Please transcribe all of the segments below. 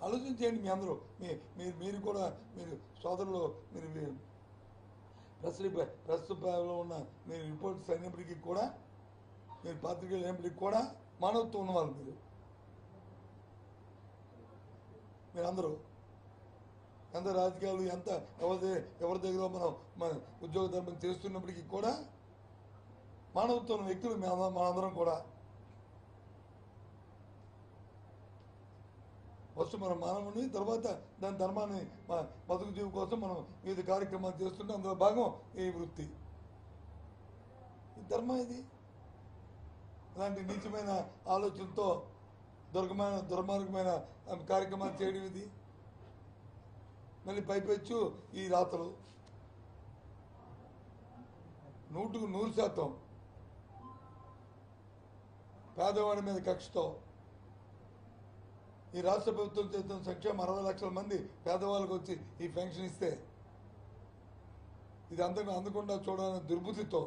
ఆలోచించేయండి మీ అందరూ మీ మీరు మీరు కూడా మీరు సోదరులు మీరు మీ- ప్రెస్ రిప- ప్రెస్ లో ఉన్న మీరు రిపోర్ట్స్ అయినప్పటికీ కూడా మీరు పాత్రికేయులు అయినప్పటికీ కూడా మానవత్వం ఉన్నవాళ్ళు మీరు మీరందరూ ఎంత రాజకీయాలు ఎంత ఎవరి ఎవరి దగ్గర మనం మన ఉద్యోగ ధర్మం చేస్తున్నప్పటికీ కూడా మానవత్వం ఉన్న వ్యక్తులు మేము మనందరం కూడా ఫస్ట్ మనం మానవుని తర్వాత దాని ధర్మాన్ని మ- బతుకు జీవి కోసం మనం వివిధ కార్యక్రమాలు చేస్తుంటే అందులో భాగం ఈ వృత్తి ఈ ధర్మం ఇది ఇలాంటి నీచమైన ఆలోచనతో దుర్గమైన దుర్మార్గమైన ఆ, కార్యక్రమాలు చేయడం ఇది మళ్ళీ పైపెచ్చు ఈ రాతలు నూటుకు నూరు శాతం పేదవాడి మీద కక్షతో ఈ రాష్ట్ర ప్రభుత్వం చేస్తున్న సంక్షేమ అరవై లక్షల మంది పేదవాళ్ళకి వచ్చి ఈ పెన్షన్ ఇస్తే ఇది అందరిని అందకుండా చూడాలనే దుర్బుద్ధితో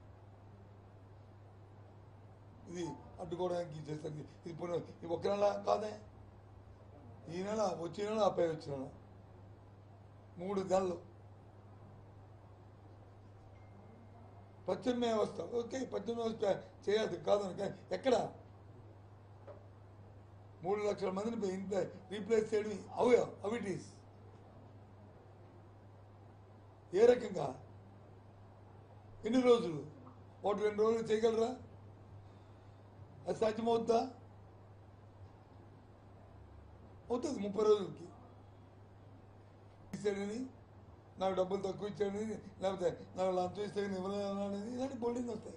ఇది అడ్డుకోవడానికి చేస్తుంది ఇది పునః ఇది ఒక నెల కాదే ఈ నెల వచ్చే నెల ఆపై వచ్చిన నెల మూడు నెలలు పద్దెనిమిది వ్యవస్థ ఓకే పద్దెనిమిది వ్యవస్థ చేయాలి కాదు కానీ ఎక్కడ మూడు లక్షల మందిని ఇంట్లో రీప్లేస్ చేయడం అవి అవి ఇట్ ఈస్ ఏ రకంగా ఎన్ని రోజులు ఒకటి రెండు రోజులు చేయగలరా అది సాధ్యమవుద్దా అవుతుంది ముప్పై రోజులకి ఇచ్చాడని నాకు డబ్బులు తక్కువ ఇచ్చాడని లేకపోతే నాకు లంచం ఇస్తే ఇవ్వలేదనేది ఇలాంటి బోల్డింగ్ వస్తాయి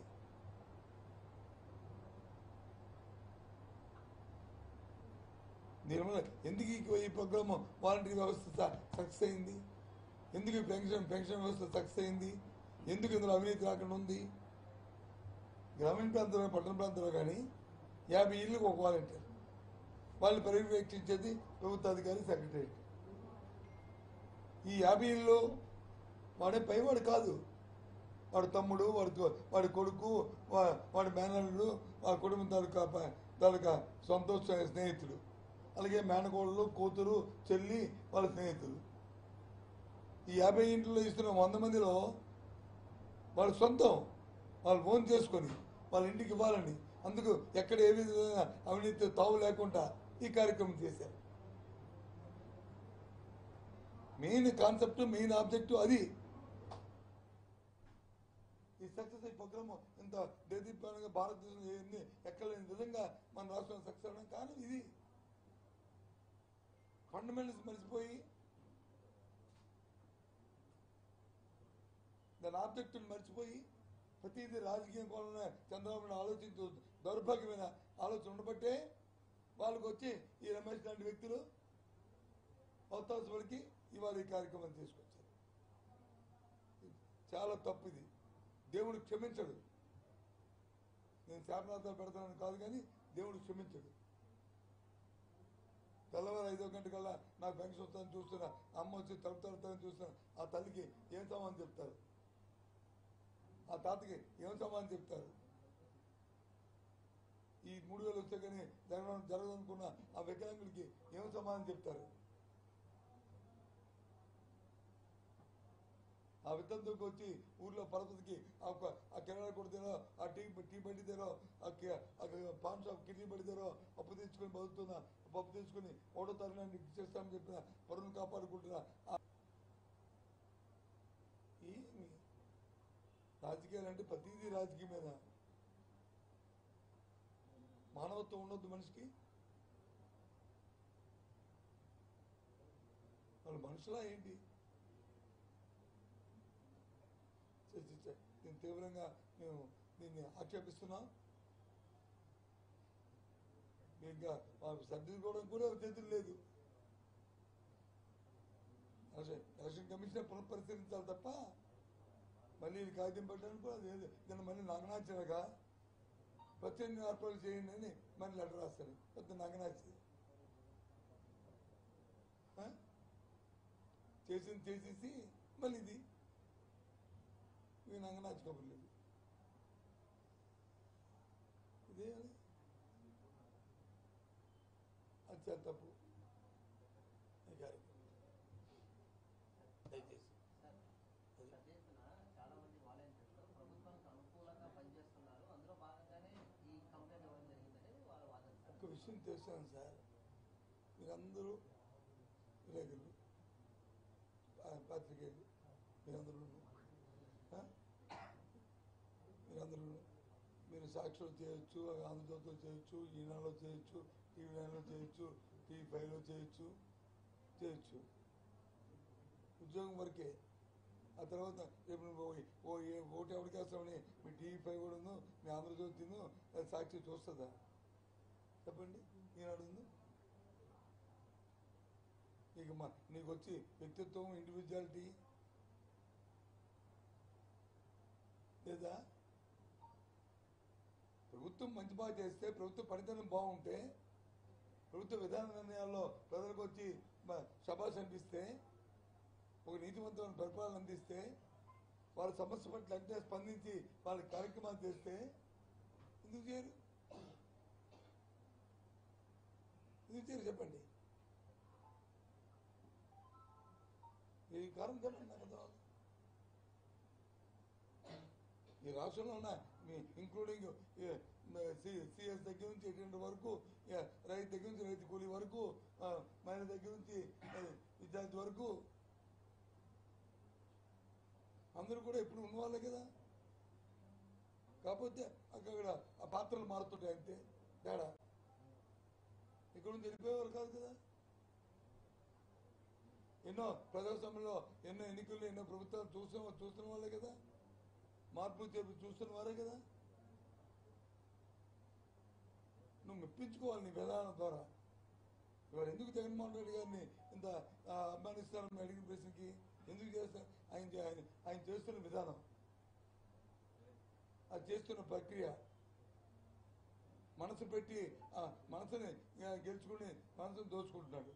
దీనివల్ల ఎందుకు ఈ- ఈ ప్రోగ్రామ్ వాలంటరీ వ్యవస్థ సక్సెస్ అయింది ఎందుకు ఈ పెన్షన్ పెన్షన్ వ్యవస్థ సక్సెస్ అయింది ఎందుకు ఇందులో అవినీతి రాకుండా ఉంది గ్రామీణ ప్రాంతంలో పట్టణ ప్రాంతంలో కానీ యాభై ఇళ్ళకి ఒక వాలంటీర్ వాళ్ళు పర్యవేక్షించేది ప్రభుత్వ అధికారి సెక్రటరీ ఈ యాభై ఇళ్ళు వాడే పైవాడు కాదు వాడి తమ్ముడు వాడి తో- వాడి కొడుకు వా- వాడి మేనల్లుడు వాడి కుటుంబం తాలూకా ప- తాలూకా సొంత స్నే- స్నేహితుడు అలాగే మేనకోడలు కూతురు చెల్లి వాళ్ళ స్నేహితులు ఈ యాభై ఇంట్లో ఇస్తున్న వంద మందిలో వాళ్ళ సొంతం వాళ్ళు ఫోన్ చేసుకొని వాళ్ళ ఇంటికి ఇవ్వాలని అందుకు ఎక్కడ ఏ విధమైన అవినీతి తావు లేకుండా ఈ కార్యక్రమం చేశారు మెయిన్ కాన్సెప్ట్ మెయిన్ ఆబ్జెక్టివ్ అది ఈ సక్సెస్ ఈ ప్రోగ్రామ్ ఇంత దేదీప్యంగా భారతదేశంలో ఏంది ఎక్కడ లేని విధంగా మన రాష్ట్రం సక్సెస్ అవడం కారణం ఇది ఫండమెంటల్స్ మర్చిపోయి దాని ఆబ్జెక్టుని మర్చిపోయి ప్రతిదీ రాజకీయం కోణంలో చంద్రబాబు నాయుడు ఆలోచించు దౌర్భాగ్యమైన ఆలోచన ఉండబట్టే వాళ్ళకి వచ్చి ఈ రమేష్ లాంటి వ్యక్తులు అవతాల్సి వరకు ఇవాళ ఈ కార్యక్రమం తీసుకొచ్చారు చాలా తప్పు ఇది దేవుడు క్షమించడు నేను శాపనార్థాలు పెడతానని కాదు కానీ దేవుడు క్షమించడు తెల్లవారు ఐదో గంట కల్లా నాకు పెన్షన్ వస్తుందని చూస్తున్నా అమ్మ వచ్చి తలుపు తలుపుతానని చూస్తున్నా ఆ తల్లికి ఏం సమానం చెప్తారు ఆ తాతకి ఏం సమానం చెప్తారు ఈ మూడు వేలు వస్తే కానీ జరగడం జరగదనుకున్న ఆ వికలాంగుడికి ఏం సమానం చెప్తారు ఆ విద్దంతోకి వచ్చి ఊర్లో పరపతికి ఆ ఒక ఆ కిరాణా కొడితేనో ఆ టీ టీ బండి తెరో ఆ కి- ఆ పాన్ షాప్ కిడ్నీ బండి తెరో అప్పు తెచ్చుకొని బతుకుతున్నా పప్పు తెచ్చుకొని ఒకటో తరగతి చేస్తానని చెప్పిన పరువును కాపాడుకుంటున్నా ఆ- ఏమి రాజకీయాలు అంటే ప్రతిదీ రాజకీయమేనా మానవత్వం ఉండొద్దు మనిషికి వాళ్ళు మనుషులా ఏంటి ఛే, ఛే, ఛే. దీన్ని తీవ్రంగా మేము దీన్ని ఆక్షేపిస్తున్నాం మీకు ఇంకా మాకు సర్దిద్దుకోవడం కూడా చేతులు లేదు ఎలక్షన్ ఎలక్షన్ కమిషన్ పునఃపరిశీలించాలి తప్ప మళ్ళీ ఇది కాగితం పెట్టడానికి కూడా లేదు దీన్ని మళ్ళీ నగనాచనగా ప్రత్యేక ఏర్పాటు చేయండి అని మళ్ళీ లెటర్ రాస్తాను పెద్ద నగనాచి ఆ? చేసింది చేసేసి మళ్ళీ ఇది ఇవి నంగనాచి కబుర్లు ఇవి. ఇదే అది అది చాలా తప్పు ఒక్క విషయం తెలుసాను సార్ మీరందరూ విలేకరులు పా- పాత్రికేయులు మీరందరూ ఆ? మీరందరూ మీరు సాక్షులు చేయొచ్చు ఆంధ్రజ్యోతిలో చేయొచ్చు ఈనాడులో చేయొచ్చు టీవీ నైన్లో చేయొచ్చు టీవీ ఫైవ్లో చేయొచ్చు చేయొచ్చు ఉద్యోగం వరకే ఆ తర్వాత రేపు నువ్వు ఓ- ఓ ఏ ఓటు ఎవరికి వేస్తామని మీ టీవీ ఫైవ్ కూడా ఉందో మీ ఆంధ్రజ్యోతి ఉందో అది సాక్షి చూస్తుందా చెప్పండి ఈనాడు ఉందో నీకు మా నీకు వచ్చి వ్యక్తిత్వం ఇండివిజువాలిటీ లేదా ప్రభుత్వం మంచి బాగా చేస్తే ప్రభుత్వ పనితనం బాగుంటే ప్రభుత్వ విధాన నిర్ణయాల్లో ప్రజలకు వచ్చి మ- శబాష్ అనిపిస్తే ఒక నీతివంతమైన పరిపాలన అందిస్తే వాళ్ళ సమస్య పట్ల వెంటనే స్పందించి వాళ్ళ కార్యక్రమాలు చేస్తే ఎందుకు చేయరు ఎందుకు చేయరు చెప్పండి ఈ కారణం చెప్పండి నాకు అర్థం అవ్వదు. ఈ రాష్ట్రంలో ఉన్న ఇంక్లూడింగ్ సిఎస్ దగ్గర నుంచి ఎటువంటి వరకు ఇక రైతు దగ్గర నుంచి రైతు కూలీ వరకు ఆ, మహిళ దగ్గర నుంచి ఆ, విద్యార్థి వరకు అందరూ కూడా ఇప్పుడు ఉన్నవాళ్ళే కదా కాకపోతే అక్కడ ఆ పాత్రలు మారుతుంటాయి అంతే తేడా ఇక్కడ నుంచి వెళ్ళిపోయేవారు కాదు కదా ఎన్నో ప్రజాస్వామ్యంలో ఎన్నో ఎన్నికల్లో ఎన్నో ప్రభుత్వాలు చూస్తున్న చూస్తున్న వాళ్ళే కదా మార్పు చేర్పు చూస్తున్న వారే కదా నువ్వు మెప్పించుకోవాలి నీ విధానం ద్వారా ఇవాళ ఎందుకు జగన్మోహన్ రెడ్డి గారిని ఇంత ఆ, అభిమానిస్తారని అడిగిన ప్రశ్నకి ఎందుకు చేస్తారు ఆయన చే- ఆయన ఆయన చేస్తున్న విధానం అది చేస్తున్న ప్రక్రియ మనసు పెట్టి ఆ మనసుని ఆ, గెలుచుకుని మనసుని దోచుకుంటున్నాడు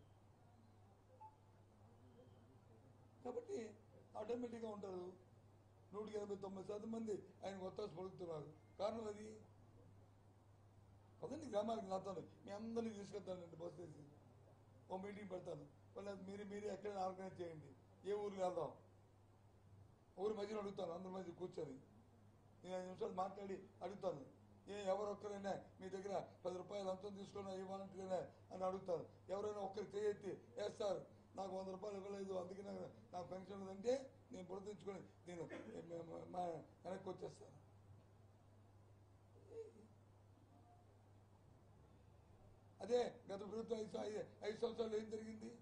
కాబట్టి ఆటోమేటిక్గా ఉంటారు నూటికి ఎనభై తొంభై శాతం మంది ఆయన ఒత్తాసు పలుకుతున్నారు కారణం అది పదండి గ్రామానికి నాతాను మీ అందరినీ తీసుకెళ్తానండి బస్ వేసి ఓ మీటింగ్ పెడతాను మళ్ళీ మీరు మీరే ఎక్కడైనా ఆర్గనైజ్ చేయండి ఏ ఊరికి వెళ్దాం ఊరి మధ్యలో అడుగుతాను అందరి మధ్య కూర్చొని నేను ఐదు నిమిషాలు మాట్లాడి అడుగుతాను ఏ ఎవరొక్కరైనా మీ దగ్గర పది రూపాయలు లంచం తీసుకున్నా ఇవ్వాలంటేనే అని అడుగుతాను ఎవరైనా ఒక్కరు చేయెత్తి వేస్తారు నాకు వంద రూపాయలు ఇవ్వలేదు అందుకే నాకు నాకు పెన్షన్ లేదంటే నేను పురతించుకొని నేను మ- మా వెనక్కి వచ్చేస్తాను అదే గత ప్రభుత్వం ఐదు సం- ఐదు- ఐదు సంవత్సరాలు ఏం జరిగింది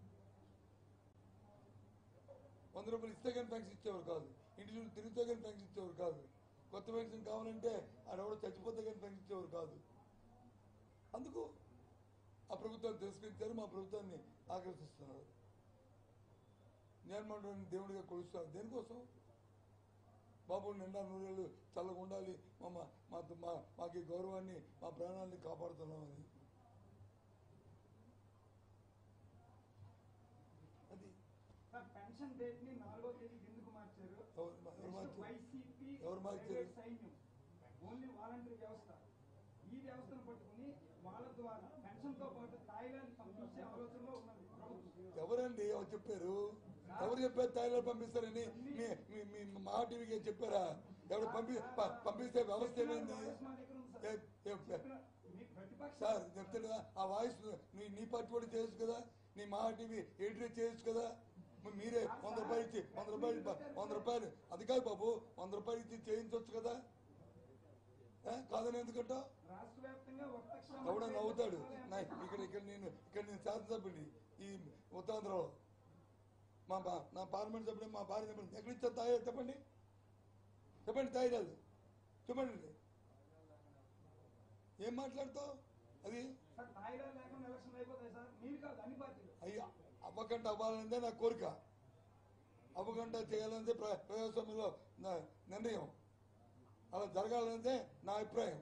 వంద రూపాయలు ఇస్తే కానీ పెన్షన్ ఇచ్చేవారు కాదు ఇంటి చుట్టూ తిరిగితే కానీ పెన్షన్ ఇచ్చేవారు కాదు కొత్త పెన్షన్ కావాలంటే ఆడెవడో చచ్చిపోతే కానీ పెన్షన్ ఇచ్చేవారు కాదు అందుకు ఆ ప్రభుత్వాన్ని తిరస్కరించారు మా ప్రభుత్వాన్ని ఆకర్షిస్తున్నారు జగన్మోహన్ రెడ్డిని దేవుడిగా కొలుస్తున్నారు దేనికోసం బాబు నిండా నూరేళ్ళు చల్లగా ఉండాలి మా మా మా- మా మాకు ఈ గౌరవాన్ని మా ప్రాణాన్ని కాపాడుతున్నామని అది సార్ పెన్షన్ డేట్ ని నాలుగో తేదీకి ఎందుకు మార్చారు ఎవరు మా- ఎవరు మార్చారు? వైసీపీ ఎవరు మార్చారు? ప్రైవేట్ సైన్యం ఓన్లీ వాలంటరీ వ్యవస్థ ఈ వ్యవస్థను పట్టుకుని వాళ్ళ ద్వారా పెన్షన్ తో పాటు తాయిలాండ్ పంపించే ఆలోచనలో ఉన్నది ప్రభుత్వం ఎవరండి ఎవరు చెప్పారు ఎవరు చెప్పారు థాయిలాండ్ పంపిస్తారని మీ మీ మీ మా టీవీకి చెప్పారా ఎవరు పంపి ప- పంపిస్తే వ్యవస్థ ఏమైంది వాయిస్ మా దగ్గర ఉంది సార్. ఏ- ఏ- చెప్పిన- మీ ప్రతిపక్ష సార్ చెప్తాడు కదా ఆ వాయిస్ నీ నీ పార్టీ కూడా చేయొచ్చు కదా నీ మా టీవీ ఎడిటర్ చేయొచ్చు కదా మరి మీరే వంద రూపాయలు ఇచ్చి వంద రూపాయలు ఇవ్వ- వంద రూపాయలు అది కాదు బాబు వంద రూపాయలు ఇచ్చి చేయించవచ్చు కదా ఏ? కాదని ఎందుకంటావు రాష్ట్ర వ్యాప్తంగా ఒక్క ఎవడో నవ్వుతాడు నా- ఇక్కడ ఇక్కడ నేను ఇక్కడ నేను శాసనసభ్యుని ఈ ఉత్తరాంధ్రలో మా బా నా పార్లమెంట్ సభ్యుడు మా భార్య చెప్పండి ఎక్కడ ఇచ్చా తాయి చెప్పండి చెప్పండి తాయి రాదు చెప్పండి ఏం మాట్లాడతావు అది సార్ తాయిలాండ్ లేకుండా ఎలక్షన్ అయిపోతాయి సార్ మీరు కాదు అన్ని పార్టీలు అయ్యా అవ్వకంట అవ్వాలనేదే నా కోరిక అవ్వకంట చేయాలనేదే ప్ర- ప్రజాస్వామ్యంలో నా నిర్ణయం అలా జరగాలనేదే నా అభిప్రాయం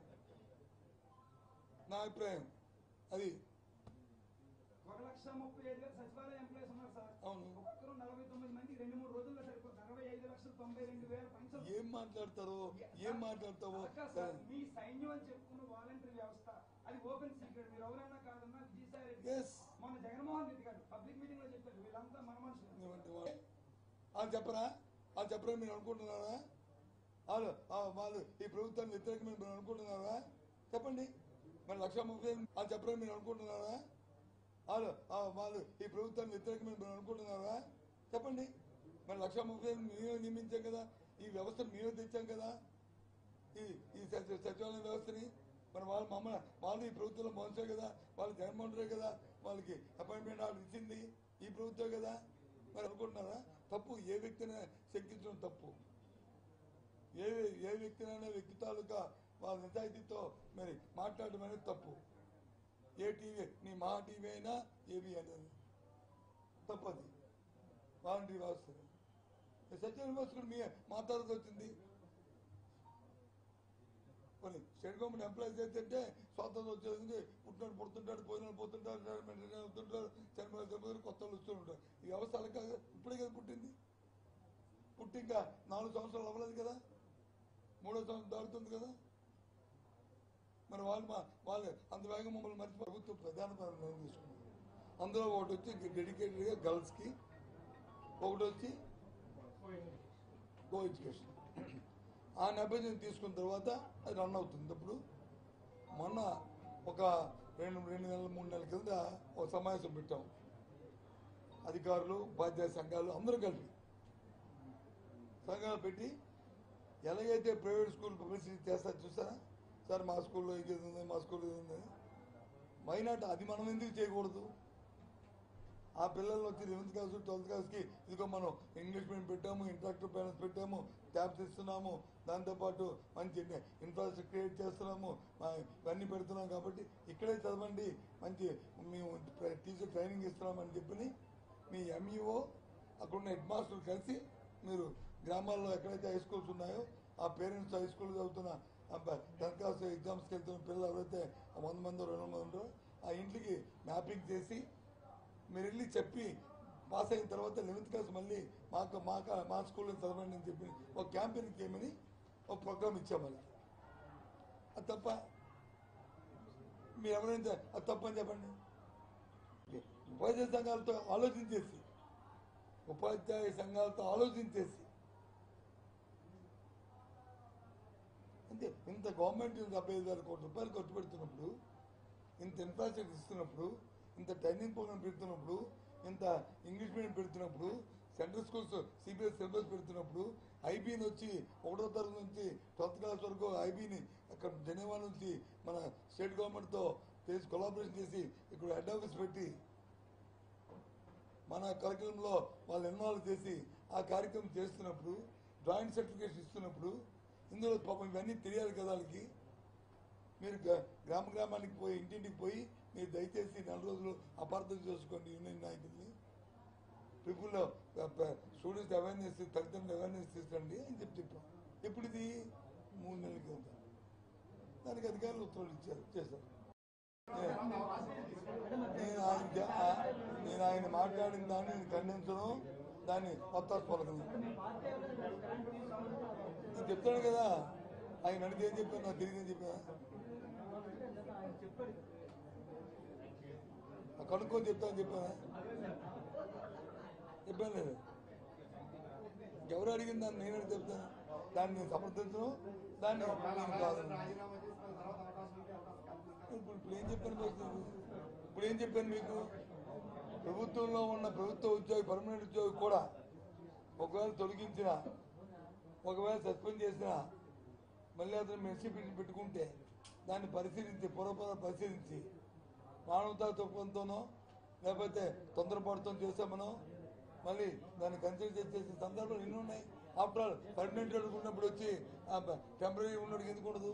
నా అభిప్రాయం అది ఒక లక్ష ముప్పై ఐదు వేల సచివాలయ ఎంప్లాయీస్ ఉన్నారు సార్ అవును. ఒక్కరు నలభై తొమ్మిది మంది రెండు మూడు రోజుల్లో సరిపోతుంది అరవై ఐదు లక్షల తొంభై రెండు వేల పెన్షన్ ఏం మాట్లాడతారు ఏం మాట్లాడతావో అక్క సార్, మీ సైన్యం అని చెప్పుకున్న వాలంటరీ వ్యవస్థ అది ఓపెన్ సీక్రెట్ మీరు ఎవరైనా కాదన్నా విజయసాయి రెడ్డి Yes. మొన్న జగన్మోహన్ రెడ్డి గారు పబ్లిక్ మీటింగ్ లో చెప్పారు వీళ్ళంతా మన మనుషులు ఏమంటే వాళ్ళు వాళ్ళు చెప్పరా వాళ్ళు చెప్పరా మీరు అనుకుంటున్నారా వాళ్ళు ఆ వాళ్ళు ఈ ప్రభుత్వాన్ని వ్యతిరేకమని మీరు అనుకుంటున్నారా చెప్పండి మరి లక్ష ముప్పై వేలు వాళ్ళు చెప్పరని మీరు అనుకుంటున్నారా వాళ్ళు ఆ, వాళ్ళు ఈ ప్రభుత్వాన్ని వ్యతిరేకమని మీరు అనుకుంటున్నారా చెప్పండి మరి లక్ష ముప్పై వేలు మేమే నియమించాం కదా ఈ వ్యవస్థను మేమే తెచ్చాం కదా ఈ ఈ సచి- సచివాలయ వ్యవస్థని మరి వాళ్ళు మమ్మల్ని వాళ్ళు ఈ ప్రభుత్వంలో మోసారు కదా వాళ్ళు జగన్మోహన్ రెడ్డి కదా వాళ్ళకి అపాయింట్మెంట్ ఆర్డర్ ఇచ్చింది ఈ ప్రభుత్వం కదా మరి అనుకుంటున్నారా తప్పు ఏ వ్యక్తిని శంకించడం తప్పు ఏ ఏ వ్యక్తినైనా వ్యక్తి తాలూకా వాళ్ళ నిజాయితీతో మరి మాట్లాడడం అనేది తప్పు ఏ టీవీ నీ మా టీవీ అయినా ఏబీ అనేది తప్పది వాలంటరీ వ్యవస్థ సచివాలయ వ్యవస్థ కూడా మీ మా తర్వాత వచ్చింది కొన్ని స్టేట్ గవర్నమెంట్ ఎంప్లాయీస్ ఏంటంటే స్వాతంత్రం వచ్చేది పుట్టినాడు పుడుతుంటాడు పోయినాడు పోతుంటాడు రిటైర్మెంట్ రిటైర్ అవుతుంటారు చనిపోయిన చనిపోయిన కొత్త వాళ్ళు వస్తూ ఉంటారు ఈ వ్యవస్థ అలా కాదు ఇప్పుడే కదా పుట్టింది పుట్టి ఇంకా నాలుగు సంవత్సరాలు అవ్వలేదు కదా మూడో సంవత్సరం దాడుతుంది కదా మరి వాళ్ళు మా వాళ్ళు అంత వేగం మమ్మల్ని మర్చి ప్రభుత్వం ప్రధాన నిర్ణయం తీసుకున్నారు అందులో ఒకటి వచ్చి డెడికేటెడ్గా గర్ల్స్కి ఒకటి వచ్చి కో ఎడ్యుకేషన్ ఆ నేపథ్యం తీసుకున్న తర్వాత అది రన్ అవుతుంది ఇప్పుడు మొన్న ఒక రెండు రెండు నెలల మూడు నెలల కింద ఒక సమావేశం పెట్టాం అధికారులు ఉపాధ్యాయ సంఘాలు అందరూ కలిపి సంఘాలు పెట్టి ఎలాగైతే ప్రైవేట్ స్కూల్ పబ్లిసిటీ చేస్తారు చూసారా సార్ మా స్కూల్లో ఇది ఉంది మా స్కూల్లో ఇది ఉంది మైనాట్ అది మనం ఎందుకు చేయకూడదు ఆ పిల్లలు వచ్చి లెవెన్త్ క్లాస్ ట్వెల్త్ క్లాస్కి ఇదిగో మనం ఇంగ్లీష్ మీడియం పెట్టాము ఇంటరాక్టివ్ పేరెంట్స్ పెట్టాము ట్యాబ్స్ ఇస్తున్నాము దాంతోపాటు మంచి ఇన్ఫ్రాస్ట్రక్చర్ క్రియేట్ చేస్తున్నాము ఆ, ఇవన్నీ పెడుతున్నాం కాబట్టి ఇక్కడే చదవండి మంచి మేము టీచర్ ట్రైనింగ్ ఇస్తున్నామని చెప్పి మీ ఎంఈఓ అక్కడున్న హెడ్ మాస్టర్ కలిసి మీరు గ్రామాల్లో ఎక్కడైతే హై స్కూల్స్ ఉన్నాయో ఆ పేరెంట్స్ హై స్కూల్ చదువుతున్న టెన్త్ క్లాస్ ఎగ్జామ్స్కి వెళ్తున్న పిల్లలు ఎవరైతే ఆ వంద మంది రెండు మంది ఉంటారో ఆ ఇంటికి మ్యాపింగ్ చేసి మీరు వెళ్ళి చెప్పి పాస్ అయిన తర్వాత లెవెన్త్ క్లాస్ మళ్ళీ మాకు మా కా- మా స్కూల్లో చదవండి అని చెప్పి ఒక క్యాంపెయిన్ చేయమని ఒక ప్రోగ్రామ్ ఇచ్చాం మళ్ళీ అది తప్ప మీరు ఎవరైనా అది తప్పని చెప్పండి ఉపాధ్యాయ సంఘాలతో ఆలోచించేసి ఉపాధ్యాయ సంఘాలతో ఆలోచించేసి అంతే ఇంత గవర్నమెంట్ డెబ్బై ఐదు వేల కోట్ల రూపాయలు ఖర్చు పెడుతున్నప్పుడు ఇంత ఇన్ఫ్రాస్ట్రక్చర్ ఇస్తున్నప్పుడు ఇంత ట్రైనింగ్ ప్రోగ్రామ్ పెడుతున్నప్పుడు ఇంత ఇంగ్లీష్ మీడియం పెడుతున్నప్పుడు సెంట్రల్ స్కూల్స్ సిబిఎస్ సిలబస్ పెడుతున్నప్పుడు ఐబీని వచ్చి ఒకటో తరగతి నుంచి ట్వెల్త్ క్లాస్ వరకు ఐబీని అక్కడ జెనీవా నుంచి మన స్టేట్ గవర్నమెంట్తో చేసి కొలాబరేషన్ చేసి ఇక్కడ హెడ్ ఆఫీస్ పెట్టి మన కరికులంలో వాళ్ళు ఇన్వాల్వ్ చేసి ఆ కార్యక్రమం చేస్తున్నప్పుడు డ్రాయింగ్ సర్టిఫికేషన్ ఇస్తున్నప్పుడు ఇందులో పాపం ఇవన్నీ తెలియాలి కదా వాళ్ళకి మీరు గ్రా- గ్రామ గ్రామానికి పోయి ఇంటింటికి పోయి మీరు దయచేసి నెల రోజులు అపార్థం చేసుకోండి యూనియన్ నాయకుల్ని పీపుల్లో స్టూడెంట్స్ అవేర్నెస్ తల్లిదండ్రులు అవేర్నెస్ తీసుకురండి అని చెప్పి చెప్పాం ఎప్పుడు ఇది మూడు నెలల కింద దానికి అధికారులు ఉత్తర్వులు ఇచ్చారు చేశారు నేను ఆయన చే- ఆ- నేను ఆయన మాట్లాడిన దాన్ని నేను ఖండించడం దాన్ని కొత్త పలకను నేను చెప్తాను కదా ఆయన అడిగితే ఏం చెప్పాను నాకు తెలియదు ఏం చెప్పా కనుక్కొని చెప్తాను చెప్పాను చెప్పాను లేదు ఎవరు అడిగిన దాన్ని నేను అడిగి చెప్తాను దాన్ని నేను సమర్థించను దాన్ని నేను కాదు ఇప్పుడు ఇప్పుడు ఏం చెప్పాను మీకు? ఇప్పుడు ఏం చెప్పాను మీకు ప్రభుత్వంలో ఉన్న ప్రభుత్వ ఉద్యోగి పర్మనెంట్ ఉద్యోగి కూడా ఒకవేళ తొలగించిన ఒకవేళ సస్పెండ్ చేసిన మళ్ళీ అతను మెర్సీ పిటిషన్ పెట్టుకుంటే దాన్ని పరిశీలించి పూర్వపద పరిశీలించి మానవతా తత్వంతోనో లేకపోతే తొందరపాటుతో చేసామనో మళ్ళీ దాన్ని కన్సిడర్ చేసే సందర్భాలు ఎన్ని ఉన్నాయి ఆఫ్టర్ ఆల్ పర్మనెంట్ ఉన్నప్పుడు వచ్చి టెంపరీ ఉన్నప్పుడు ఎందుకు ఉండదు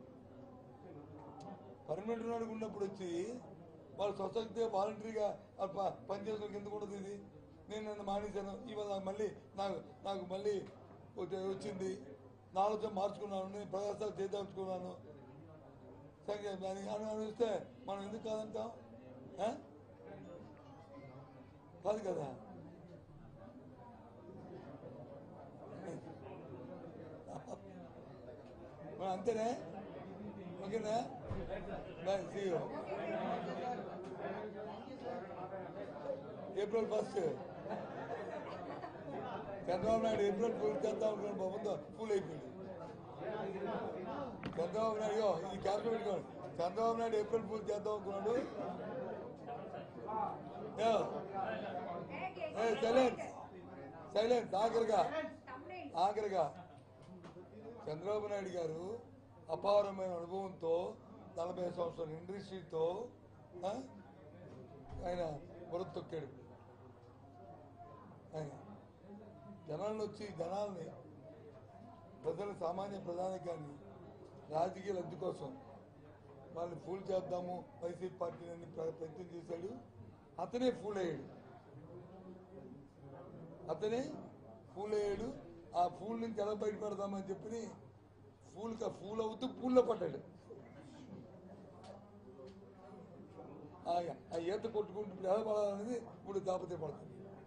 పర్మనెంట్ ఉన్నప్పుడు ఉన్నప్పుడు వచ్చి వాళ్ళు స్వచ్ఛతే వాలంటరీగా పనిచేసిన ఎందుకు ఉండదు ఇది నేను నన్ను మానేశాను ఇవాళ మళ్ళీ నాకు నాకు మళ్ళీ ఒకటి వచ్చింది నా ఆలోచన మార్చుకున్నాను నేను ప్రయాసాలు చేద్దాచుకున్నాను సరే దాన్ని అని అనిస్తే మనం ఎందుకు కాదంటాం ఆ? కాదు కదా మరి అంతేనే ఓకేనా bye see you April first Chandrababu Naidu April fool చేద్దాం అనుకున్నాను బాబుతో ఫుల్ అయిపోయింది చంద్రబాబు నాయుడు ఈ క్యాల్కులేట్ పెట్టుకోండి చంద్రబాబు నాయుడు ఏప్రిల్ ఫుల్ చేద్దాం అనుకున్నాడు ఏ, ఏ, సైలెన్స్ సైలెన్స్ ఆఖరిగా ఆఖరిగా చంద్రబాబు నాయుడు గారు అపారమైన అనుభవంతో నలభై సంవత్సరాల ఇండస్ట్రీతో ఆ, ఆయన బురద తొక్కాడు ఆయన జనాలను వచ్చి జనాల్ని ప్రజల సామాన్య ప్రధానికాన్ని రాజకీయ లబ్ధి కోసం వాళ్ళని ఫూల్ చేద్దాము వైసీపీ పార్టీని ప్ర- ప్రయత్నం చేశాడు అతనే ఫూల్ అయ్యాడు అతనే ఫూల్ అయ్యాడు ఆ ఫూల్ నుంచి ఎలా బయటపడదామని చెప్పి ఫూల్ ఫూల్ అవుతూ పూల్లో పడ్డాడు ఆ ఆ ఈత కొట్టుకుంటూ ఇప్పుడు ఎలా పడాలనేది ఇప్పుడు దాపతే పడుతుంది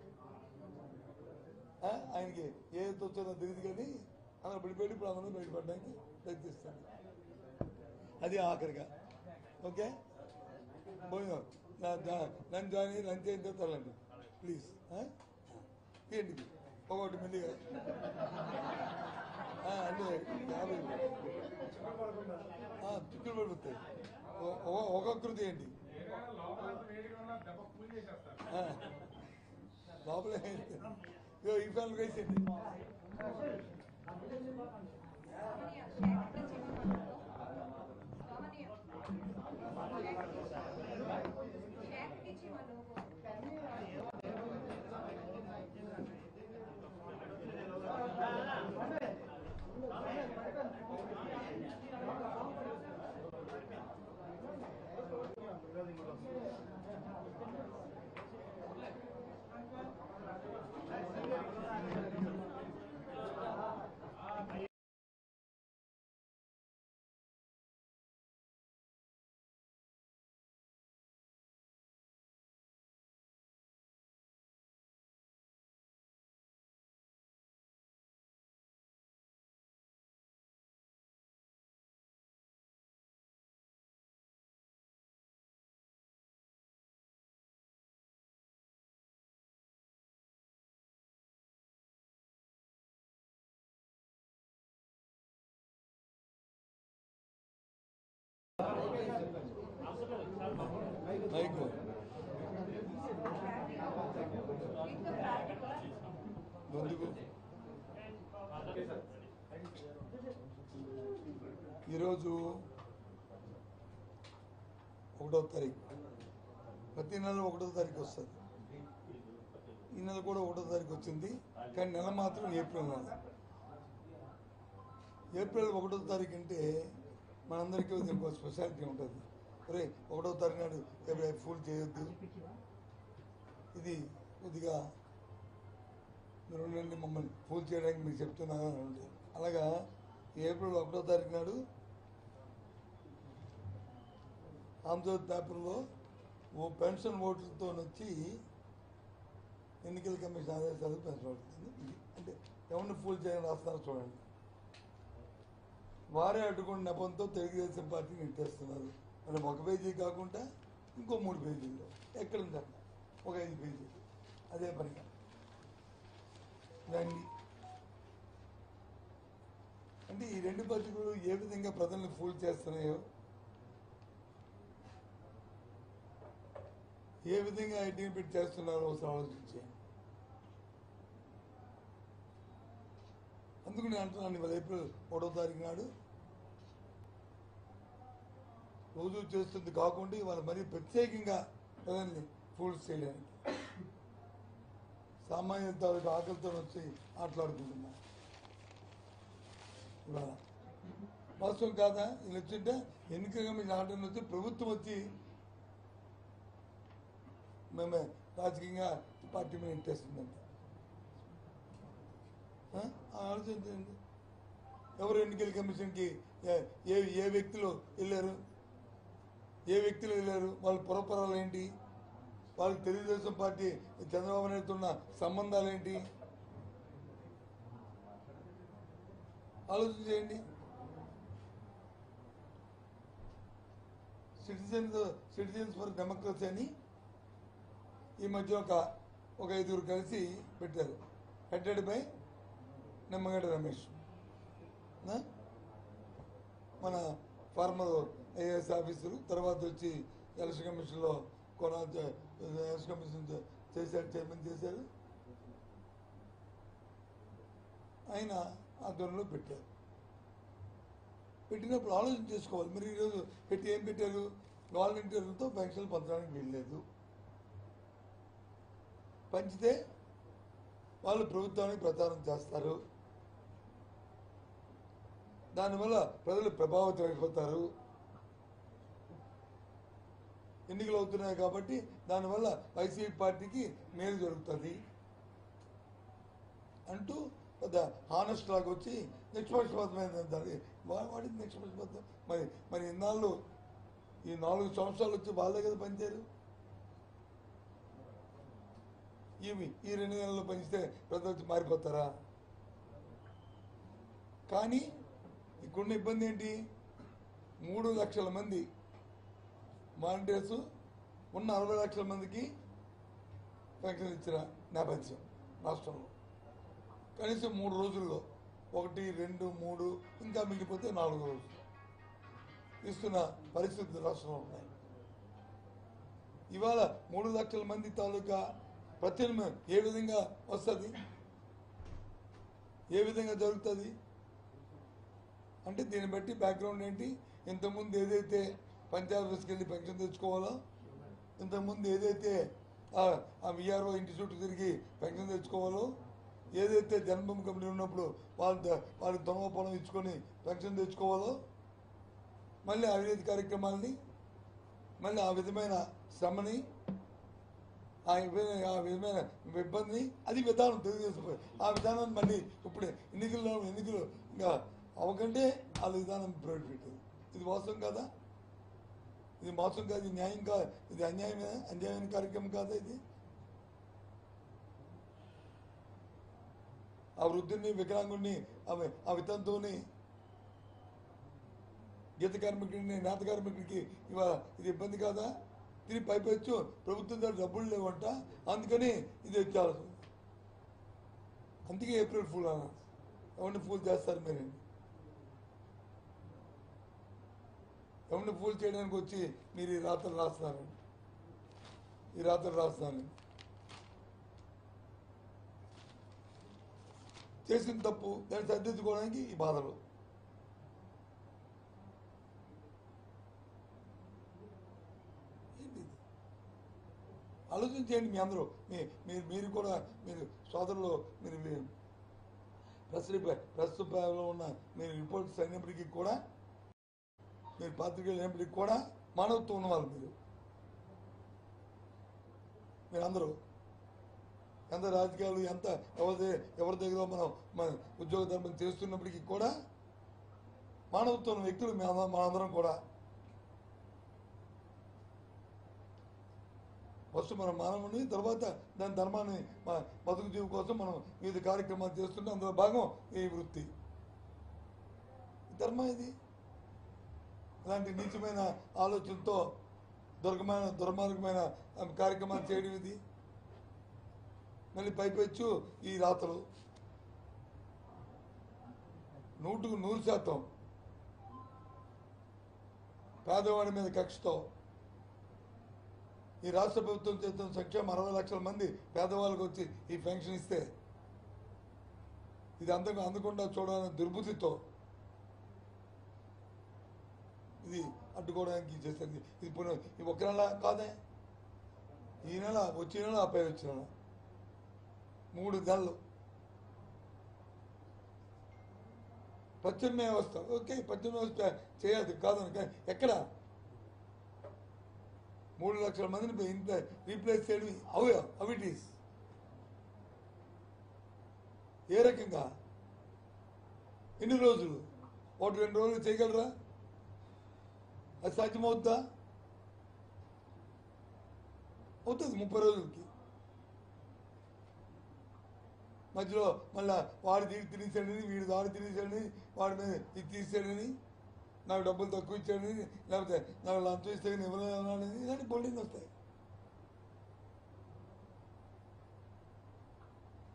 ఆ, ఆయనకి ఏ ఈత వచ్చేదో తెలియదు కానీ అక్కడ పడిపోయి ఇప్పుడు అందరూ బయటపడడానికి ప్రయత్నిస్తాడు అది ఆఖరిగా ఓకే పోయినా నన్ను జాయిన్ అయ్యి లంచ్ అయిన తర్వాత వెళ్ళండి ప్లీజ్ ఏంటి ఒకటి మెల్లిగా ఆ, అంటే యాభై ఆ, చిక్కులు పడిపోతాయి ఒ- ఒ- ఒక్కొక్కరిది ఏంటి ఆ, లోపల ఇగో ఈ ఫ్యాన్ వేసేయండి మైక్ ఎందుకు ఈరోజు ఒకటో తారీఖు ప్రతి నెల ఒకటో తారీఖు వస్తుంది ఈ నెల కూడా ఒకటో తారీఖు వచ్చింది కానీ నెల మాత్రం ఏప్రిల్ నెల ఏప్రిల్ ఒకటో తారీఖు అంటే మనందరికీ దీనికి ఒక స్పెషాలిటీ ఉంటుంది అరే ఒకటో తారీఖు నాడు ఎప్పుడైనా ఫుల్ చేయొద్దు ఇది కొద్దిగా మీరు ఉండండి మమ్మల్ని ఫుల్ చేయడానికి మీకు చెప్తున్నాను అని అంటే అలాగా ఏప్రిల్ ఒకటో తారీఖు నాడు ఆంధ్రజ్యోతి పేపర్లో ఓ పెన్షన్ ఓట్లతో వచ్చి ఎన్నికల కమిషన్ ఆదేశాలు పెన్షన్ ఓట్లు ఇది అంటే ఎవరిని ఫుల్ చేయని రాస్తారో చూడండి వారే అడ్డుకున్న నెపంతో తెలుగుదేశం పార్టీని నెట్టేస్తున్నారు మరి ఒక పేజీ కాకుండా ఇంకో మూడు పేజీలు ఎక్కడ ఉంది అక్కడ ఒక ఐదు పేజీలు అదే పనిగా రండి అంటే ఈ రెండు పత్రికలు ఏ విధంగా ప్రజల్ని ఫూల్ చేస్తున్నాయో ఏ విధంగా ఐటీ పెట్టి చేస్తున్నారో ఒకసారి ఆలోచించేయండి అందుకు నేను అంటున్నాను ఇవాళ ఏప్రిల్ ఒకటో తారీఖు నాడు రోజు చేస్తుంది కాకుండా ఇవాళ మరీ ప్రత్యేకంగా ప్రజల్ని ఫూల్స్ చేయడానికి సామాన్య తాలూకు ఆకలితో వచ్చి ఆటలాడుకుంటున్నారు ఇవాళ వాస్తవం కాదా వీళ్ళు వచ్చింటే ఎన్నికగా మీకు ఆటలు వచ్చి ప్రభుత్వం వచ్చి మేమే రాజకీయంగా పార్టీ మీద ఇంటేస్తుందంట ఆ? ఆలోచించండి ఎవరు ఎన్నికల కమిషన్కి ఏ- ఏ ఏ వ్యక్తులు వెళ్ళారు ఏ వ్యక్తులు వెళ్ళారు వాళ్ళ పురపరాలు ఏంటి వాళ్ళకి తెలుగుదేశం పార్టీ చంద్రబాబు నాయుడుతో ఉన్న సంబంధాలు ఏంటి ఆలోచన చేయండి సిటిజన్స్ సిటిజన్స్ ఫర్ డెమోక్రసీ అని ఈ మధ్య ఒక ఒక ఐదుగురు కలిసి పెట్టారు హెడెడ్ బై నిమ్మగడ్డ రమేష్ నా? మన ఫార్మర్ ఐఏఎస్ ఆఫీసరు తర్వాత వచ్చి ఎలక్షన్ కమిషన్లో కొన ఎలక్షన్ కమిషన్ చే- చేశారు చైర్మన్ చేశారు ఆయన ఆధ్వర్యంలో పెట్టారు పెట్టినప్పుడు ఆలోచన చేసుకోవాలి మరి ఈరోజు పెట్టి ఏం పెట్టారు వాలంటీర్లతో పెన్షన్లు పంచడానికి వీల్లేదు పంచితే వాళ్ళు ప్రభుత్వానికి ప్రచారం చేస్తారు దానివల్ల ప్రజలు ప్రభావితం అయిపోతారు ఎన్నికలు అవుతున్నాయి కాబట్టి దానివల్ల వైసీపీ పార్టీకి మేలు జరుగుతుంది అంటూ పెద్ద హానెస్ట్ లాగా వచ్చి నిష్పక్షపాతమైన దాన్ని వా- వాడింది నిష్పక్షపాతం మరి మరి ఇన్నాళ్ళు ఈ నాలుగు సంవత్సరాలు వచ్చి వాళ్ళే కదా పనిచేయరు ఇవి ఈ రెండు నెలల్లో పనిస్తే ప్రజలు వచ్చి మారిపోతారా కానీ ఇక్కడున్న ఇబ్బంది ఏంటి మూడు లక్షల మంది వాలంటీర్స్ ఉన్న అరవై లక్షల మందికి పెన్షన్ ఇచ్చిన నేపథ్యం రాష్ట్రంలో కనీసం మూడు రోజుల్లో ఒకటి రెండు మూడు ఇంకా మిగిలిపోతే నాలుగు రోజులు ఇస్తున్న పరిస్థితులు రాష్ట్రంలో ఉన్నాయి ఇవాళ మూడు లక్షల మంది తాలూకా ప్రత్యామ్నాయం ఏ విధంగా వస్తుంది ఏ విధంగా జరుగుతుంది అంటే దీన్ని బట్టి బ్యాక్గ్రౌండ్ ఏంటి ఇంతకుముందు ఏదైతే పంచాయత్ ఆఫీస్కి వెళ్ళి పెన్షన్ తెచ్చుకోవాలో ఇంతకుముందు ఏదైతే ఆ- ఆ విఆర్ఓ ఇంటి చుట్టూ తిరిగి పెన్షన్ తెచ్చుకోవాలో ఏదైతే జన్మభూమి కమిటీ ఉన్నప్పుడు వాళ్ళు ద- వాళ్ళకి దొంగ పొలం ఇచ్చుకొని పెన్షన్ తెచ్చుకోవాలో మళ్ళీ అవినీతి కార్యక్రమాలని మళ్ళీ ఆ విధమైన శ్రమని ఆ విధమైన ఆ విధమైన ఇబ్బందిని అది విధానం తెలుగుదేశం ఆ విధానాన్ని మళ్ళీ ఇప్పుడు ఎన్నికల్లో ఎన్నికలు ఇంకా అవకంటే వాళ్ళ విధానం ప్రవేశపెట్టారు ఇది మోసం కాదా ఇది మోసం కాదు ఇది న్యాయం కాదు ఇది అన్యాయమే అన్యాయమైన కార్యక్రమం కాదా ఇది ఆ వృద్ధుని వికలాంగుడిని ఆమె ఆ వితంతువుని గీత కార్మికుడిని నేత కార్మికుడికి ఇవాళ ఇది ఇబ్బంది కాదా తిరిగి పైపెచ్చు ప్రభుత్వం దగ్గర డబ్బులు లేవంట అందుకని ఇది వచ్చాల్సి ఉంది. అందుకే ఏప్రిల్ ఫుల్ అన్న ఎవరిని ఫూల్ చేస్తారు మీరు ఎవరిని ఫూల్ చేయడానికి వచ్చి మీరు ఈ రాత్రులు రాస్తున్నారు ఈ రాత్రులు రాస్తున్నారు చేసిన తప్పు దాన్ని సరిదిద్దుకోవడానికి ఈ బాధలు ఏంటి ఇది? ఆలోచించండి మీ అందరూ మీ మీరు మీరు కూడా మీరు సోదరులు మీరు మీ- ప్రెస్ రిప- ప్రెస్ లో ఉన్న మీరు రిపోర్ట్స్ అయినప్పటికీ కూడా మీరు పాత్రికేయులు అయినప్పటికీ కూడా మానవత్వం ఉన్నవాళ్ళు మీరు మీరందరూ ఎంత రాజకీయాలు ఎంత ఎవరి ఎవరి దగ్గర మనం మన ఉద్యోగ ధర్మం చేస్తున్నప్పటికీ కూడా మానవత్వం ఉన్న వ్యక్తులు మీ అందరం మనందరం కూడా ఫస్ట్ మనం మానవుని తర్వాత దాని ధర్మాన్ని మన బతుకు జీవి కోసం మనం వివిధ కార్యక్రమాలు చేస్తుంటే అందులో భాగం ఈ వృత్తి ఈ ధర్మం ఇది ఇలాంటి నీచమైన ఆలోచనతో దుర్గమైన దుర్మార్గమైన ఆ, కార్యక్రమాలు చేయడం ఇది మళ్ళీ పైపెచ్చు ఈ రాతలు నూటుకు నూరు శాతం పేదవాడి మీద కక్షతో ఈ రాష్ట్ర ప్రభుత్వం చేస్తున్న సంక్షేమం అరవై లక్షల మంది పేదవాళ్ళకి వచ్చి ఈ పెన్షన్ ఇస్తే ఇది అందకు అందకుండా చూడాలనే దుర్బుద్ధితో ఇది అడ్డుకోవడానికి చేస్తుంది ఇది పునః ఈ ఒక్క నెల కాదే ఈ నెల వచ్చే నెల ఆ పై వచ్చిన నెల మూడు నెలలు ప్రత్యామ్నాయ వ్యవస్థ ఓకే ప్రత్యామ్నాయ వ్యవస్థ చేయాలి కాదని కానీ ఎక్కడ మూడు లక్షల మందిని ఇంత రీప్లేస్ చేయడం అవి అవిటీస్ ఏ రకంగా ఎన్ని రోజులు ఒకటి రెండు రోజులు చేయగలరా అది సాధ్యమవుద్దా అవుతుంది ముప్పై రోజులకి మధ్యలో మళ్ళా వాడు దీన్ని తినేసాడని వీడు వాడు తినేసాడని వాడి మీద ఇది తీసాడని నాకు డబ్బులు తక్కువ ఇచ్చాడని లేకపోతే నాకు లంచం ఇస్తే కానీ ఇవ్వలేదని ఇలాంటి బోల్డింగ్ వస్తాయి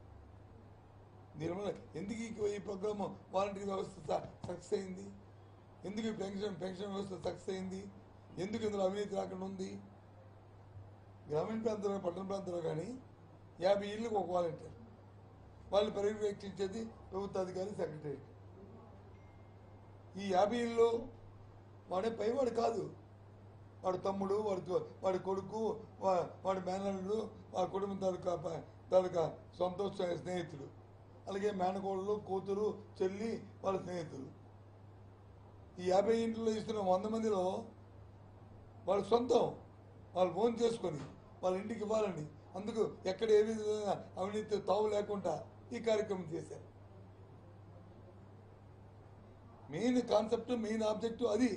దీనివల్ల ఎందుకు ఈ- ఈ ప్రోగ్రామ్ వాలంటీర్ వ్యవస్థ సక్సెస్ అయింది ఎందుకు ఈ పెన్షన్ పెన్షన్ వ్యవస్థ సక్సెస్ అయింది ఎందుకు ఇందులో అవినీతి రాకుండా ఉంది గ్రామీణ ప్రాంతంలో పట్టణ ప్రాంతంలో కానీ యాభై ఇళ్ళకి ఒక వాలంటీర్ వాళ్ళు పర్యవేక్షించేది ప్రభుత్వ అధికారి సెక్రటరీ ఈ యాభై ఇళ్ళు వాడే పైవాడు కాదు వాడి తమ్ముడు వాడి తో- వాడి కొడుకు వా- వాడి మేనల్లుడు వాడి కుటుంబం తాలూకా ప- తాలూకా సొంత స్నే- స్నేహితుడు అలాగే మేనకోడలు కూతురు చెల్లి వాళ్ళ స్నేహితులు ఈ యాభై ఇంట్లో ఇస్తున్న వంద మందిలో వాళ్ళ సొంతం వాళ్ళు ఫోన్ చేసుకొని వాళ్ళ ఇంటికి ఇవ్వాలని అందుకు ఎక్కడ ఏ విధంగా అవినీతి తావు లేకుండా ఈ కార్యక్రమం చేశారు మెయిన్ కాన్సెప్ట్ మెయిన్ ఆబ్జెక్ట్ అది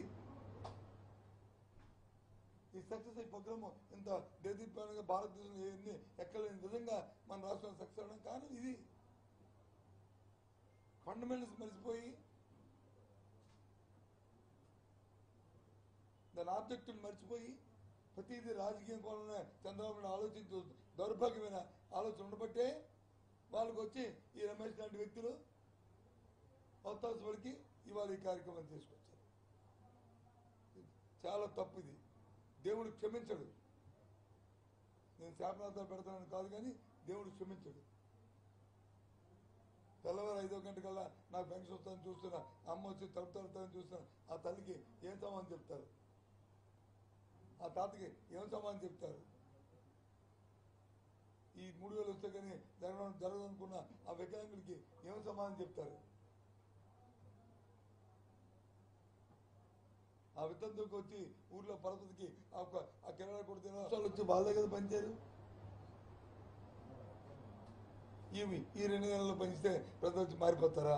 ఈ సక్సెస్ ఈ ప్రోగ్రామ్ ఇంత దేదీప్యంగా భారతదేశంలో ఎన్ని ఎక్కడ లేని విధంగా మన రాష్ట్రంలో సక్సెస్ అవడం కానీ ఇది ఫండమెంటల్స్ మర్చిపోయి దాని ఆబ్జెక్టులు మర్చిపోయి ప్రతిదీ రాజకీయం కోణంలో చంద్రబాబు నాయుడు ఆలోచించు దౌర్భాగ్యమైన ఆలోచన ఉండబట్టే వాళ్ళకి వచ్చి ఈ రమేష్ లాంటి వ్యక్తులు అవతాసపడికి ఇవాళ ఈ కార్యక్రమం తీసుకొచ్చారు చాలా తప్పు ఇది దేవుడు క్షమించడు నేను శాపనార్థాలు పెడతానని కాదు కానీ దేవుడు క్షమించడు తెల్లవారు ఐదో గంట కల్లా నాకు పెన్షన్ వస్తుందని చూస్తున్నా అమ్మ వచ్చి తలుపు తలుపుతానని చూస్తున్నా ఆ తల్లికి ఏం సమానం చెప్తారు ఆ తాతకి ఏం సమానం చెప్తారు ఈ మూడు వేలు వస్తే కానీ జరగడం జరగదనుకున్న ఆ వికలాంగుడికి ఏం సమానం చెప్తారు ఆ వితంతుకి వచ్చి ఊర్లో పరపతికి ఆ ఒక్క- ఆ కిరాణా కొడితే వాళ్ళు వచ్చి వాళ్ళే కదా పనిచేయరు ఇవి ఈ రెండు నెలల్లో పనిస్తే ప్రజలు వచ్చి మారిపోతారా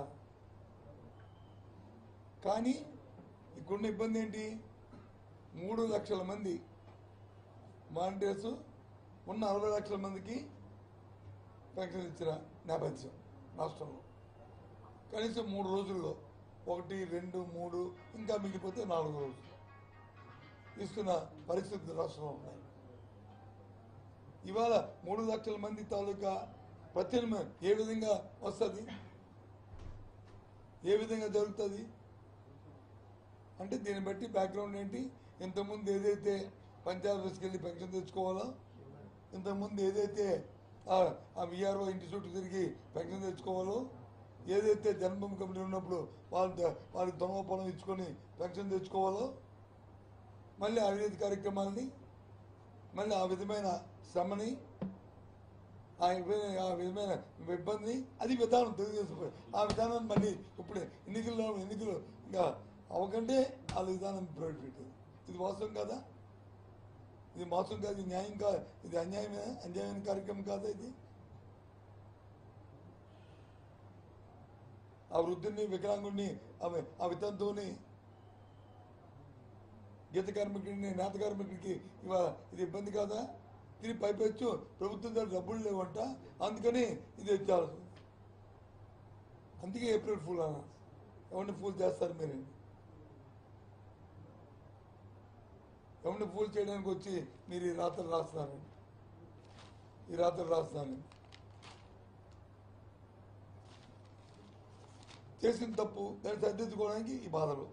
కానీ ఇక్కడున్న ఇబ్బంది ఏంటి మూడు లక్షల మంది వాలంటీర్స్ ఉన్న అరవై లక్షల మందికి పెన్షన్ ఇచ్చిన నేపథ్యం రాష్ట్రంలో కనీసం మూడు రోజుల్లో ఒకటి రెండు మూడు ఇంకా మిగిలిపోతే నాలుగు రోజులు ఇస్తున్న పరిస్థితులు రాష్ట్రంలో ఉన్నాయి ఇవాళ మూడు లక్షల మంది తాలూకా ప్రత్యామ్నాయం ఏ విధంగా వస్తుంది ఏ విధంగా జరుగుతుంది అంటే దీన్ని బట్టి బ్యాక్గ్రౌండ్ ఏంటి ఇంతకుముందు ఏదైతే పంచాయత్ ఆఫీస్కి వెళ్ళి పెన్షన్ తెచ్చుకోవాలో ఇంతకుముందు ఏదైతే ఆ- ఆ విఆర్ఓ ఇంటి చుట్టూ తిరిగి పెన్షన్ తెచ్చుకోవాలో ఏదైతే జన్మభూమి కమిటీ ఉన్నప్పుడు వాళ్ళు వాళ్ళకి దొంగ పొలం ఇచ్చుకొని పెన్షన్ తెచ్చుకోవాలో మళ్ళీ అవినీతి కార్యక్రమాలని మళ్ళీ ఆ విధమైన శ్రమని ఆ విధమైన ఆ విధమైన ఇబ్బందిని అది విధానం తెలుగుదేశం పార్టీ. ఆ విధానాన్ని మళ్ళీ ఇప్పుడు ఎన్నికల్లో ఎన్నికలు ఇంకా అవకంటే వాళ్ళ విధానం ప్రవేశపెట్టారు ఇది మోసం కాదా ఇది మోసం కాదు ఇది న్యాయం కాదు ఇది అన్యాయమే అన్యాయమైన కార్యక్రమం కాదా ఇది ఆ వృద్ధుని వికలాంగుడిని ఆమె ఆ వితంతువుని గీత కార్మికుడిని నేత కార్మికుడికి ఇవాళ ఇది ఇబ్బంది కాదా తిరిగి పైపెచ్చు ప్రభుత్వం దగ్గర డబ్బులు లేవంట అందుకని ఇది వచ్చారు అందుకే ఏప్రిల్ ఫుల్ అన్న ఎవరిని ఫూల్ చేస్తారు మీరు ఎవరిని ఫూల్ చేయడానికి వచ్చి మీరు ఈ రాత్రులు రాస్తున్నారండి ఈ రాత్రులు రాస్తున్నాను చేసిన తప్పు దాన్ని సరిదిద్దుకోవడానికి ఈ బాధలు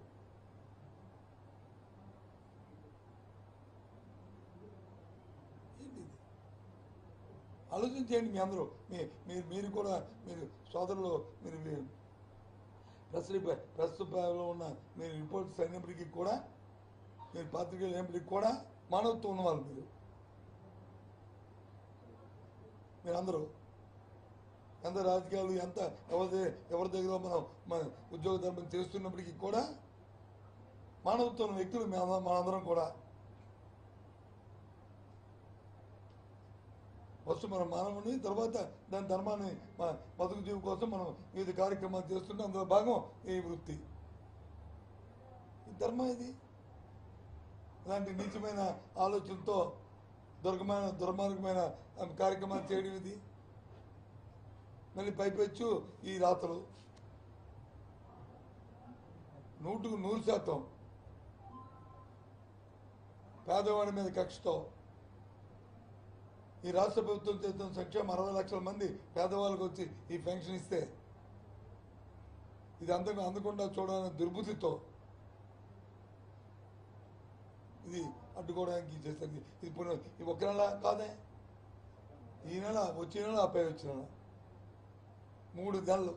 ఏంటిది ఆలోచించేయండి మీ అందరూ మీ మీరు మీరు కూడా మీరు సోదరులు మీరు మీ- ప్రెస్ రిప- ప్రెస్ లో ఉన్న మీరు రిపోర్ట్స్ అయినప్పటికీ కూడా మీరు పాత్రికేయులు అయినప్పటికీ కూడా మానవత్వం ఉన్నవాళ్ళు మీరు మీరందరూ ఎంత రాజకీయాలు ఎంత ఎవరి ఎవరి దగ్గర మనం మన ఉద్యోగ ధర్మం చేస్తున్నప్పటికీ కూడా మానవత్వం ఉన్న వ్యక్తులు మీ అందరం మనందరం కూడా ఫస్ట్ మనం మానవుని తర్వాత దాని ధర్మాన్ని మన బతుకు జీవి కోసం మనం వివిధ కార్యక్రమాలు చేస్తుంటే అందులో భాగం ఈ వృత్తి ఈ ధర్మం ఇది ఇలాంటి నీచమైన ఆలోచనతో దుర్గమైన దుర్మార్గమైన ఆ, కార్యక్రమాలు చేయడం ఇది మళ్ళీ పైపెచ్చు ఈ రాతలు నూటుకు నూరు శాతం పేదవాడి మీద కక్షతో ఈ రాష్ట్ర ప్రభుత్వం చేస్తున్న సంక్షేమం అరవై లక్షల మంది పేదవాళ్ళకి వచ్చి ఈ పెన్షన్ ఇస్తే ఇది అందకుండా అందకుండా చూడాలనే దుర్బుద్ధితో ఇది అడ్డుకోవడానికి చేస్తారు ఇది పునః ఇది ఒక నెల కాదే ఈ నెల వచ్చే నెల ఆ పై వచ్చిన నెల మూడు నెలలు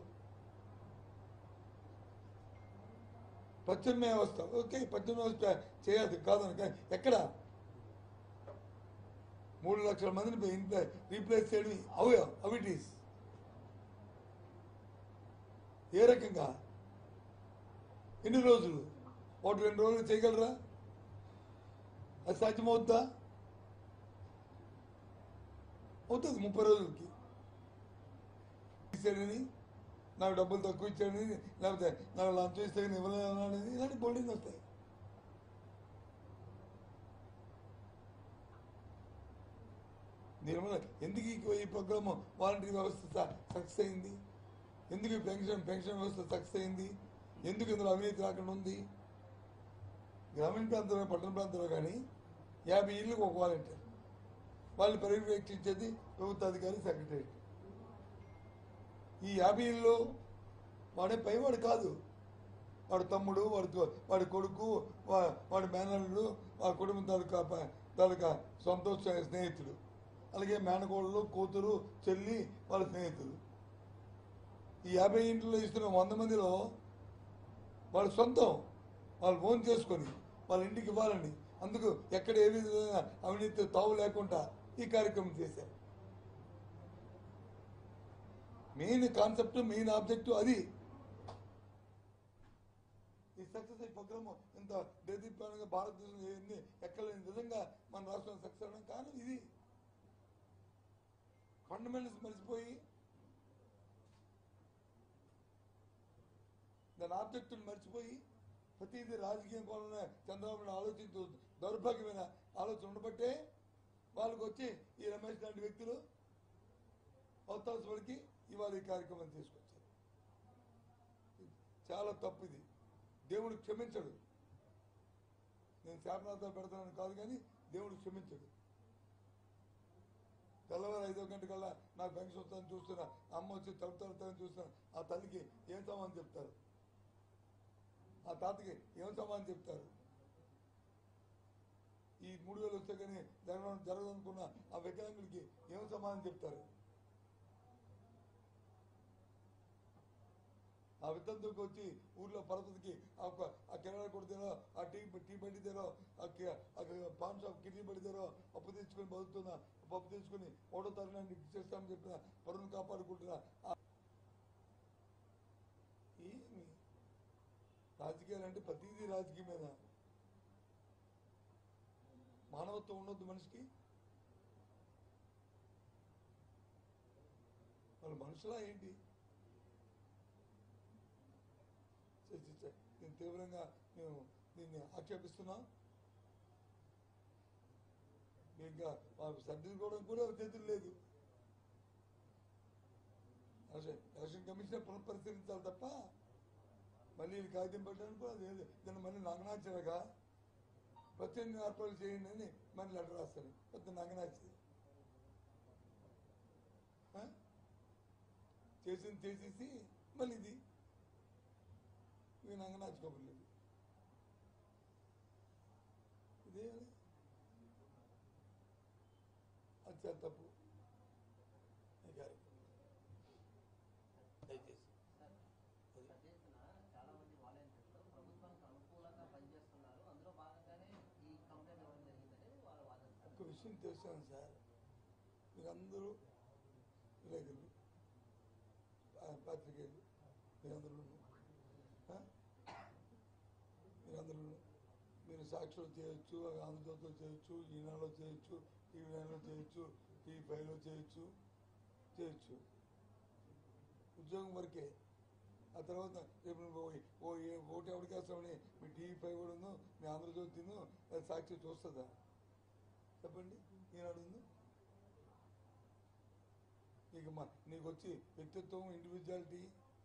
పశ్చిమ వ్యవస్థ ఓకే పశ్చిమ వ్యవస్థ చేయాలి కాదు కానీ ఎక్కడ మూడు లక్షల మందిని ఇంట్లో రీప్లేస్ చేయడం అవి అవిటీస్ ఏ రకంగా ఎన్ని రోజులు ఒకటి రెండు రోజులు చేయగలరా అది సాధ్యమవుద్దా అవుతుంది ముప్పై రోజులకి ఇచ్చాడని నాకు డబ్బులు తక్కువ ఇచ్చాడని లేకపోతే నాకు లంచం ఇస్తే కానీ ఇవ్వలేదన్నాడని ఇలాంటి బోల్డింగ్ వస్తాయి దీనివల్ల ఎందుకు ఈ- ఈ ప్రోగ్రామ్ వాలంటరీ వ్యవస్థ సక్సెస్ అయింది ఎందుకు ఈ పెన్షన్ పెన్షన్ వ్యవస్థ సక్సెస్ అయింది ఎందుకు ఇందులో అవినీతి రాకుండా ఉంది గ్రామీణ ప్రాంతంలో పట్టణ ప్రాంతంలో కానీ యాభై ఇళ్ళకి ఒక వాలంటీర్ వాళ్ళు పర్యవేక్షించేది ప్రభుత్వ అధికారి సెక్రటరీ ఈ యాభై ఇళ్ళు వాడే పైవాడు కాదు వాడు తమ్ముడు వాడి తో- వాడి కొడుకు వా- వాడి మేనల్లుడు వాడి కుటుంబం తాలూకా ప- తాలూకా సొంత స్నేహితుడు అలాగే మేనకోడలు కూతురు చెల్లి వాళ్ళ స్నేహితులు ఈ యాభై ఇంట్లో ఇస్తున్న వంద మందిలో వాళ్ళ సొంతం వాళ్ళు ఫోన్ చేసుకొని వాళ్ళ ఇంటికి ఇవ్వాలని అందుకు ఎక్కడ ఏ విధమైన అవినీతి తావు లేకుండా ఈ కార్యక్రమం చేశారు మెయిన్ కాన్సెప్ట్ మెయిన్ ఆబ్జెక్టివ్ అది ఈ సక్సెస్ ఈ ప్రోగ్రామ్ ఇంత దేదీప్యానంగా భారతదేశం ఏంది ఎక్కడ లేని విధంగా మన రాష్ట్రం సక్సెస్ అవడం కారణం ఇది ఫండమెంటల్స్ మర్చిపోయి దాని ఆబ్జెక్టుని మర్చిపోయి ప్రతిదీ రాజకీయం కోణంలో చంద్రబాబు నాయుడు ఆలోచించు దౌర్భాగ్యమైన ఆలోచన ఉండబట్టే వాళ్ళకి వచ్చి ఈ రమేష్ లాంటి వ్యక్తులు అవతాల్సి వరకు ఇవాళ ఈ కార్యక్రమం తీసుకొచ్చారు చాలా తప్పు ఇది దేవుడు క్షమించడు నేను శాపనార్థాలు పెడతానని కాదు కానీ దేవుడు క్షమించడు తెల్లవారు ఐదో గంట కల్లా నాకు పెన్షన్ వస్తుందని చూస్తున్నా అమ్మ వచ్చి తలుపు తలుపుతానని చూస్తున్నా ఆ తల్లికి ఏం సమానం చెప్తారు ఆ తాతకి ఏం సమానం చెప్తారు ఈ మూడు వేలు వస్తే కానీ జరగడం జరగదనుకున్న ఆ వికలాంగుడికి ఏం సమానం చెప్తారు ఆ విద్దంతుడికి వచ్చి ఊర్లో పరపతికి ఆ ఒక ఆ కిరాణా కొడు తీరో ఆ టీ టీ బండి తీరో ఆ కి- ఆ పాన్ షాప్ కిడ్నీ బండి తీరో అప్పు తెచ్చుకొని బతుకుతున్నా పప్పు తెచ్చుకొని ఒకటో తరగతి చేస్తామని చెప్పిన పరువును కాపాడుకుంటున్నా ఆ- ఏమి రాజకీయాలు అంటే ప్రతిదీ రాజకీయమేనా మానవత్వం ఉండొద్దు మనిషికి వాళ్ళు మనుషులా ఏంటి ఛే, ఛే, ఛే. దీన్ని తీవ్రంగా మేము దీన్ని ఆక్షేపిస్తున్నాం మీకు ఇంకా మాకు సర్దించుకోవడం కూడా చేతులు లేదు ఎలక్షన్ ఎలక్షన్ కమిషన్ పునఃపరిశీలించాలి తప్ప మళ్ళీ ఇది కాగితం పెట్టడానికి కూడా అది లేదు. దాన్ని మళ్ళీ నగనాచరగా ప్రత్యేక ఏర్పాటు చేయండి అని మళ్ళీ లెటర్ రాస్తాను పెద్ద నగనాచి ఆ? చేసింది చేసేసి మళ్ళీ ఇది ఇవి నంగనాచి కబుర్లు ఇవి. ఇదే అది చాలా తప్పు ఈ కార్యక్రమం దయచేసి అది. చేసిన చాలా మంది వాలంటీర్లు ప్రభుత్వానికి అనుకూలంగా పనిచేస్తున్నారు అందులో భాగంగానే ఈ కంప్లైంట్ ఇవ్వడం జరిగిందని వాళ్ళు వాదిస్తారు ఒక్క విషయం తెలుసాను సార్ మీరందరూ విలేకరులు ఆ, పాత్రికేయులు మీరందరూ మీరందరూ మీరు సాక్షులు చేయొచ్చు ఆంధ్రజ్యోతిలో చేయొచ్చు ఈనాడులో చేయొచ్చు టీవీ నైన్లో చేయొచ్చు టీవీ ఫైవ్లో చేయొచ్చు చేయొచ్చు ఉద్యోగం వరకే ఆ తర్వాత రేపు నువ్వు ఓ- ఓ ఏ ఓటు ఎవరికి వేస్తామని మీ టీవీ ఫైవ్ కూడా ఉందో మీ ఆంధ్రజ్యోతిను అది సాక్షి చూస్తుందా చెప్పండి ఈనాడు ఉంది నీకు మా నీకు వచ్చి వ్యక్తిత్వం ఇండివిజువాలిటీ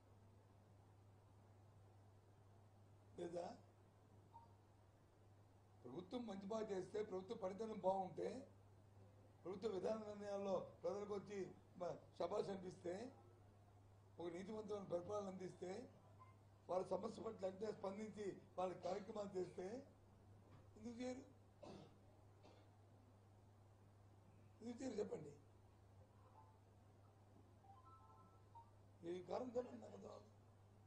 లేదా ప్రభుత్వం మంచి బాగా చేస్తే ప్రభుత్వ పనితనం బాగుంటే ప్రభుత్వ విధాన నిర్ణయాల్లో ప్రజలకు వచ్చి మ- శబాష్ అనిపిస్తే ఒక నీతివంతమైన పరిపాలన అందిస్తే వాళ్ళ సమస్య పట్ల వెంటనే స్పందించి వాళ్ళ కార్యక్రమాలు చేస్తే ఎందుకు చేయరు ఎందుకు చెప్పండి ఈ కారణం చెప్పండి నాకు అర్థం అవ్వదు.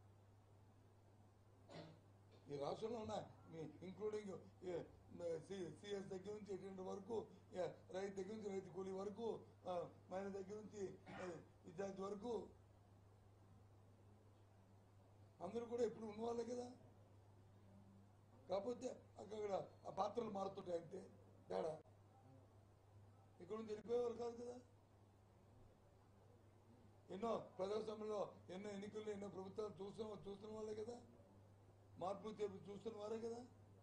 ఈ రాష్ట్రంలో ఉన్న మీ ఇంక్లూడింగ్ సిఎస్ దగ్గర నుంచి ఎటువంటి వరకు ఏ, రైతు దగ్గర నుంచి రైతు కూలీ వరకు ఆ, మహిళ దగ్గర నుంచి ఏ, విద్యార్థి వరకు అందరూ కూడా ఎప్పుడు ఉన్నవాళ్ళే కదా కాకపోతే అక్కడ ఆ పాత్రలు మారుతుంటాయి అంతే తేడా ఇక్కడ నుంచి వెళ్ళిపోయేవారు కాదు కదా ఎన్నో ప్రజాస్వామ్యంలో ఎన్నో ఎన్నికల్లో ఎన్నో ప్రభుత్వాలు చూస్తున్న చూస్తున్న వాళ్ళే కదా మార్పులు చేర్పు చూస్తున్న వారే కదా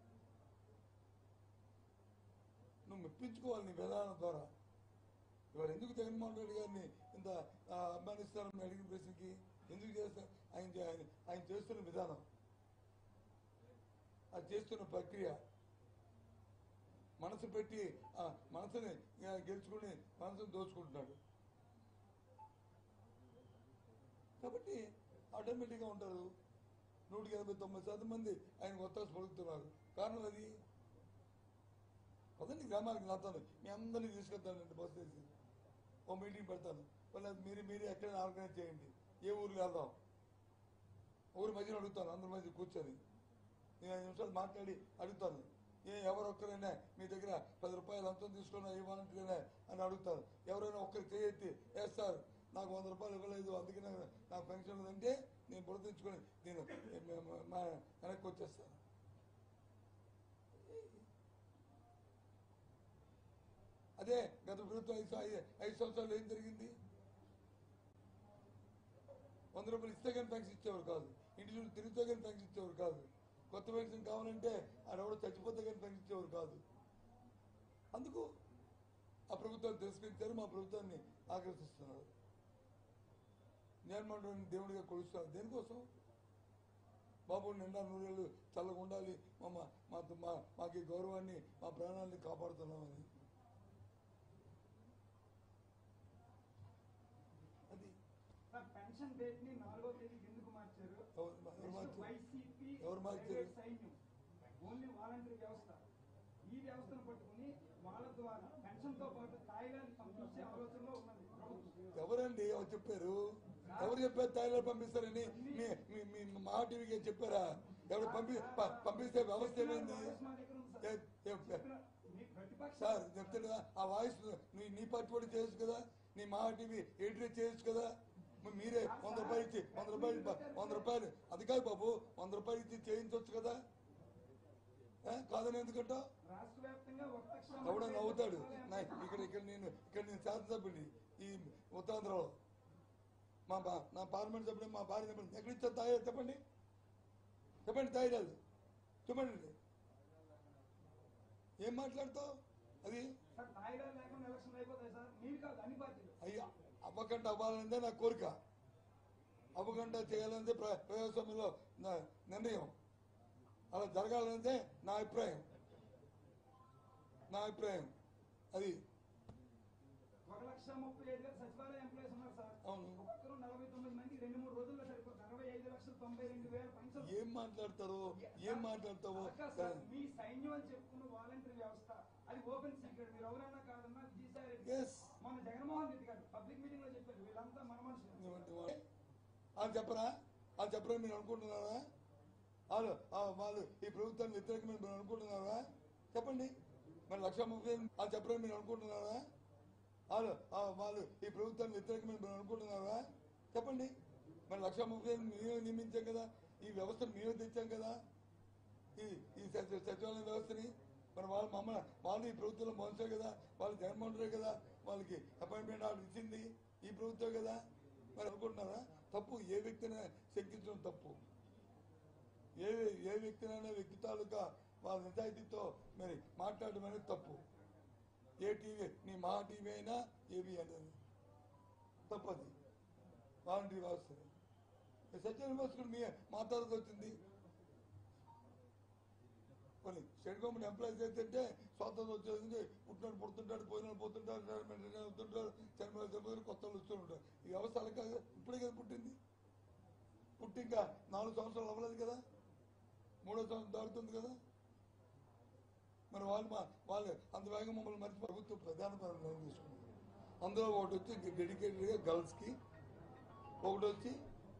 నువ్వు మెప్పించుకోవాలి నీ విధానం ద్వారా ఇవాళ ఎందుకు జగన్మోహన్ రెడ్డి గారిని ఇంత ఆ, అభిమానిస్తారని అడిగిన ప్రశ్నకి ఎందుకు చేస్తారు ఆయన చే- ఆయన ఆయన చేస్తున్న విధానం అది చేస్తున్న ప్రక్రియ మనసు పెట్టి ఆ మనసుని ఆ, గెలుచుకుని మనసుని దోచుకుంటున్నాడు కాబట్టి ఆటోమేటిక్గా ఉంటారు నూటికి ఎనభై తొంభై శాతం మంది ఆయన ఒత్తాసు పలుకుతున్నారు కారణం అది పదండి గ్రామాలకు నాతాను మీ అందరినీ తీసుకెళ్తానండి బస్ వేసి ఓ మీటింగ్ పెడతాను మళ్ళీ మీరు మీరే ఎక్కడైనా ఆర్గనైజ్ చేయండి ఏ ఊరికి వెళ్దాం ఊరి మధ్యలో అడుగుతాను అందరి మధ్య కూర్చొని నేను ఐదు నిమిషాలు మాట్లాడి అడుగుతాను ఏ ఎవరొక్కరైనా మీ దగ్గర పది రూపాయలు అంతం తీసుకున్నా ఏ వాలంటీర్లైనా అని అడుగుతాను ఎవరైనా ఒక్కరు చేయెత్తి వేస్తారు నాకు వంద రూపాయలు ఇవ్వలేదు అందుకే నాకు నాకు పెన్షన్ లేదంటే నేను బురదించుకొని నేను మ- మ- మా వెనక్కి వచ్చేస్తాను అదే గత ప్రభుత్వం ఐదు సం- ఐదు- ఐదు సంవత్సరాలు ఏం జరిగింది వంద రూపాయలు ఇస్తే కానీ పెన్షన్ ఇచ్చేవారు కాదు ఇంటి చుట్టూ తిరిగితే కానీ పెన్షన్ ఇచ్చేవారు కాదు కొత్త పెన్షన్ కావాలంటే ఆడెవడో చచ్చిపోతే కానీ పెన్షన్ ఇచ్చేవారు కాదు అందుకు ఆ ప్రభుత్వాన్ని తిరస్కరించారు మా ప్రభుత్వాన్ని ఆకర్షిస్తున్నారు జగన్మోహన్ రెడ్డిని దేవుడిగా కొలుస్తున్నారు దేనికోసం బాబు నిండా నూరేళ్ళు చల్లగా ఉండాలి మా మా మా మాకు ఈ గౌరవాన్ని మా ప్రాణాన్ని కాపాడుతున్నామని అది సార్ పెన్షన్ డేట్ ని నాలుగో తేదీకి ఎందుకు మార్చారు ఎవరు మా- ఎవరు మార్చారు? వైసీపీ ఎవరు మార్చారు? ప్రైవేట్ సైన్యం ఓన్లీ వాలంటరీ వ్యవస్థ ఈ వ్యవస్థను పట్టుకుని వాళ్ళ ద్వారా పెన్షన్ తో పాటు తాయిలాండ్ పంపించే ఆలోచనలో ఉన్నది ప్రభుత్వం ఎవరండి ఎవరు చెప్పారు ఎవరు చెప్పారు తాయిలాండ్ పంపిస్తారని మీ మీ మీ మహా టీవీకి చెప్పారా ఎవరు పంపి ప- పంపిస్తే వ్యవస్థ ఏమైంది వాయిస్ మా దగ్గర ఉంది సార్. ఏ- ఏ- చెప్పిన- మీ ప్రతిపక్ష సార్ చెప్తాను కదా ఆ వాయిస్ నీ నీ పార్టీ కూడా చేయొచ్చు కదా నీ మహా టీవీ ఎడిటర్ చేయొచ్చు కదా మరి మీరే వంద రూపాయలు ఇచ్చి వంద రూపాయలు ఇవ్వ- వంద రూపాయలు అది కాదు బాబు వంద రూపాయలు ఇచ్చి చేయించవచ్చు కదా ఏ? కాదని ఎందుకంటావు రాష్ట్ర వ్యాప్తంగా ఒక్క ఎవడో నవ్వుతాడు నా- ఇక్కడ ఇక్కడ నేను ఇక్కడ నేను శాసనసభ్యుని ఈ ఉత్తరాంధ్రలో మా బా నా పార్లమెంట్ సభ్యుడు మా భార్య చెప్పండి ఎక్కడ ఇచ్చా తాయి చెప్పండి చెప్పండి తాయిరాదు చెప్పండి ఏం మాట్లాడతావు అది సార్ తాయిలాండ్ లేకుండా ఎలక్షన్ అయిపోతాయి సార్ మీరు కాదు అన్ని పార్టీలు అయ్యా అవ్వకుండా అవ్వాలనేదే నా కోరిక అవ్వకుండా చేయాలనేదే ప్ర- ప్రజాస్వామ్యంలో నా నిర్ణయం అలా జరగాలనేదే నా అభిప్రాయం నా అభిప్రాయం అది ఒక లక్ష ముప్పై ఐదు వేల సచివాలయ ఎంప్లాయీస్ ఉన్నారు సార్ అవును. ఒక్కరు నలభై తొమ్మిది మంది రెండు మూడు రోజుల్లో సరిపోతుంది అరవై ఐదు లక్షల తొంభై రెండు వేల పెన్షన్ ఏం మాట్లాడతారు ఏం మాట్లాడతావో అక్క సార్, మీ సైన్యం అని చెప్పుకున్న వాలంటరీ వ్యవస్థ అది ఓపెన్ సీక్రెట్ మీరు ఎవరైనా కాదన్నా విజయసాయి రెడ్డి Yes. మొన్న జగన్మోహన్ రెడ్డి గారు పబ్లిక్ మీటింగ్ లో చెప్పారు వీళ్ళంతా మన మనుషులు వాళ్ళు చెప్పరా వాళ్ళు చెప్పరా మీరు అనుకుంటున్నారా వాళ్ళు ఆ, వాళ్ళు ఈ ప్రభుత్వాన్ని వ్యతిరేకమైన మీరు అనుకుంటున్నారా చెప్పండి మరి లక్ష ముప్పై ఎనిమిది వాళ్ళు చెప్పరా మీరు అనుకుంటున్నారా వాళ్ళు ఆ, వాళ్ళు ఈ ప్రభుత్వాన్ని వ్యతిరేకమైన మీరు అనుకుంటున్నారా చెప్పండి మరి లక్ష ముప్పై ఎనిమిది మేమే నియమించాం కదా ఈ వ్యవస్థను మేమే తెచ్చాం కదా ఈ ఈ సచి- సచివాలయ వ్యవస్థని మరి వాళ్ళు మమ్మల్ని వాళ్ళు ఈ ప్రభుత్వంలో మోసారు కదా వాళ్ళు జగన్మోహన్ రెడ్డి కదా వాళ్ళకి అపాయింట్మెంట్ ఆర్డర్ ఇచ్చింది ఈ ప్రభుత్వం కదా మరి అనుకుంటున్నారా తప్పు ఏ వ్యక్తిని శంకించడం తప్పు ఏ ఏ వ్యక్తినైనా వ్యక్తి తాలూకా వాళ్ళ నిజాయితీతో మరి మాట్లాడడం అనేది తప్పు ఏ టీవీ నీ మా టీవీ అయినా ఏవి అనేది తప్పది వాలంటీర్ వ్యవస్థ సత్య వ్యవస్థ కూడా మీ మా తర్వాత వచ్చింది కొన్ని స్టేట్ గవర్నమెంట్ ఎంప్లాయీస్ అయితే స్వాతంత్రం వచ్చేసింది పుట్టినాడు పుడుతుంటాడు పోయినాడు పోతుంటాడు రిటైర్మెంట్ రిటైర్ అవుతుంటాడు చనిపోయిన చనిపోయిన కొత్త వాళ్ళు వస్తూ ఉంటారు ఈ వ్యవస్థ అలా కాదు ఇప్పుడే కదా పుట్టింది పుట్టి ఇంకా నాలుగు సంవత్సరాలు అవ్వలేదు కదా మూడో సంవత్సరం దాడుతుంది కదా మరి వాళ్ళు మా వాళ్ళు అంత వేగం మమ్మల్ని మర్చి ప్రభుత్వం ప్రధాన నిర్ణయం తీసుకున్నారు అందులో ఒకటి వచ్చి డెడికేటెడ్గా గర్ల్స్కి ఒకటి వచ్చి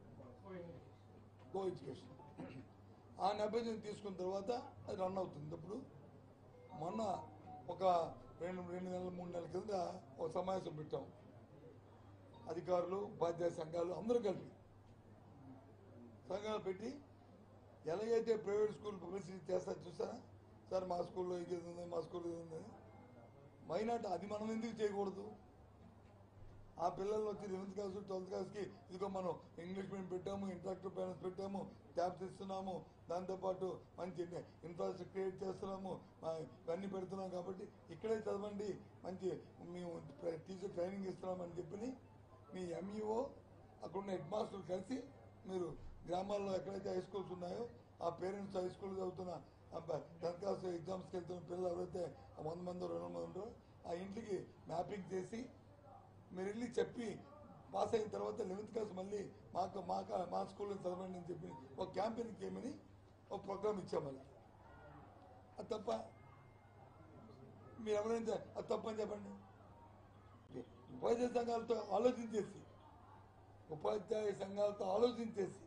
కో ఎడ్యుకేషన్ ఆ నేపథ్యం తీసుకున్న తర్వాత అది రన్ అవుతుంది ఇప్పుడు మొన్న ఒక రెండు రెండు నెలల మూడు నెలల కింద ఒక సమావేశం పెట్టాం అధికారులు ఉపాధ్యాయ సంఘాలు అందరూ కలిపి సంఘాలు పెట్టి ఎలాగైతే ప్రైవేట్ స్కూల్ పబ్లిసిటీ చేస్తారు చూసారా సార్ మా స్కూల్లో ఇది ఉంది మా స్కూల్లో ఇది ఉంది మైనాట్ అది మనం ఎందుకు చేయకూడదు ఆ పిల్లలు వచ్చి లెవెన్త్ క్లాస్ ట్వెల్త్ క్లాస్కి ఇదిగో మనం ఇంగ్లీష్ మీడియం పెట్టాము ఇంటరాక్టివ్ పేరెంట్స్ పెట్టాము ట్యాబ్స్ ఇస్తున్నాము దాంతోపాటు మంచి ఇన్ఫ్రాస్ట్రక్చర్ క్రియేట్ చేస్తున్నాము ఆ, ఇవన్నీ పెడుతున్నాం కాబట్టి ఇక్కడే చదవండి మంచి మేము టీచర్ ట్రైనింగ్ ఇస్తున్నామని చెప్పి మీ ఎంఈఓ అక్కడున్న హెడ్ మాస్టర్ కలిసి మీరు గ్రామాల్లో ఎక్కడైతే హై స్కూల్స్ ఉన్నాయో ఆ పేరెంట్స్ హై స్కూల్ చదువుతున్న టెన్త్ క్లాస్ ఎగ్జామ్స్కి వెళ్తున్న పిల్లలు ఎవరైతే ఆ వంద మంది రెండు మంది ఉంటారో ఆ ఇంటికి మ్యాపింగ్ చేసి మీరు వెళ్ళి చెప్పి పాస్ అయిన తర్వాత లెవెన్త్ క్లాస్ మళ్ళీ మాకు మా కా- మా స్కూల్లో చదవండి అని చెప్పి ఒక క్యాంపెయిన్కి ఏమని ఒక ప్రోగ్రామ్ ఇచ్చాం మళ్ళీ అది తప్ప మీరు ఎవరైనా అది తప్పని చెప్పండి ఉపాధ్యాయ సంఘాలతో ఆలోచించేసి ఉపాధ్యాయ సంఘాలతో ఆలోచించేసి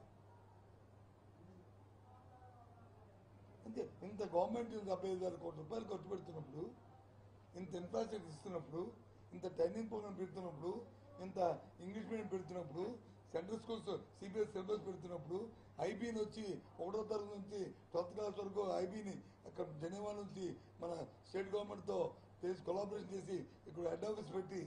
అంతే ఇంత గవర్నమెంట్ డెబ్బై ఐదు వేల కోట్ల రూపాయలు ఖర్చు పెడుతున్నప్పుడు ఇంత ఇన్ఫ్రాస్ట్రక్చర్ ఇస్తున్నప్పుడు ఇంత ట్రైనింగ్ ప్రోగ్రామ్ పెడుతున్నప్పుడు ఇంత ఇంగ్లీష్ మీడియం పెడుతున్నప్పుడు సెంట్రల్ స్కూల్స్ సిబిఎస్ సిలబస్ పెడుతున్నప్పుడు ఐబీని వచ్చి ఒకటో తరగతి నుంచి ట్వెల్త్ క్లాస్ వరకు ఐబీని అక్కడ జనీవా నుంచి మన స్టేట్ గవర్నమెంట్తో చేసి కొలాబరేషన్ చేసి ఇక్కడ హెడ్ ఆఫీస్ పెట్టి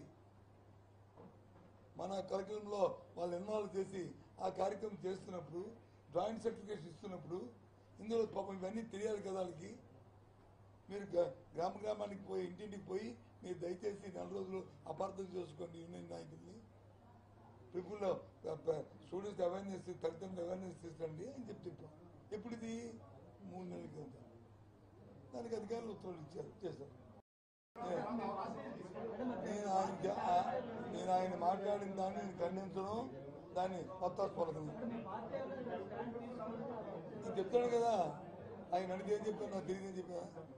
మన కరికులంలో వాళ్ళు ఎన్నోళ్ళు చేసి ఆ కార్యక్రమం చేస్తున్నప్పుడు జాయింట్ సర్టిఫికేషన్ ఇస్తున్నప్పుడు ఇందులో పాపం ఇవన్నీ తెలియాలి కదా వాళ్ళకి మీరు గ్రా- గ్రామ గ్రామానికి పోయి ఇంటింటికి పోయి మీరు దయచేసి నెల రోజులు అపార్థం చేసుకోండి యూనియన్ నాయకుల్ని పీపుల్లో స్టూడెంట్స్ అవేర్నెస్ తల్లిదండ్రులు అవేర్నెస్ తీసుకోండి అని చెప్పి చెప్పాం ఎప్పుడు ఇది మూడు నెలల కింద దానికి అధికారులు ఉత్తర్వులు ఇచ్చారు చేశారు నేను ఆయన చే- ఆ- నేను ఆయన మాట్లాడిన దాన్ని నేను ఖండించడం దాన్ని కొత్తాస్పడతాను నేను చెప్తాను కదా ఆయన అడిగితే ఏం చెప్పాను నాకు తెలియదని చెప్పా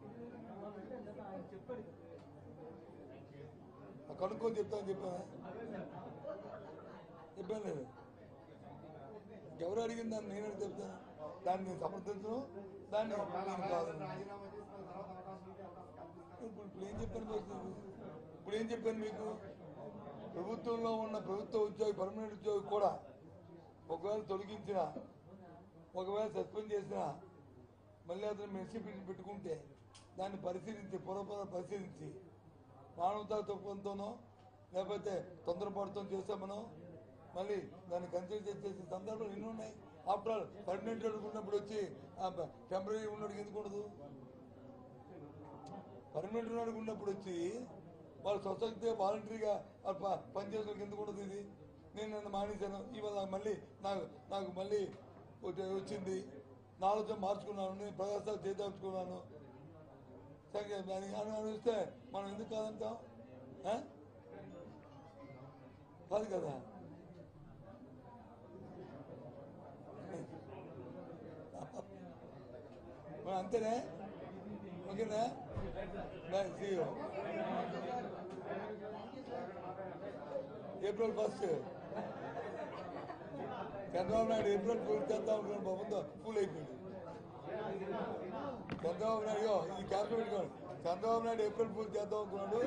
ఆ కనుక్కొని చెప్తాను చెప్పాను చెప్పాను లేదు ఎవరు అడిగిన దాన్ని నేను అడిగి చెప్తాను దాన్ని నేను సమర్థించను దాన్ని నేను కాదను ఇప్పుడు ఇప్పుడు ఏం చెప్పాను మీకు ఇప్పుడు ఏం చెప్పాను మీకు ప్రభుత్వంలో ఉన్న ప్రభుత్వ ఉద్యోగి పర్మనెంట్ ఉద్యోగి కూడా ఒకవేళ తొలగించిన ఒకవేళ సస్పెండ్ చేసిన మళ్ళీ అతను మెన్సిపిషన్ పెట్టుకుంటే దాన్ని పరిశీలించి పూర్వపర పరిశీలించి మానవతా తత్వంతోనో లేకపోతే తొందరపాటుతో చేసామనో మళ్ళీ దాన్ని కన్సిడర్ చేసే సందర్భాలు ఎన్ని ఉన్నాయి ఆఫ్టర్ ఆల్ పర్మనెంట్ ఉన్నప్పుడు వచ్చి టెంపరీ ఉన్నప్పుడు ఎందుకు ఉండదు పర్మనెంట్ ఉన్నప్పుడు ఉన్నప్పుడు వచ్చి వాళ్ళు స్వచ్ఛతే వాలంటరీగా వాళ్ళు ప- పనిచేసేందుకు ఎందుకు ఉండదు ఇది నేను నన్ను మానేశాను ఇవాళ మళ్ళీ నాకు నాకు మళ్ళీ ఒకటి వచ్చింది నా ఆలోచన మార్చుకున్నాను నేను ప్రదర్శన చేయదలుచుకున్నాను సరే దాన్ని అని అనిపిస్తే మనం ఎందుకు కాదంటాం ఆ? కాదు కదా మరి అంతేనే ఓకేనా bye see you April first Chandrababu Naidu April fool చేద్దాం అనుకున్నాను బాబుతో ఫుల్ అయిపోయింది చంద్రబాబు నాయుడు ఇగో, ఈ క్యాప్ పెట్టుకోండి చంద్రబాబు నాయుడు ఏప్రిల్ ఫుల్ చేద్దాం అనుకున్నాడు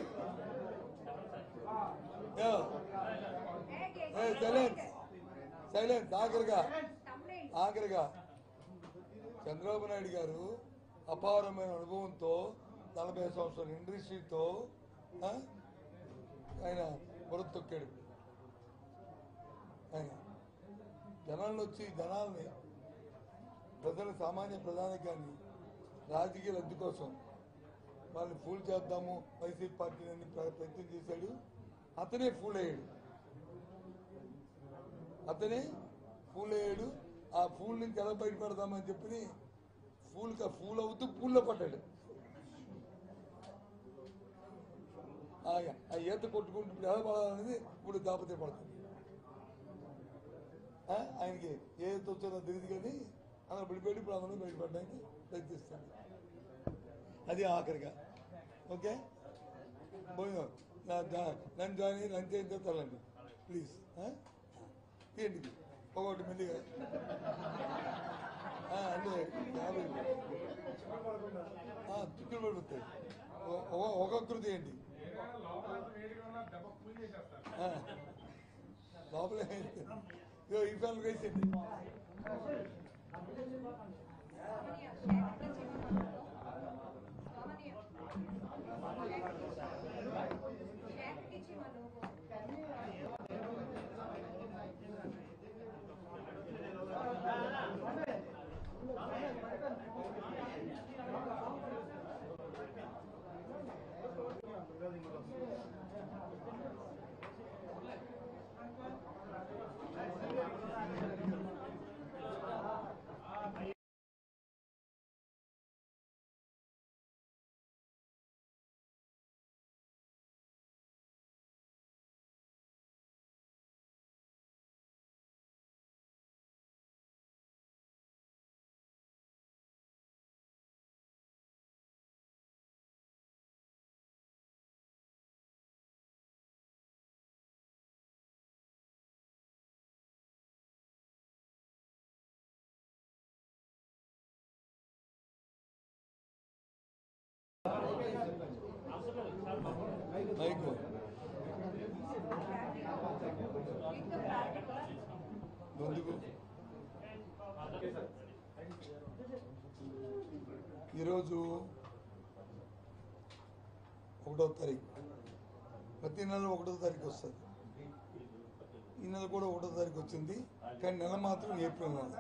సైలెన్స్ సైలెన్స్ ఆఖరిగా ఆఖరిగా చంద్రబాబు నాయుడు గారు అపారమైన అనుభవంతో నలభై సంవత్సరాల ఇండస్ట్రీతో ఆ, ఆయన బురద తొక్కాడు ఆయన జనాలను వచ్చి జనాల్ని ప్రజల సామాన్య ప్రధానికాన్ని రాజకీయ లబ్ధి కోసం వాళ్ళని ఫూల్ చేద్దాము వైసీపీ పార్టీని ప్ర- ప్రయత్నం చేశాడు అతనే ఫూల్ అయ్యాడు అతనే ఫూల్ అయ్యాడు ఆ ఫూల్ నుంచి ఎలా బయటపడదామని చెప్పి ఫూల్ ఫూల్ అవుతూ పూల్లో పడ్డాడు ఆ ఆ ఈత కొట్టుకుంటూ ఇప్పుడు ఎలా పడాలనేది ఇప్పుడు దాపతే పడుతుంది ఆ, ఆయనకి ఏ ఈత వచ్చారో తెలియదు కానీ అలా పడిపోయి ఇప్పుడు అందరూ బయటపడడానికి ప్రయత్నిస్తాడు అది ఆఖరిగా ఓకే పోయినా నా- నా- నన్ను జాయిన్ అయ్యి లంచ్ అయిన తర్వాత వెళ్ళండి ప్లీజ్ ఏంటి ఒకటి మెల్లిగా ఆ, అంటే యాభై ఆ, చుక్కలు పడుతాయి ఒ- ఒ- ఒక్కొక్కరిది ఏంటి ఆ, లోపల ఇగో ఈ ఫ్యాన్ వేసేయండి మైక్ ఎందుకు ఈరోజు ఒకటో తారీఖు ప్రతి నెల ఒకటో తారీఖు వస్తుంది ఈ నెల కూడా ఒకటో తారీఖు వచ్చింది కానీ నెల మాత్రం ఏప్రిల్ నెల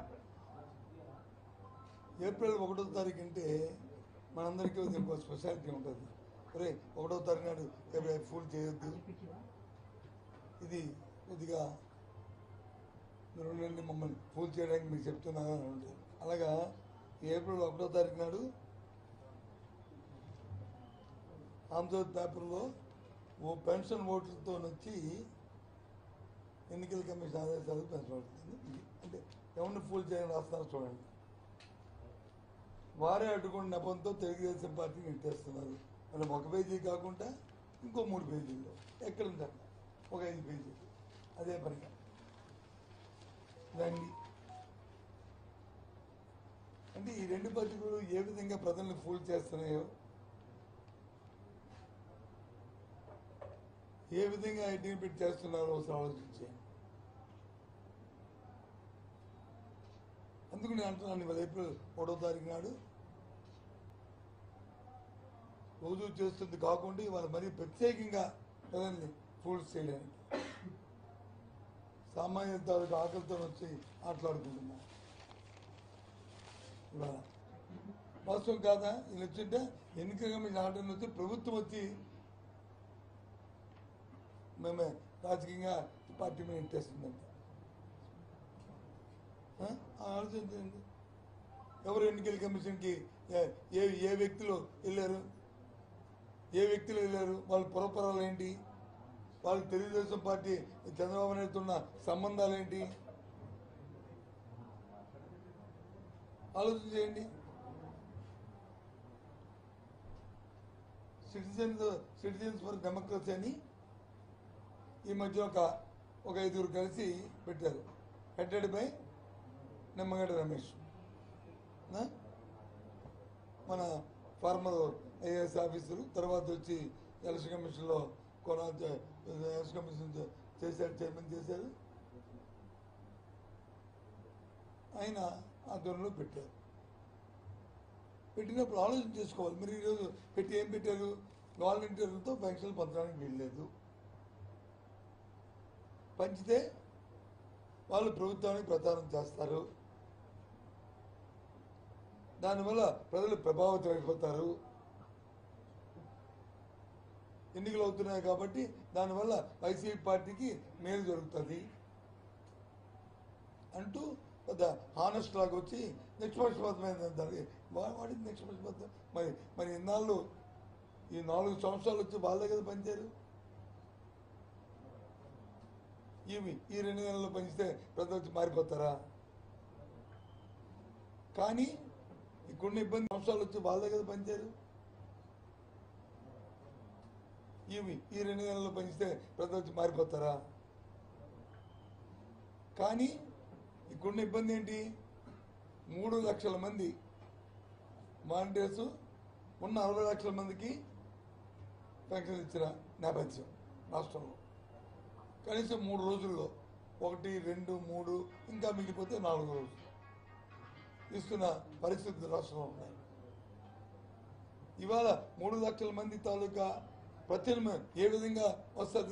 ఏప్రిల్ ఒకటో తారీఖు అంటే మనందరికీ ఇంకో స్పెషాలిటీ ఉంటుంది ఒరే ఒకటో తారీఖు నాడు ఎప్పుడైనా ఫుల్ చేయొద్దు ఇది కొద్దిగా మీరు ఉండండి మమ్మల్ని ఫుల్ చేయడానికి మీకు చెప్తున్నాను అని ఉంటుంది అలాగా ఏప్రిల్ ఒకటో తారీఖు నాడు ఆంధ్రజ్యోతి పేపర్లో ఓ పెన్షన్ ఓట్లతో వచ్చి ఎన్నికల కమిషన్ ఆదేశాలు పెన్షన్ ఓట్లేదు అంటే ఎవరిని ఫుల్ చేయని రాస్తున్నారు చూడండి వారే అడ్డుకున్న నెపంతో తెలుగుదేశం పార్టీని నెట్టేస్తున్నారు మరి ఒక పేజీ కాకుండా ఇంకో మూడు పేజీలు ఎక్కడ ఉంది అక్కడ ఒక ఐదు పేజీలు అదే పనిగా రండి అంటే ఈ రెండు పత్రికలు ఏ విధంగా ప్రజల్ని ఫూల్ చేస్తున్నాయో ఏ విధంగా ఐటీ పెట్టి చేస్తున్నారో ఒకసారి ఆలోచించేయండి అందుకు నేను అంటున్నాను ఇవాళ ఏప్రిల్ ఒకటో తారీఖు నాడు రోజు చేస్తుంది కాకుండా ఇవాళ మరీ ప్రత్యేకంగా ప్రజల్ని ఫూల్స్ చేయడానికి సామాన్య తాలూకు ఆకలితో వచ్చి ఆటలాడుకుంటున్నాం ఇవాళ వాస్తవం కాదా వీళ్ళు వచ్చింటే ఎన్నికల కమిషన్ ఆర్డర్ వచ్చి ప్రభుత్వం వచ్చి మేమే రాజకీయంగా పార్టీ మీద ఇంటేస్తుందంట ఆ? ఆలోచించండి ఎవరు ఎన్నికల కమిషన్కి ఏ- ఏ ఏ వ్యక్తులు వెళ్ళారు ఏ వ్యక్తులు వెళ్ళారు వాళ్ళ పురపరాలు ఏంటి వాళ్ళకి తెలుగుదేశం పార్టీ చంద్రబాబు నాయుడుతో ఉన్న సంబంధాలు ఏంటి ఆలోచన చేయండి సిటిజన్స్ సిటిజన్స్ ఫర్ డెమోక్రసీ అని ఈ మధ్య ఒక ఒక ఐదుగురు కలిసి పెట్టారు హెడెడ్ బై నిమ్మగడ్డ రమేష్ నా? మన ఫార్మర్ ఐఏఎస్ ఆఫీసరు తర్వాత వచ్చి ఎలక్షన్ కమిషన్లో కొన ఎలక్షన్ కమిషన్ చే- చేశారు చైర్మన్ చేశారు ఆయన ఆధ్వర్యంలో పెట్టారు పెట్టినప్పుడు ఆలోచన చేసుకోవాలి మీరు ఈరోజు పెట్టి ఏం పెట్టారు వాలంటీర్లతో పెన్షన్లు పంచడానికి వీల్లేదు పంచితే వాళ్ళు ప్రభుత్వానికి ప్రచారం చేస్తారు దానివల్ల ప్రజలు ప్రభావితం అయిపోతారు ఎన్నికలు అవుతున్నాయి కాబట్టి దానివల్ల వైసీపీ పార్టీకి మేలు జరుగుతుంది అంటూ పెద్ద హానెస్ట్ లాగా వచ్చి నిష్పక్షపాతమైన దానికి వా- వాడింది నిష్పక్షపాతం మరి మరి ఇన్నాళ్ళు ఈ నాలుగు సంవత్సరాలు వచ్చి వాళ్ళే కదా పనిచారు ఇవి ఈ రెండు నెలల్లో పెంచితే ప్రజలు వచ్చి మారిపోతారా కానీ ఇక్కడున్న ఇబ్బంది సంవత్సరాలు వచ్చి వాళ్ళే కదా పనిచారు ఇవి ఈ రెండు నెలల్లో పెంచితే ప్రజలు వచ్చి మారిపోతారా కానీ ఇక్కడున్న ఇబ్బంది ఏంటి మూడు లక్షల మంది వాలంటీర్స్ ఉన్న అరవై లక్షల మందికి పెన్షన్ ఇచ్చిన నేపథ్యం రాష్ట్రంలో కనీసం మూడు రోజుల్లో ఒకటి రెండు మూడు ఇంకా మిగిలిపోతే నాలుగు రోజులు ఇస్తున్న పరిస్థితులు రాష్ట్రంలో ఉన్నాయి ఇవాళ మూడు లక్షల మంది తాలూకా ప్రత్యామ్నాయం ఏ విధంగా వస్తుంది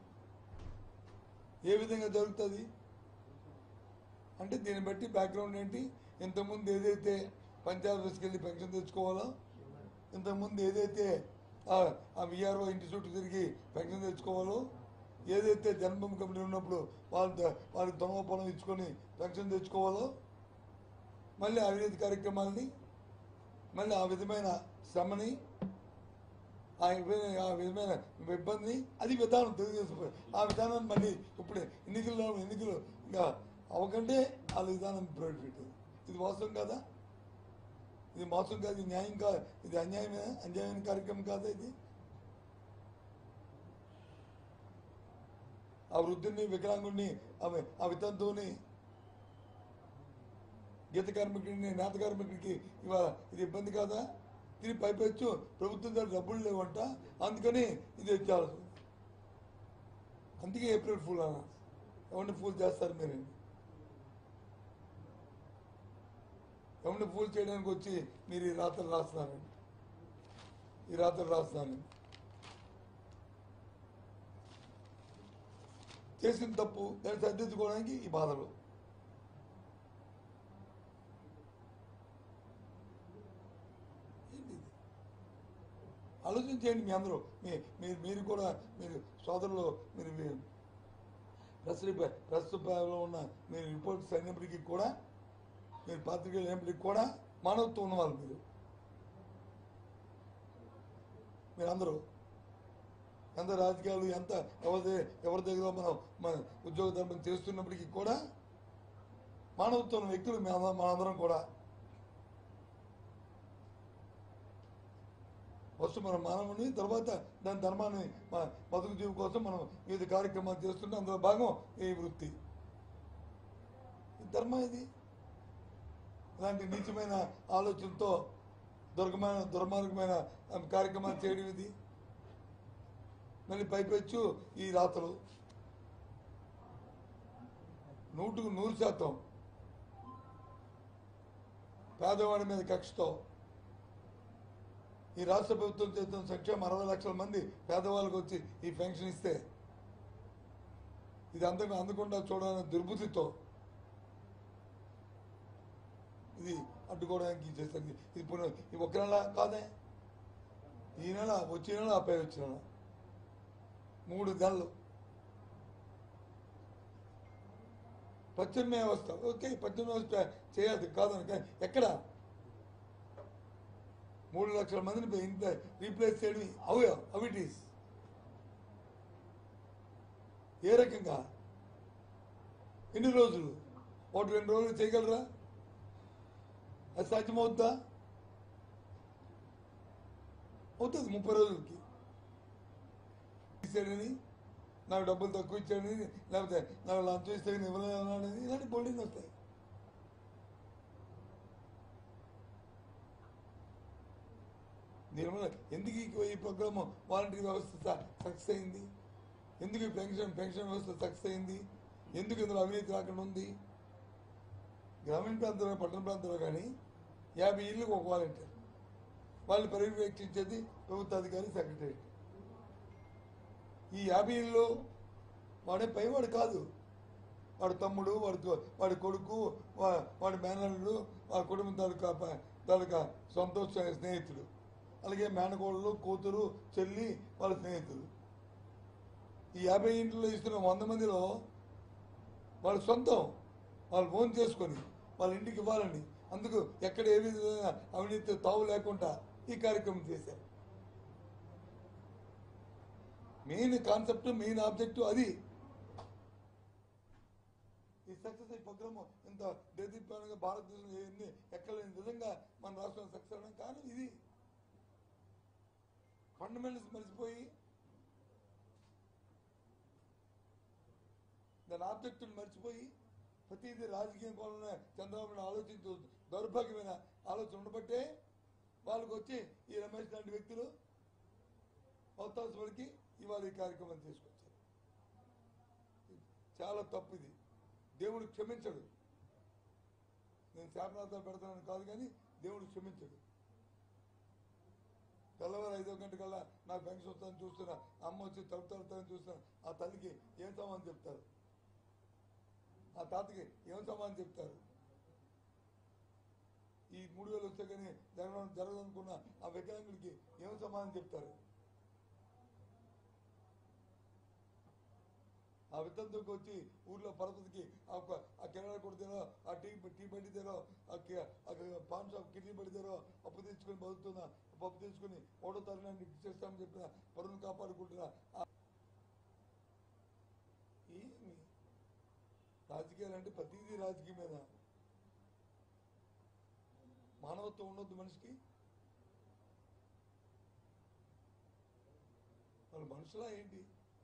ఏ విధంగా జరుగుతుంది అంటే దీన్ని బట్టి బ్యాక్గ్రౌండ్ ఏంటి ఇంతకుముందు ఏదైతే పంచాయత్ ఆఫీస్కి వెళ్ళి పెన్షన్ తెచ్చుకోవాలో ఇంతకుముందు ఏదైతే ఆ- ఆ విఆర్ఓ ఇంటి చుట్టూ తిరిగి పెన్షన్ తెచ్చుకోవాలో ఏదైతే జన్మభూమి కమిటీ ఉన్నప్పుడు వాళ్ళ వాళ్ళకి దొంగ పొలం ఇచ్చుకొని పెన్షన్ తెచ్చుకోవాలో మళ్ళీ అవినీతి కార్యక్రమాలని మళ్ళీ ఆ విధమైన శ్రమని ఆ విధమైన ఆ విధమైన ఇబ్బందిని అది విధానం తెలుగుదేశం ఆ విధానాన్ని మళ్ళీ ఇప్పుడు ఎన్నికల్లో ఎన్నికలు ఇంకా అవకంటే వాళ్ళ విధానం ప్రవేశపెట్టారు ఇది మోసం కాదా ఇది మోసం కాదు ఇది న్యాయం కాదు ఇది అన్యాయమే అన్యాయమైన కార్యక్రమం కాదా ఇది ఆ వృద్ధుని వికలాంగుడిని ఆమె ఆ వితంతువుని గీత కార్మికుడిని నేత కార్మికుడికి ఇవాళ ఇది ఇబ్బంది కాదా తిరిగి పైపెచ్చు ప్రభుత్వం దగ్గర డబ్బులు లేవంట అందుకని ఇది వచ్చారు అందుకే ఏప్రిల్ ఫుల్ అన్న ఎవరిని ఫూల్ చేస్తారు మీరు ఎవరిని ఫూల్ చేయడానికి వచ్చి మీరు ఈ రాత్రులు రాస్తున్నారండి ఈ రాత్రులు రాస్తున్నారండి చేసిన తప్పు దాన్ని సరిదిద్దుకోవడానికి ఈ బాధలు ఏంటి ఇది? ఆలోచించేయండి మీ అందరూ మీ మీరు మీరు కూడా మీరు సోదరులు మీరు మీ- ప్రెస్ రిప- ప్రెస్ లో ఉన్న మీరు రిపోర్ట్స్ అయినప్పటికీ కూడా మీరు పాత్రికేయులు అయినప్పటికీ కూడా మానవత్వం ఉన్నవాళ్ళు మీరు మీరందరూ ఎంత రాజకీయాలు ఎంత ఎవరి ఎవరి దగ్గర మనం మన ఉద్యోగ ధర్మం చేస్తున్నప్పటికీ కూడా మానవత్వం ఉన్న వ్యక్తులు మీ అందరం మనందరం కూడా ఫస్ట్ మనం మానవుని తర్వాత దాని ధర్మాన్ని మన బతుకు జీవి కోసం మనం వివిధ కార్యక్రమాలు చేస్తుంటే అందులో భాగం ఈ వృత్తి ఈ ధర్మం ఇది ఇలాంటి నీచమైన ఆలోచనతో దుర్గమైన దుర్మార్గమైన ఆ, కార్యక్రమాలు చేయడం ఇది మళ్ళీ పైపెచ్చు ఈ రాతలు నూటుకు నూరు శాతం పేదవాడి మీద కక్షతో ఈ రాష్ట్ర ప్రభుత్వం చేస్తున్న సంక్షేమం అరవై లక్షల మంది పేదవాళ్ళకి వచ్చి ఈ పెన్షన్ ఇస్తే ఇది అందరూ అందకుండా చూడాలనే దుర్బుద్ధితో ఇది అడ్డుకోవడానికి చేస్తుంది ఇది ఇప్పుడు ఈ ఒక్క నెల కాదే ఈ నెల వచ్చే నెల ఆపై వచ్చిన నెల మూడు నెలలు పశ్చిమ వ్యవస్థ ఓకే పశ్చిమ వ్యవస్థ చేయాలి కాదని కానీ ఎక్కడ మూడు లక్షల మందిని ఇంత రీప్లేస్ చేయడం అవి అవిటీస్ ఏ రకంగా ఎన్ని రోజులు ఒకటి రెండు రోజులు చేయగలరా అది సాధ్యమవుద్దా అవుతుంది ముప్పై రోజులకి ఇచ్చాడని నాకు డబ్బులు తక్కువ ఇచ్చాడని లేకపోతే నాకు లంచం ఇస్తే ఇవ్వలేదని ఇలాంటి బోల్డింగ్ వస్తాయి దీనివల్ల ఎందుకు ఈ- ఈ ప్రోగ్రామ్ వాలంటరీ వ్యవస్థ సక్సెస్ అయింది ఎందుకు ఈ పెన్షన్ పెన్షన్ వ్యవస్థ సక్సెస్ అయింది ఎందుకు ఇందులో అవినీతి రాకుండా ఉంది గ్రామీణ ప్రాంతంలో పట్టణ ప్రాంతంలో కానీ యాభై ఇళ్ళకి ఒక వాలంటీర్ వాళ్ళు పర్యవేక్షించేది ప్రభుత్వ అధికారి సెక్రటరీ ఈ యాభై ఇళ్ళు వాడే పైవాడు కాదు వాడి తమ్ముడు వాడి కొ- వాడి కొడుకు వా- వాడి మేనల్లుడు వాడి కుటుంబం తాలూకా ప- తాలూకా సొంత స్నేహితుడు అలాగే మేనకోడలు కూతురు చెల్లి వాళ్ళ స్నేహితులు ఈ యాభై ఇంట్లో ఇస్తున్న వంద మందిలో వాళ్ళ సొంతం వాళ్ళు ఫోన్ చేసుకొని వాళ్ళ ఇంటికి ఇవ్వాలని అందుకు ఎక్కడ ఏ విధమైన అవినీతి తావు లేకుండా ఈ కార్యక్రమం చేశారు మెయిన్ కాన్సెప్ట్ మెయిన్ ఆబ్జెక్ట్ అది ఈ సక్సెస్ ఈ ప్రోగ్రామ్ ఇంత దేదీప్యంగా భారతదేశంలో ఎన్ని ఎక్కడ లేని విధంగా మన రాష్ట్రం సక్సెస్ అవడం కారణం ఇది ఫండమెంటల్స్ మర్చిపోయి దాని ఆబ్జెక్టులు మర్చిపోయి ప్రతిదీ రాజకీయం కోణంలో చంద్రబాబు నాయుడు ఆలోచించు దౌర్భాగ్యమైన ఆలోచన ఉండబట్టే వాళ్ళకి వచ్చి ఈ రమేష్ లాంటి వ్యక్తులు అవతాసపడికి ఇవాళ ఈ కార్యక్రమం తీసుకొచ్చారు చాలా తప్పు ఇది దేవుడు క్షమించడు నేను శాపనార్థాలు పెడతానని కాదు కానీ దేవుడు క్షమించడు తెల్లవారు ఐదో గంట కల్లా నాకు పెన్షన్ వస్తుందని చూస్తున్నా అమ్మ వచ్చి తలుపు తలుపుతానని చూస్తున్నా ఆ తల్లికి ఏం సమాధానం చెప్తారు ఆ తాతకి ఏం సమాధానం చెప్తారు ఈ మూడు వేలు వస్తే కానీ జరగడం జరగదనుకున్న ఆ వికలాంగుడికి ఏం సమాధానం చెప్తారు ఆ విద్దంతోకి వచ్చి ఊర్లో పరపతికి ఆ ఒక- ఆ కిరాణా కొడితేనో ఆ టీ టీ బండి తెరో ఆ కి- ఆ పాన్ షాప్ కిడ్నీ బండి తెరో అప్పు తెచ్చుకొని బతుకుతున్నా పప్పు తెచ్చుకొని ఒకటో తరగతి చేస్తామని చెప్పిన పరువును కాపాడుకుంటున్నా ఆ- ఏమి రాజకీయాలు అంటే ప్రతిదీ రాజకీయమేనా మానవత్వం ఉండొద్దు మనిషికి వాళ్ళు మనుషులా ఏంటి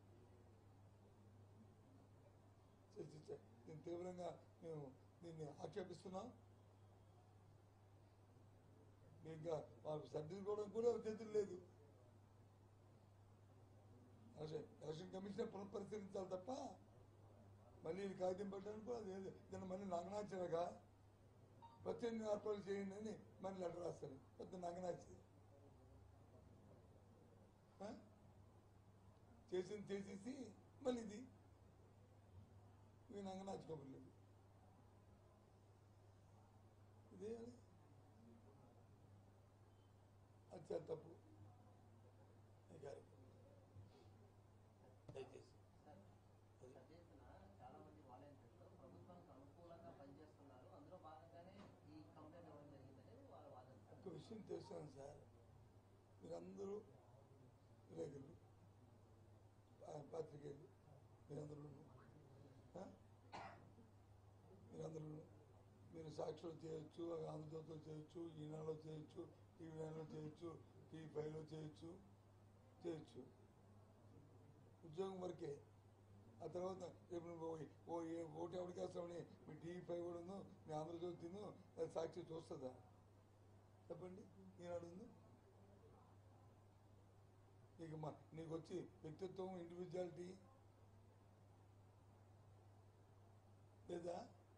ఛే, ఛే, ఛే. దీన్ని తీవ్రంగా మేము దీన్ని ఆక్షేపిస్తున్నాం మీకు ఇంకా వాళ్ళకు సర్దిద్దుకోవడం కూడా చేతులు లేదు ఎలక్షన్ ఎలక్షన్ కమిషన్ పునఃపరిశీలించాలి తప్ప మళ్ళీ ఇది కాగితం పెట్టడానికి కూడా లేదు దాన్ని మళ్ళీ నగనాచరగా ప్రత్యేక ఏర్పాటు చేయండి అని మళ్ళీ లెటర్ రాస్తారు పెద్ద నగనాచి ఆ? చేసింది చేసేసి మళ్ళీ ఇది ఇవి నంగనాచి కబుర్లు ఇవి. ఇదే అది. అది చాలా తప్పు ఈ కార్యక్రమం. దయచేసి సార్ పెద్ద ఎత్తున చాలా మంది వాలంటీర్లు ప్రభుత్వానికి అనుకూలంగా పనిచేస్తున్నారు అందులో భాగంగానే ఈ కంప్లైంట్ ఇవ్వడం జరిగిందని వాళ్ళు ఒక్క వాదిస్తారు విషయం తెలుసాను సార్ మీరందరూ విలేకరులు పా- పాత్రికేయులు మీరందరూ మీరందరూ మీరు సాక్షులు చేయొచ్చు ఆంధ్రజ్యోతిలో చేయొచ్చు ఈనాడులో చేయొచ్చు టీవీ నైన్లో చేయొచ్చు టీవీ ఫైవ్లో చేయొచ్చు చేయొచ్చు ఉద్యోగం వరకే ఆ తర్వాత రేపు నువ్వు ఓ- ఓ ఏ- ఓటు ఎవరికి వేస్తామని మీ టీవీ ఫైవ్ కూడా ఉందో మీ ఆంధ్రజ్యోతి తిను అది సాక్షి చూస్తుందా చెప్పండి ఈనాడు ఉంది నీకు మా నీకు వచ్చి వ్యక్తిత్వం ఇండివిజువాలిటీ లేదా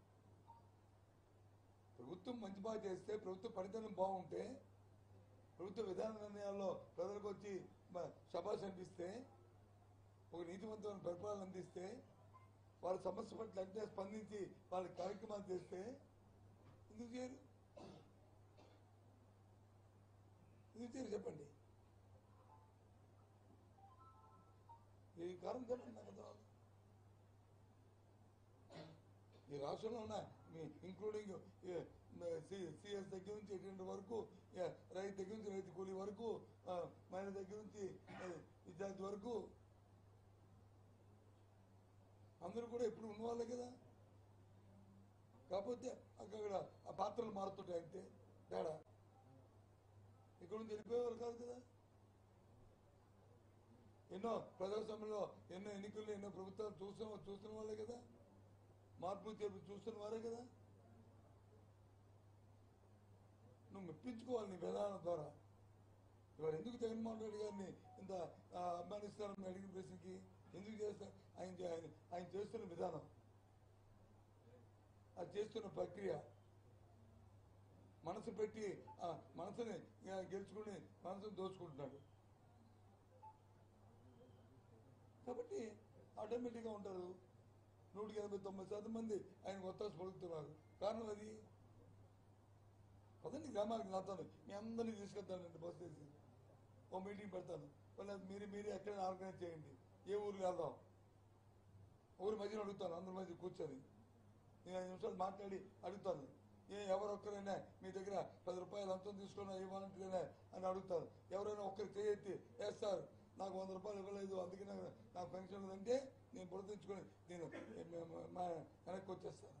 ప్రభుత్వం మంచి బాగా చేస్తే ప్రభుత్వ పనితనం బాగుంటే ప్రభుత్వ విధాన నిర్ణయాల్లో ప్రజలకు వచ్చి మ- శబాష్ అనిపిస్తే ఒక నీతివంతమైన పరిపాలన అందిస్తే వాళ్ళ సమస్య పట్ల వెంటనే స్పందించి వాళ్ళ కార్యక్రమాలు చేస్తే ఎందుకు చేయరు ఎందుకు చేయరు చెప్పండి ఈ కారణం చెప్పండి నాకు అర్థం అవ్వదు. ఈ రాష్ట్రంలో ఉన్న ఇంక్లూడింగ్ సిఎస్ దగ్గర నుంచి ఎటువంటి వరకు ఏ, రైతు దగ్గర నుంచి రైతు కూలీ వరకు ఆ, మహిళ దగ్గర నుంచి ఏ, విద్యార్థి వరకు అందరూ కూడా ఎప్పుడు ఉన్నవాళ్ళే కదా కాకపోతే అక్కడ ఆ పాత్రలు మారుతుంటాయి అంతే తేడా ఇక్కడ నుంచి వెళ్ళిపోయేవారు కాదు కదా ఎన్నో ప్రజాస్వామ్యంలో ఎన్నో ఎన్నికల్లో ఎన్నో ప్రభుత్వాలు చూస్తున్న చూస్తున్న వాళ్ళే కదా మార్పు చేర్పు చూస్తున్న వారే కదా నువ్వు మెప్పించుకోవాలి నీ విధానం ద్వారా ఇవాళ ఎందుకు జగన్మోహన్ రెడ్డి గారిని ఇంత ఆ, అభిమానిస్తారని అడిగిన ప్రశ్నకి ఎందుకు చేస్తా ఆయన చే- ఆయన ఆయన చేస్తున్న విధానం అది చేస్తున్న ప్రక్రియ మనసు పెట్టి ఆ మనసుని ఆ, గెలుచుకుని మనసుని దోచుకుంటున్నాడు కాబట్టి ఆటోమేటిక్గా ఉంటారు నూటికి ఎనభై తొంభై శాతం మంది ఆయన ఒత్తాసు పలుకుతున్నారు కారణం అది పదండి గ్రామాలకు నాతాను మీ అందరినీ తీసుకెళ్తానండి బస్ చేసి ఓ మీటింగ్ పెడతాను మళ్ళీ మీరు మీరే ఎక్కడ ఆర్గనైజ్ చేయండి ఏ ఊరికి వెళ్దాం ఊరి మధ్యలో అడుగుతాను అందరి మధ్య కూర్చొని నేను ఐదు నిమిషాలు మాట్లాడి అడుగుతాను ఏ ఎవరొక్కరైనా మీ దగ్గర పది రూపాయలు అంతం తీసుకున్నా ఏ వాలంటీర్ అని అడుగుతాను ఎవరైనా ఒక్కరు చేయెత్తి వేస్తారు నాకు వంద రూపాయలు ఇవ్వలేదు అందుకే నాకు నాకు పెన్షన్ ఉందంటే నేను బురదించుకొని నేను మ- మ- మా వెనక్కి వచ్చేస్తాను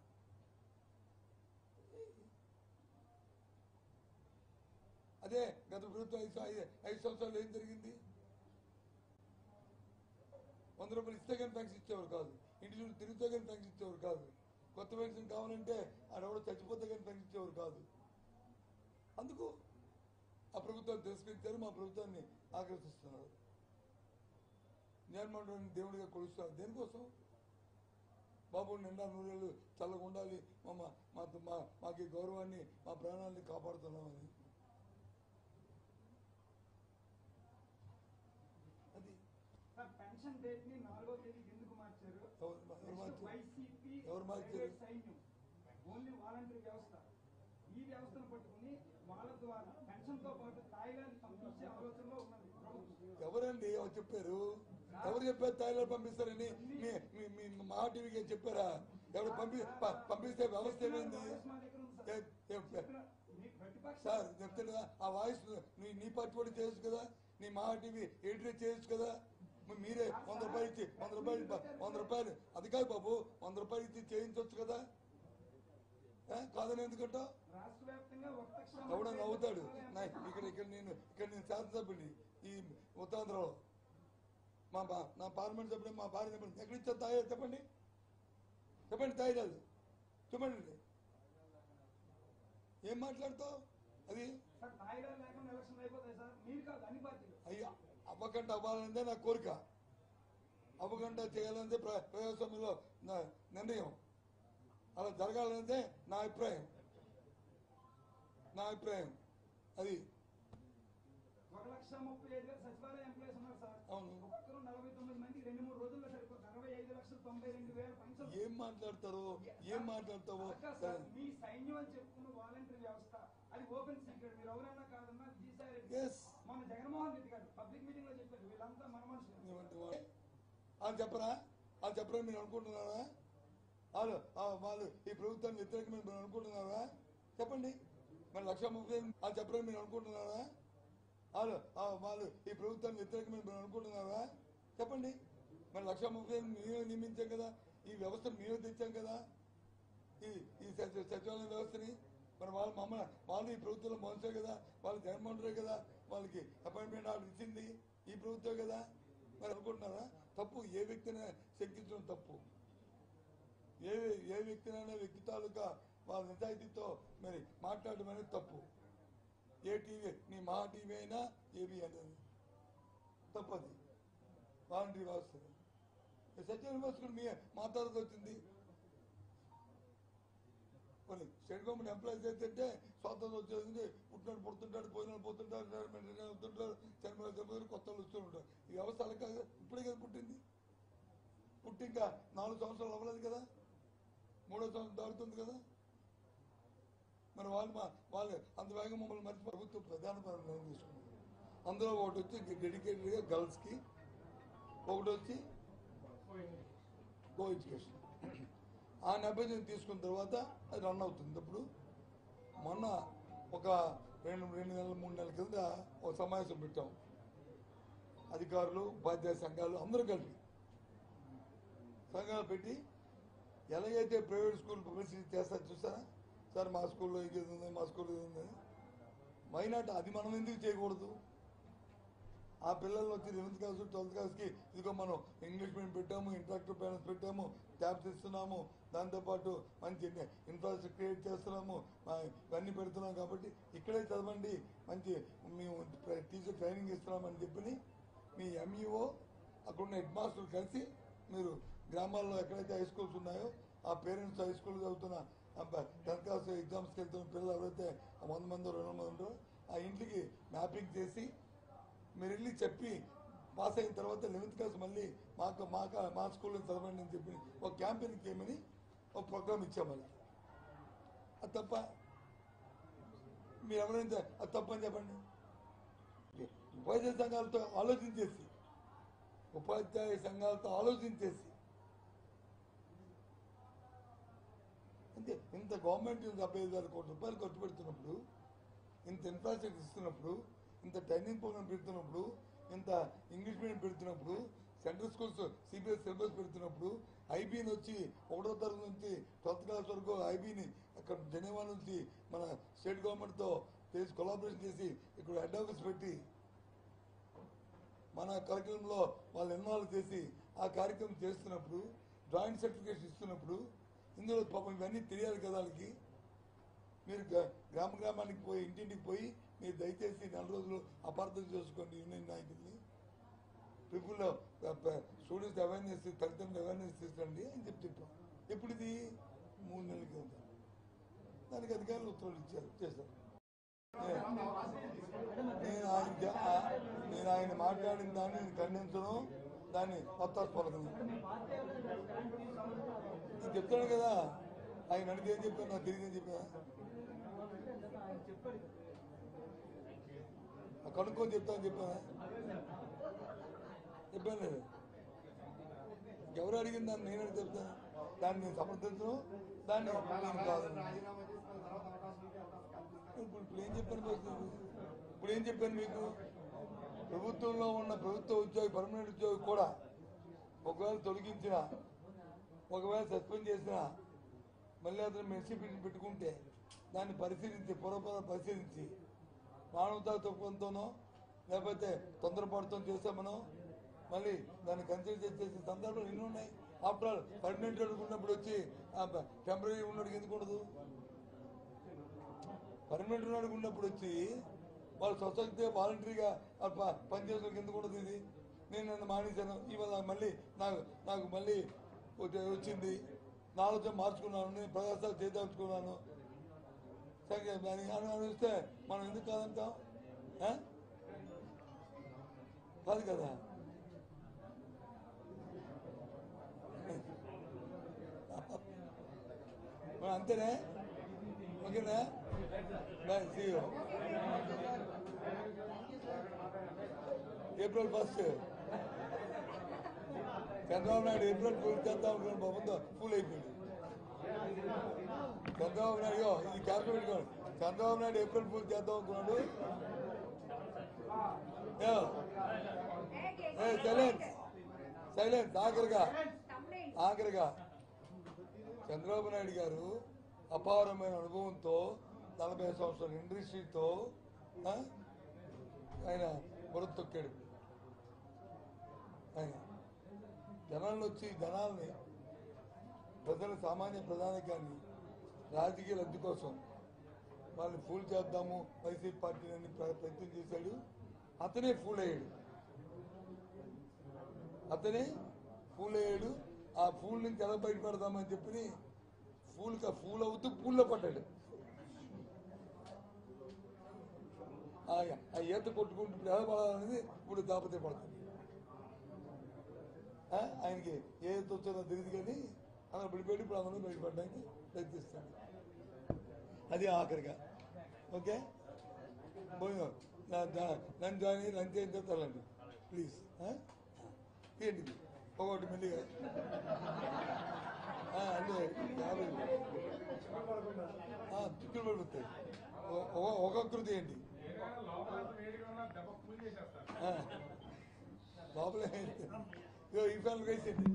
అదే గత ప్రభుత్వం ఐదు ఐదు- ఐదు సంవత్సరాలు ఏం జరిగింది వంద రూపాయలు ఇస్తే కానీ పెన్షన్ ఇచ్చేవారు కాదు ఇంటి చుట్టూ తిరిగితే కానీ పెన్షన్ ఇచ్చేవారు కాదు కొత్త పెన్షన్ కావాలంటే ఆడెవడో చచ్చిపోతే కానీ పెన్షన్ ఇచ్చేవారు కాదు అందుకు ఆ ప్రభుత్వాన్ని తిరస్కరించారు మా ప్రభుత్వాన్ని ఆకర్షిస్తున్నారు జగన్మోహన్ దేవుడిగా కొలుస్తారు దేనికోసం బాబు నిండా నూరేళ్ళు చల్లగా ఉండాలి మా మా మా మాకు ఈ గౌరవాన్ని మా ప్రాణాలని కాపాడుతున్నామని అది సార్ పెన్షన్ డేట్ ని నాలుగో తేదీకి ఎందుకు మార్చారు ఎవరు ఎవరు మార్చారు? వైసీపీ ఎవరు మార్చారు? ప్రైవేట్ సైన్యం ఓన్లీ వాలంటరీ వ్యవస్థ ఈ వ్యవస్థను పట్టుకుని వాళ్ళ ద్వారా పెన్షన్ తో పాటు తాయిలాండ్ పంపించే ఆలోచనలో ఉన్నది ప్రభుత్వం ఎవరండి ఎవరు చెప్పారు ఎవరు చెప్పారు తాయిలాండ్ పంపిస్తారని మీ మీ- మీ మహా టీవీకి చెప్పారా ఎవరు పంపి ప- పంపిస్తే వ్యవస్థ ఏమైంది మా దగ్గర ఉంది సార్. ఏ- ఏ- చెప్పిన మీ ప్రతిపక్ష సార్ చెప్తాను కదా ఆ వాయిస్ నీ నీ పార్టీ కూడా చేయొచ్చు కదా నీ మహా టీవీ ఎడిటర్ చేయొచ్చు కదా మరి మీరే వంద రూపాయలు ఇచ్చి వంద రూపాయలు ఇవ్వ- వంద రూపాయలు అది కాదు బాబు వంద రూపాయలు ఇచ్చి చేయించవచ్చు కదా ఏ? కాదని ఎందుకంటావు రాష్ట్ర వ్యాప్తంగా ఒక్క క్షణం ఎవడో నవ్వుతాడు నా ఇక్కడ ఇక్కడ నేను ఇక్కడ నేను శాసనసభ్యుని ఈ ఉత్తరాంధ్రలో మా బా నా పార్లమెంట్ సభ్యుడు మా భార్య చెప్పండి ఎక్కడ ఇచ్చా తాయి చెప్పండి చెప్పండి తాయి రాదు చెప్పండి ఏం మాట్లాడతావు అది సార్ తాయిలాండ్ లేకుండా ఎలక్షన్ అయిపోతాయి సార్ మీరు కాదు అన్ని పార్టీలు అయ్యా అవ్వకుండా అవ్వాలనేదే నా కోరిక అవ్వకుండా చేయాలనేదే ప్ర- ప్రజాస్వామ్యంలో నా నిర్ణయం అలా జరగాలనేదే నా అభిప్రాయం నా అభిప్రాయం అది ఒక లక్ష ముప్పై ఐదు వేల సచివాలయ ఎంప్లాయీస్ ఉన్నారు సార్ అవును. ఒక్కొక్కరు నలభై తొమ్మిది మంది రెండు మూడు రోజుల్లో సరిపోతుంది అరవై ఐదు లక్షల తొంభై రెండు వేల పెన్షన్ ఏం మాట్లాడతారో ఏం మాట్లాడతావో అక్క సార్, మీ సైన్యం అని చెప్పుకున్న వాలంటరీ వ్యవస్థ అది ఓపెన్ సీక్రెట్ మీరు ఎవరైనా కాదన్నా విజయసాయి రెడ్డి Yes. మన జగన్మోహన్ రెడ్డి గారు పబ్లిక్ మీటింగ్ లో చెప్పారు వీళ్ళంతా మన మనుషులు ఏమంటే వాళ్ళు వాళ్ళు చెప్పరా వాళ్ళు చెప్పరా మీరు అనుకుంటున్నారా వాళ్ళు ఆ వాళ్ళు ఈ ప్రభుత్వాన్ని వ్యతిరేకమైన మీరు అనుకుంటున్నారా చెప్పండి మరి లక్ష ముప్పై ఎనిమిది వాళ్ళు చెప్పరా మీరు అనుకుంటున్నారా వాళ్ళు ఆ వాళ్ళు ఈ ప్రభుత్వాన్ని వ్యతిరేకమైన మీరు అనుకుంటున్నారా చెప్పండి మరి లక్ష ముప్పై ఎనిమిది మేమే నియమించాం కదా ఈ వ్యవస్థ మేమే తెచ్చాం కదా ఈ ఈ సచి- సచివాలయ వ్యవస్థని మరి వాళ్ళు మమ్మల్ని వాళ్ళు ఈ ప్రభుత్వంలో మోసే కదా వాళ్ళు జగన్మోహన్ రెడ్డి కదా వాళ్ళకి అపాయింట్మెంట్ ఆర్డర్ ఇచ్చింది ఈ ప్రభుత్వం కదా మరి అనుకుంటున్నారా తప్పు ఏ వ్యక్తిని శంకించడం తప్పు ఏ ఏ వ్యక్తినైనా వ్యక్తి తాలూకా వాళ్ళ నిజాయితీతో మరి మాట్లాడడం అనేది తప్పు ఏ టీవీ నీ మా టీవీ అయినా ఏబీ అనేది తప్పది వాలంటరీ వ్యవస్థ సచివాలయ వ్యవస్థ కూడా మీ మా తర్వాత వచ్చింది కొన్ని స్టేట్ గవర్నమెంట్ ఎంప్లాయీస్ అయితే స్వాతంత్రం వచ్చేది పుట్టినాడు పుడుతుంటాడు పోయినాడు పోతుంటాడు రిటైర్మెంట్ అవుతుంటాడు చనిపోయిన చనిపోయిన కొత్త వాళ్ళు వస్తూ ఉంటారు ఈ వ్యవస్థ అలా కాదు ఇప్పుడే కదా పుట్టింది పుట్టి ఇంకా నాలుగు సంవత్సరాలు అవ్వలేదు కదా మూడో సంవత్సరం దాడుతుంది కదా మరి వాళ్ళు మా వాళ్ళు అంత వేగం మమ్మల్ని మర్చి ప్రభుత్వం ప్రధాన నిర్ణయం తీసుకున్నారు అందులో ఒకటి వచ్చి డెడికేటెడ్గా గర్ల్స్కి ఒకటి వచ్చి కో ఎడ్యుకేషన్ ఆ నేపథ్యం తీసుకున్న తర్వాత అది రన్ అవుతుంది ఇప్పుడు మొన్న ఒక రెండు రెండు నెలల మూడు నెలల కింద ఒక సమావేశం పెట్టాం అధికారులు ఉపాధ్యాయ సంఘాలు అందరూ కలిపి సంఘాలు పెట్టి ఎలాగైతే ప్రైవేట్ స్కూల్ పబ్లిసిటీ చేస్తారు చూసారా సార్ మా స్కూల్లో ఇది ఉంది మా స్కూల్లో ఇది ఉంది మైనాట్ అది మనం ఎందుకు చేయకూడదు ఆ పిల్లల్ని వచ్చి లెవెన్త్ క్లాస్ ట్వెల్త్ క్లాస్కి ఇదిగో మనం ఇంగ్లీష్ మీడియం పెట్టాము ఇంటరాక్టివ్ పేరెంట్స్ పెట్టాము ట్యాబ్స్ ఇస్తున్నాము దాంతోపాటు మంచి ఇన్ఫ్రాస్ట్రక్చర్ క్రియేట్ చేస్తున్నాము ఆ, ఇవన్నీ పెడుతున్నాం కాబట్టి ఇక్కడే చదవండి మంచి మేము టీచర్ ట్రైనింగ్ ఇస్తున్నామని చెప్పి మీ ఎంఈఓ అక్కడున్న హెడ్ మాస్టర్ కలిసి మీరు గ్రామాల్లో ఎక్కడైతే హై స్కూల్స్ ఉన్నాయో ఆ పేరెంట్స్ హై స్కూల్ చదువుతున్న టెన్త్ క్లాస్ ఎగ్జామ్స్కి వెళ్తున్న పిల్లలు ఎవరైతే ఆ వంద మంది రెండు వందల మంది ఉంటారో ఆ ఇంటికి మ్యాపింగ్ చేసి మీరు వెళ్ళి చెప్పి పాస్ అయిన తర్వాత లెవెన్త్ క్లాస్ మళ్ళీ మాకు మా కా- మా స్కూల్లో చదవండి అని చెప్పి ఒక క్యాంపెయిన్ చేయమని ఒక ప్రోగ్రామ్ ఇచ్చామని అది తప్ప మీరు ఎవరైనా అది తప్పని చెప్పండి ఉపాధ్యాయ సంఘాలతో ఆలోచించేసి ఉపాధ్యాయ సంఘాలతో ఆలోచించేసి అంతే ఇంత గవర్నమెంట్ డెబ్బై ఐదు వేల కోట్ల రూపాయలు ఖర్చు పెడుతున్నప్పుడు ఇంత ఇన్ఫ్రాస్ట్రక్చర్ ఇస్తున్నప్పుడు ఇంత ట్రైనింగ్ ప్రోగ్రామ్ పెడుతున్నప్పుడు ఇంత ఇంగ్లీష్ మీడియం పెడుతున్నప్పుడు సెంట్రల్ స్కూల్స్ సిబిఎస్ సిలబస్ పెడుతున్నప్పుడు ఐబీని వచ్చి ఒకటో తరగతి నుంచి ట్వెల్త్ క్లాస్ వరకు ఐబీని అక్కడ జెనీవా నుంచి మన స్టేట్ గవర్నమెంట్తో చేసి కొలాబరేషన్ చేసి ఇక్కడ హెడ్ ఆఫీస్ పెట్టి మన కరికులంలో వాళ్ళు ఇన్వాల్వ్ చేసి ఆ కార్యక్రమం చేస్తున్నప్పుడు జాయింట్ సర్టిఫికేషన్ ఇస్తున్నప్పుడు ఇందులో పాపం ఇవన్నీ తెలియాలి కదా వాళ్ళకి మీరు గ్రా- గ్రామ గ్రామానికి పోయి ఇంటింటికి పోయి మీరు దయచేసి నెల రోజులు అపార్థం చేసుకోండి యూనియన్ నాయకుల్ని పీపుల్లో స్టూడెంట్స్ అవేర్నెస్ తల్లిదండ్రులు అవేర్నెస్ తీసుకోండి అని చెప్పి చెప్పాం ఎప్పుడు ఇది మూడు నెలల కింద దానికి అధికారులు ఉత్తర్వులు ఇచ్చారు చేశారు నేను ఆయన జ- ఆ- నేను ఆయన మాట్లాడిన దాన్ని నేను ఖండించను దాన్ని మొత్తం పలకను నేను చెప్తాను కదా ఆయన అడిగితే ఏం చెప్పాను నాకు తెలియదని చెప్పా ఆ కనుక్కొని చెప్తాను చెప్పాను చెప్పాను లేదు ఎవరు అడిగిన దాన్ని నేను అడిగి చెప్తాను దాన్ని నేను సమర్థించను దాన్ని నేను కాదు ఇప్పుడు ఇప్పుడు ఏం చెప్పాను మీకు ఇప్పుడు ఏం చెప్పాను మీకు ప్రభుత్వంలో ఉన్న ప్రభుత్వ ఉద్యోగి పర్మనెంట్ ఉద్యోగి కూడా ఒకవేళ తొలగించిన ఒకవేళ సస్పెండ్ చేసిన మళ్ళీ అతను మెర్సీ పెట్టుకుంటే దాన్ని పరిశీలించి పూర్వపర పరిశీలించి మానవతా తక్కువంతోనో లేకపోతే తొందరపాటుతో చేసామనో మళ్ళీ దాన్ని కన్సిడర్ చేసే సందర్భాలు ఎన్ని ఉన్నాయి ఆఫ్టర్ ఆల్ పర్మనెంట్ ఉన్నప్పుడు వచ్చి టెంపరీ ఉన్నడికి ఎందుకు ఉండదు పర్మనెంట్ ఉన్నడికి ఉన్నప్పుడు వచ్చి వాళ్ళు స్వచ్ఛతే వాలంటరీగా పనిచేసేందుకు ఎందుకు ఉండదు ఇది నేను నన్ను మానేశాను ఇవాళ మళ్ళీ నాకు నాకు మళ్ళీ ఒకటి వచ్చింది నా ఆలోచన మార్చుకున్నాను నేను ప్రదర్శనలు చేదలుచుకున్నాను సరే దాన్ని అని అనిపిస్తే మనం ఎందుకు కాదంటాం ఆ? కాదు కదా మరి అంతేనే ఓకేనా bye see you April first Chandrababu Naidu April fool చేద్దాం అనుకున్నాను బాబుతో ఫుల్ అయిపోయింది చంద్రబాబు నాయుడు ఇగో, ఇది క్యాల్కులేట్ పెట్టుకోండి చంద్రబాబు నాయుడు ఏప్రిల్ ఫుల్ చేద్దాం అనుకున్నాడు ఏ, ఏ సైలెన్స్ సైలెన్స్ ఆఖరిగా ఆఖరిగా చంద్రబాబు నాయుడు గారు అపారమైన అనుభవంతో నలభై సంవత్సరాల ఇండస్ట్రీతో ఆ, ఆయన బురద తొక్కాడు ఆయన జనాలను వచ్చి జనాల్ని ప్రజల సామాన్య ప్రధానికాన్ని రాజకీయ లబ్ధి కోసం వాళ్ళని ఫూల్ చేద్దాము వైసీపీ పార్టీని ప్ర- ప్రయత్నం చేశాడు అతనే ఫూల్ అయ్యాడు అతనే ఫూల్ అయ్యాడు ఆ ఫూల్ నుంచి ఎలా బయటపడదామని చెప్పి ఫూల్ ఫూల్ అవుతూ పూల్లో పడ్డాడు ఆ ఆ ఈత కొట్టుకుంటూ ఇప్పుడు ఎలా పడాలనేది ఇప్పుడు దాపతే పడుతుంది ఆ, ఆయనకి ఏ ఈత వచ్చారో తెలియదు కానీ అలా పడిపోయి ఇప్పుడు అందరూ బయటపడడానికి ప్రయత్నిస్తాడు అది ఆఖరిగా ఓకే పోయినా నన్ను జాయిన్ అయ్యి లంచ్ అయిన తర్వాత వెళ్ళండి ప్లీజ్ ఏంటిది ఒకటి మెల్లిగా ఆ, అంటే యాభై ఆ, చిక్కులు పడిపోతాయి ఒ- ఒ- ఒక్కొక్కరిది ఏంటి ఆ, లోపల ఇగో ఈ ఫ్యాన్ వేసేయండి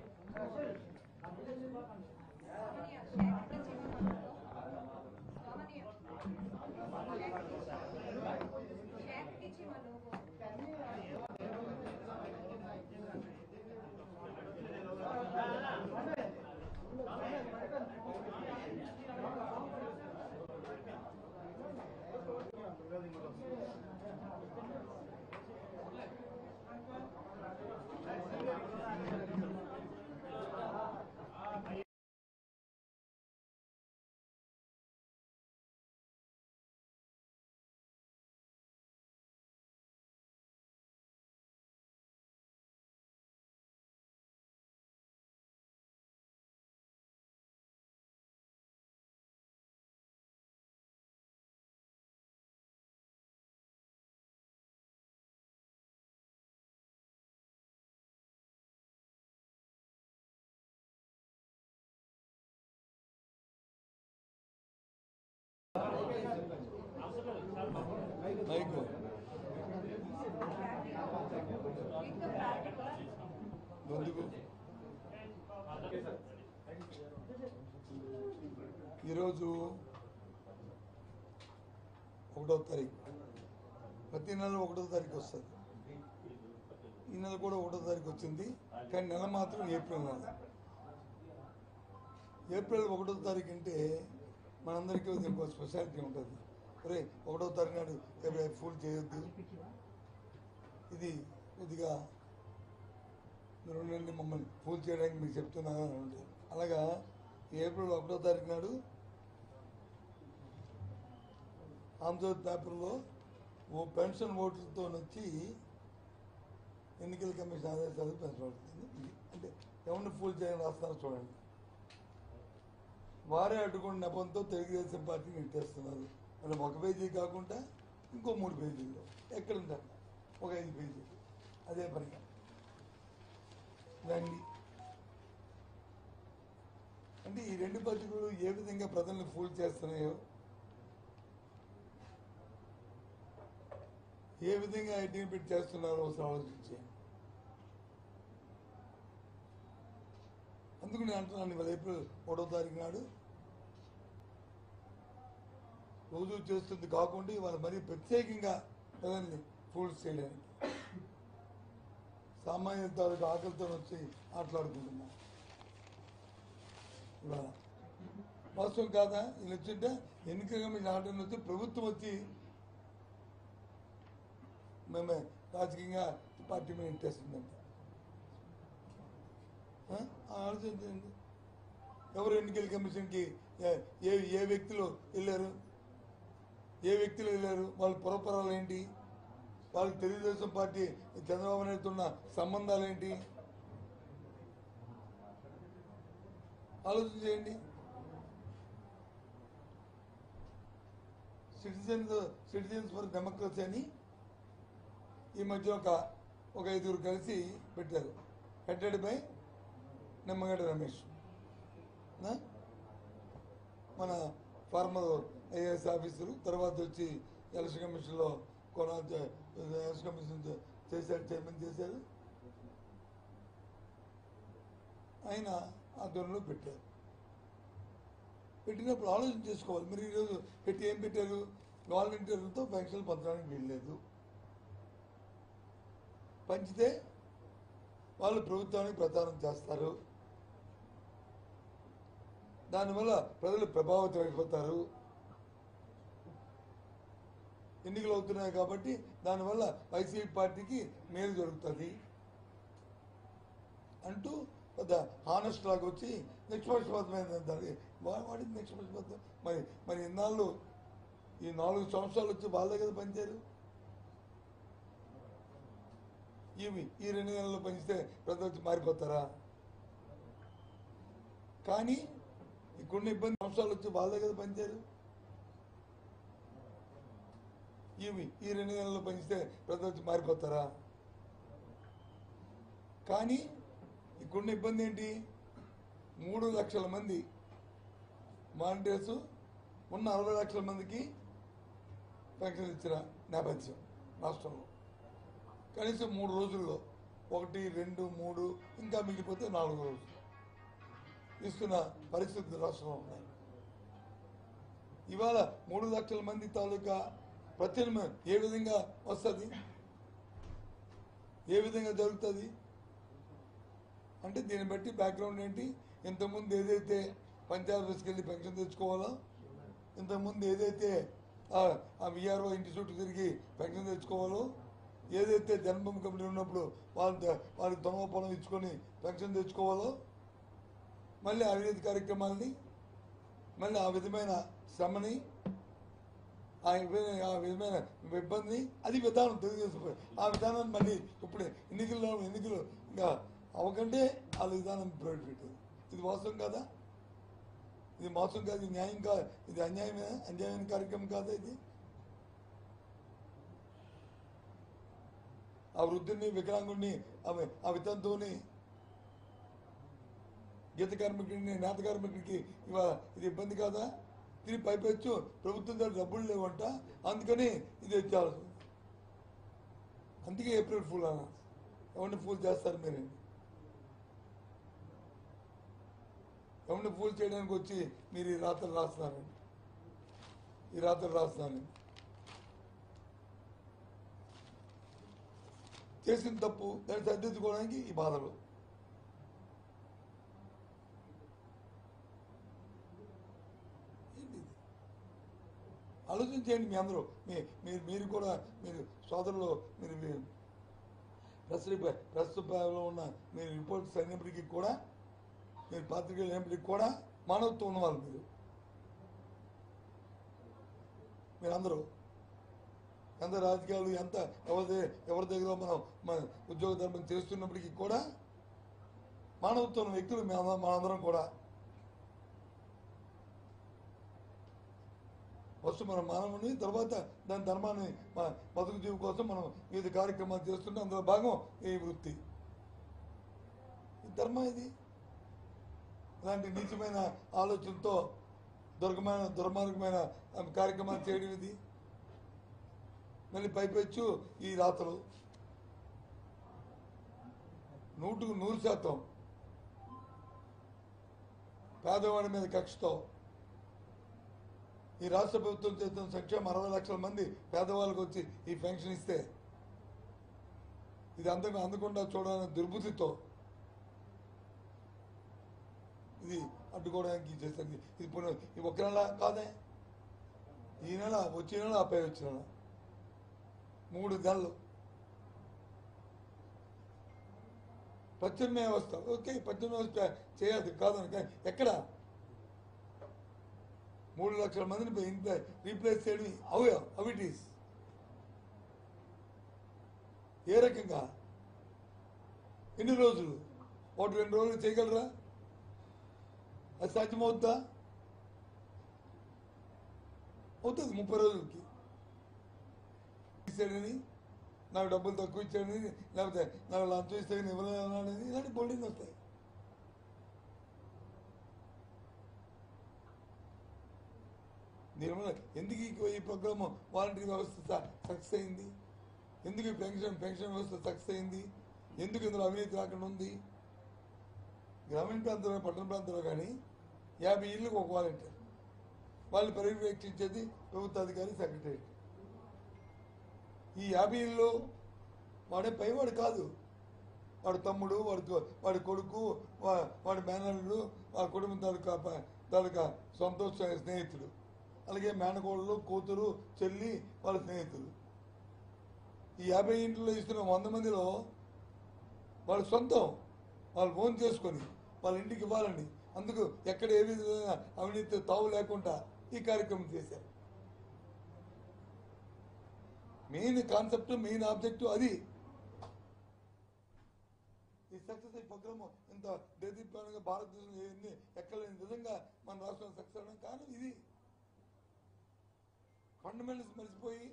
మైక్ ఎందుకు ఈరోజు ఒకటో తారీఖు ప్రతి నెల ఒకటో తారీఖు వస్తుంది ఈ నెల కూడా ఒకటో తారీఖు వచ్చింది కానీ నెల మాత్రం ఏప్రిల్ నెల ఏప్రిల్ ఒకటో తారీఖు అంటే మనందరికీ ఇంకో స్పెషాలిటీ ఉంటుంది ఒరే ఒకటో తారీఖు నాడు ఎప్పుడు ఫుల్ చేయొద్దు ఇది కొద్దిగా మీరు ఉండండి మమ్మల్ని ఫుల్ చేయడానికి మీకు చెప్తున్నాను అని అంటే అలాగా ఏప్రిల్ ఒకటో తారీఖు నాడు ఆంధ్రజ్యోతి పేపర్లో ఓ పెన్షన్ ఓట్లతో వచ్చి ఎన్నికల కమిషన్ ఆదేశాలు పెన్షన్ ఓట్లుంది ఇది అంటే ఎవరిని ఫుల్ చేయని రాస్తున్నారు చూడండి వారే అడ్డుకున్న నెపంతో తెలుగుదేశం పార్టీని నెట్టేస్తున్నారు మరి ఒక పేజీ కాకుండా ఇంకో మూడు పేజీలు ఎక్కడ ఉంటారు ఒక ఐదు పేజీలు అదే పనిగా రండి అంటే ఈ రెండు పత్రికలు ఏ విధంగా ప్రజల్ని ఫూల్ చేస్తున్నాయో ఏ విధంగా ఐటీని పెట్టి చేస్తున్నారో ఒకసారి ఆలోచించేయండి అందుకు నేను అంటున్నాను ఇవాళ ఏప్రిల్ ఒకటో తారీఖు నాడు రోజు చేస్తుంది కాకుండా ఇవాళ మరీ ప్రత్యేకంగా ప్రజల్ని ఫూల్స్ చేయడానికి సామాన్య తాలూకు ఆకలితో వచ్చి మాట్లాడుకుంటున్నాం ఇవాళ వాస్తవం కాదా వీళ్ళు వచ్చింటే ఎన్నికగా మీరు ఆటలు వచ్చి ప్రభుత్వం వచ్చి మేమే రాజకీయంగా పార్టీ మీద ఇంటేస్తుందంట ఆ? ఆలోచించండి ఎవరు ఎన్నికల కమిషన్కి ఏ- ఏ ఏ వ్యక్తులు వెళ్ళారు ఏ వ్యక్తులు వెళ్ళారు వాళ్ళ పురపరాలు ఏంటి వాళ్ళకి తెలుగుదేశం పార్టీ చంద్రబాబు నాయుడుతో ఉన్న సంబంధాలు ఏంటి ఆలోచన చేయండి సిటిజన్స్ సిటిజన్స్ ఫర్ డెమోక్రసీ అని ఈ మధ్య ఒక ఒక ఐదుగురు కలిసి పెట్టారు హెడెడ్ బై నిమ్మగడ్డ రమేష్ నా? మన ఫార్మర్ ఐఏఎస్ ఆఫీసరు తర్వాత వచ్చి ఎలక్షన్ కమిషన్లో కొన ఎలక్షన్ కమిషన్ చే- చేశారు చైర్మన్ చేశారు ఆయన ఆధ్వర్యంలో పెట్టారు పెట్టినప్పుడు ఆలోచన చేసుకోవాలి మీరు ఈరోజు పెట్టి ఏం పెట్టారు వాలంటీర్లతో పెన్షన్లు పంచడానికి వీల్లేదు పంచితే వాళ్ళు ప్రభుత్వానికి ప్రచారం చేస్తారు దానివల్ల ప్రజలు ప్రభావితం అయిపోతారు ఎన్నికలు అవుతున్నాయి కాబట్టి దానివల్ల వైసీపీ పార్టీకి మేలు జరుగుతుంది అంటూ పెద్ద హానెస్ట్ లాగా వచ్చి నిష్పక్షపాతమైన దాన్ని వా- వాడింది నిష్పక్షపాతం మరి మరి ఇన్నాళ్ళు ఈ నాలుగు సంవత్సరాలు వచ్చి వాళ్ళే కదా పనిచారు ఇవి ఈ రెండు నెలల్లో పనిస్తే ప్రజలు వచ్చి మారిపోతారా కానీ ఇక్కడున్న ఇబ్బంది సంవత్సరాలు వచ్చి వాళ్ళే కదా పనిచారు ఇవి ఈ రెండు నెలల్లో పనిస్తే ప్రజలు వచ్చి మారిపోతారా కానీ ఇక్కడున్న ఇబ్బంది ఏంటి మూడు లక్షల మంది వాలంటీర్స్ ఉన్న అరవై లక్షల మందికి పెన్షన్ ఇచ్చిన నేపథ్యం రాష్ట్రంలో కనీసం మూడు రోజుల్లో ఒకటి రెండు మూడు ఇంకా మిగిలిపోతే నాలుగు రోజులు ఇస్తున్న పరిస్థితులు రాష్ట్రంలో ఉన్నాయి ఇవాళ మూడు లక్షల మంది తాలూకా ప్రత్యామ్నాయం ఏ విధంగా వస్తుంది ఏ విధంగా జరుగుతుంది అంటే దీన్ని బట్టి బ్యాక్గ్రౌండ్ ఏంటి ఇంతకుముందు ఏదైతే పంచాయత్ ఆఫీస్కి వెళ్ళి పెన్షన్ తెచ్చుకోవాలో ఇంతకుముందు ఏదైతే ఆ- ఆ విఆర్ఓ ఇంటి చుట్టూ తిరిగి పెన్షన్ తెచ్చుకోవాలో ఏదైతే జన్మభూమి కమిటీ ఉన్నప్పుడు వాళ్ళ వాళ్ళకి దొంగ పొలం ఇచ్చుకొని పెన్షన్ తెచ్చుకోవాలో మళ్ళీ అవినీతి కార్యక్రమాలని మళ్ళీ ఆ విధమైన శ్రమని ఆ విధమైన ఆ విధమైన ఇబ్బందిని అది విధానం తెలుగుదేశం ఆ విధానాన్ని మళ్ళీ ఇప్పుడు ఎన్నికల్లో ఎన్నికలు ఇంకా అవకంటే వాళ్ళ విధానం ప్రవేశపెట్టారు ఇది మోసం కాదా ఇది మోసం కాదు ఇది న్యాయం కాదు ఇది అన్యాయమే అన్యాయమైన కార్యక్రమం కాదా ఇది ఆ వృద్ధుని వికలాంగుడిని ఆమె ఆ వితంతువుని గీత కార్మికుడిని నేత కార్మికుడికి ఇవాళ ఇది ఇబ్బంది కాదా తిరిగి పైపెచ్చు ప్రభుత్వం దగ్గర డబ్బులు లేవంట అందుకని ఇది వచ్చాల్సి ఉంది. అందుకే ఏప్రిల్ ఫుల్ అన్న ఎవరిని ఫూల్ చేస్తారు మీరు ఎవరిని ఫూల్ చేయడానికి వచ్చి మీరు ఈ రాత్రులు రాస్తున్నారండి ఈ రాత్రులు రాస్తున్నారండి చేసిన తప్పు దాన్ని సరిదిద్దుకోవడానికి ఈ బాధలు ఏంటి ఇది? ఆలోచించేయండి మీ అందరూ మీ మీరు మీరు కూడా మీరు సోదరులు మీరు మీ- ప్రెస్ రిప- ప్రెస్ లో ఉన్న మీరు రిపోర్ట్స్ అయినప్పటికీ కూడా మీరు పాత్రికలు అయినప్పటికీ కూడా మానవత్వం ఉన్నవాళ్ళు మీరు మీరందరూ ఎంత రాజకీయాలు ఎంత ఎవరి ఎవరి దగ్గర మనం మన ఉద్యోగ ధర్మం చేస్తున్నప్పటికీ కూడా మానవత్వం ఉన్న వ్యక్తులు మీ అందరం మనందరం కూడా ఫస్ట్ మన మానవుని తర్వాత దాని ధర్మాన్ని మన బతుకు జీవి కోసం మనం వివిధ కార్యక్రమాలు చేస్తుంటే అందులో భాగం ఈ వృత్తి ఈ ధర్మం ఇది ఇలాంటి నీచమైన ఆలోచనతో దుర్గమైన దుర్మార్గమైన ఆ, కార్యక్రమాలు చేయడం ఇది మళ్ళీ పైపెచ్చు ఈ రాతలు నూటుకు నూరు శాతం పేదవాడి మీద కక్షతో ఈ రాష్ట్ర ప్రభుత్వం చేస్తున్న సంక్షేమం అరవై లక్షల మంది పేదవాళ్ళకు వచ్చి ఈ పెన్షన్ ఇస్తే ఇది అందక అందకుండా చూడాలనే దుర్బుద్ధితో ఇది అడ్డుకోవడానికి చేస్తుంది ఇది ఇప్పుడు ఈ ఒక్క నెల కాదే ఈ నెల వచ్చే నెల ఆపై వచ్చిన నెల మూడు నెలలు ప్రత్యామ్నాయ వ్యవస్థ ఓకే ప్రత్యామ్నాయ వ్యవస్థ చేయాలి కాదని కానీ ఎక్కడ మూడు లక్షల మందిని ఇంత రీప్లేస్ చేయడం అవి అవిటీస్ ఏ రకంగా ఎన్ని రోజులు ఒకటి రెండు రోజులు చేయగలరా అది సాధ్యమవుద్దా అవుతుంది ముప్పై రోజులకి ఇచ్చాడని నాకు డబ్బులు తక్కువ ఇచ్చాడని లేకపోతే నాకు లంచం ఇస్తే ఇవ్వలేదన్నాడని ఇలాంటి బోల్డింగ్ వస్తాయి దీనివల్ల ఎందుకు ఈ- ఈ ప్రోగ్రామ్ వాలంటీర్ వ్యవస్థ సక్సెస్ అయింది ఎందుకు ఈ పెన్షన్ పెన్షన్ వ్యవస్థ సక్సెస్ అయింది ఎందుకు ఇందులో అవినీతి రాకుండా ఉంది గ్రామీణ ప్రాంతంలో పట్టణ ప్రాంతంలో కానీ యాభై ఇళ్ళకి ఒక వాలంటీర్ వాళ్ళు పర్యవేక్షించేది ప్రభుత్వ అధికారి సెక్రటరీ ఈ యాభై ఇళ్ళు వాడే పైవాడు కాదు వాడి తమ్ముడు వాడి కొ- వాడి కొడుకు వా- వాడి మేనల్లుడు వాడి కుటుంబం తాలూకా ప- తాలూకా సొంత స్నేహితుడు అలాగే మేనకోడలు కూతురు చెల్లి వాళ్ళ స్నేహితులు ఈ యాభై ఇంట్లో ఇస్తున్న వంద మందిలో వాళ్ళ సొంతం వాళ్ళు ఫోన్ చేసుకొని వాళ్ళ ఇంటికి ఇవ్వాలని అందుకు ఎక్కడ ఏ విధమైన అవినీతి తావు లేకుండా ఈ కార్యక్రమం చేశారు మెయిన్ కాన్సెప్ట్ మెయిన్ ఆబ్జెక్ట్ అది ఈ సక్సెస్ ఈ ప్రోగ్రామ్ ఇంత దేదీప్యానంగా భారతదేశంలో ఎన్ని ఎక్కలేని విధంగా మన రాష్ట్రంలో సక్సెస్ అవడం కారణం ఇది ఫండమెంటల్స్ మర్చిపోయి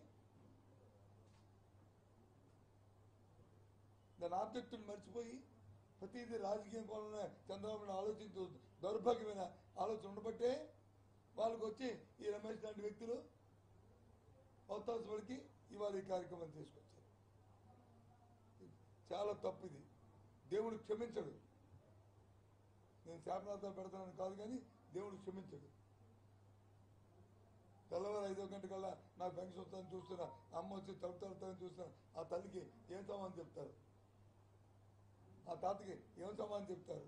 దాని ఆబ్జెక్టులు మర్చిపోయి ప్రతిదీ రాజకీయం కోణంలో చంద్రబాబు నాయుడు ఆలోచించు దౌర్భాగ్యమైన ఆలోచన ఉండబట్టే వాళ్ళకి వచ్చి ఈ రమేష్ లాంటి వ్యక్తులు అవతాల్సి ఇవాళ ఈ కార్యక్రమం తీసుకొచ్చారు చాలా తప్పు ఇది దేవుడు క్షమించడు నేను శాపనార్థాలు పెడతానని కాదు కానీ దేవుడు క్షమించడు తెల్లవారు ఐదో గంట కల్లా నాకు పెన్షన్ వస్తుందని చూస్తున్నా అమ్మ వచ్చి తలుపు తలుపుతానని చూస్తున్నా ఆ తల్లికి ఏం సమానం చెప్తారు ఆ తాతకి ఏం సమానం చెప్తారు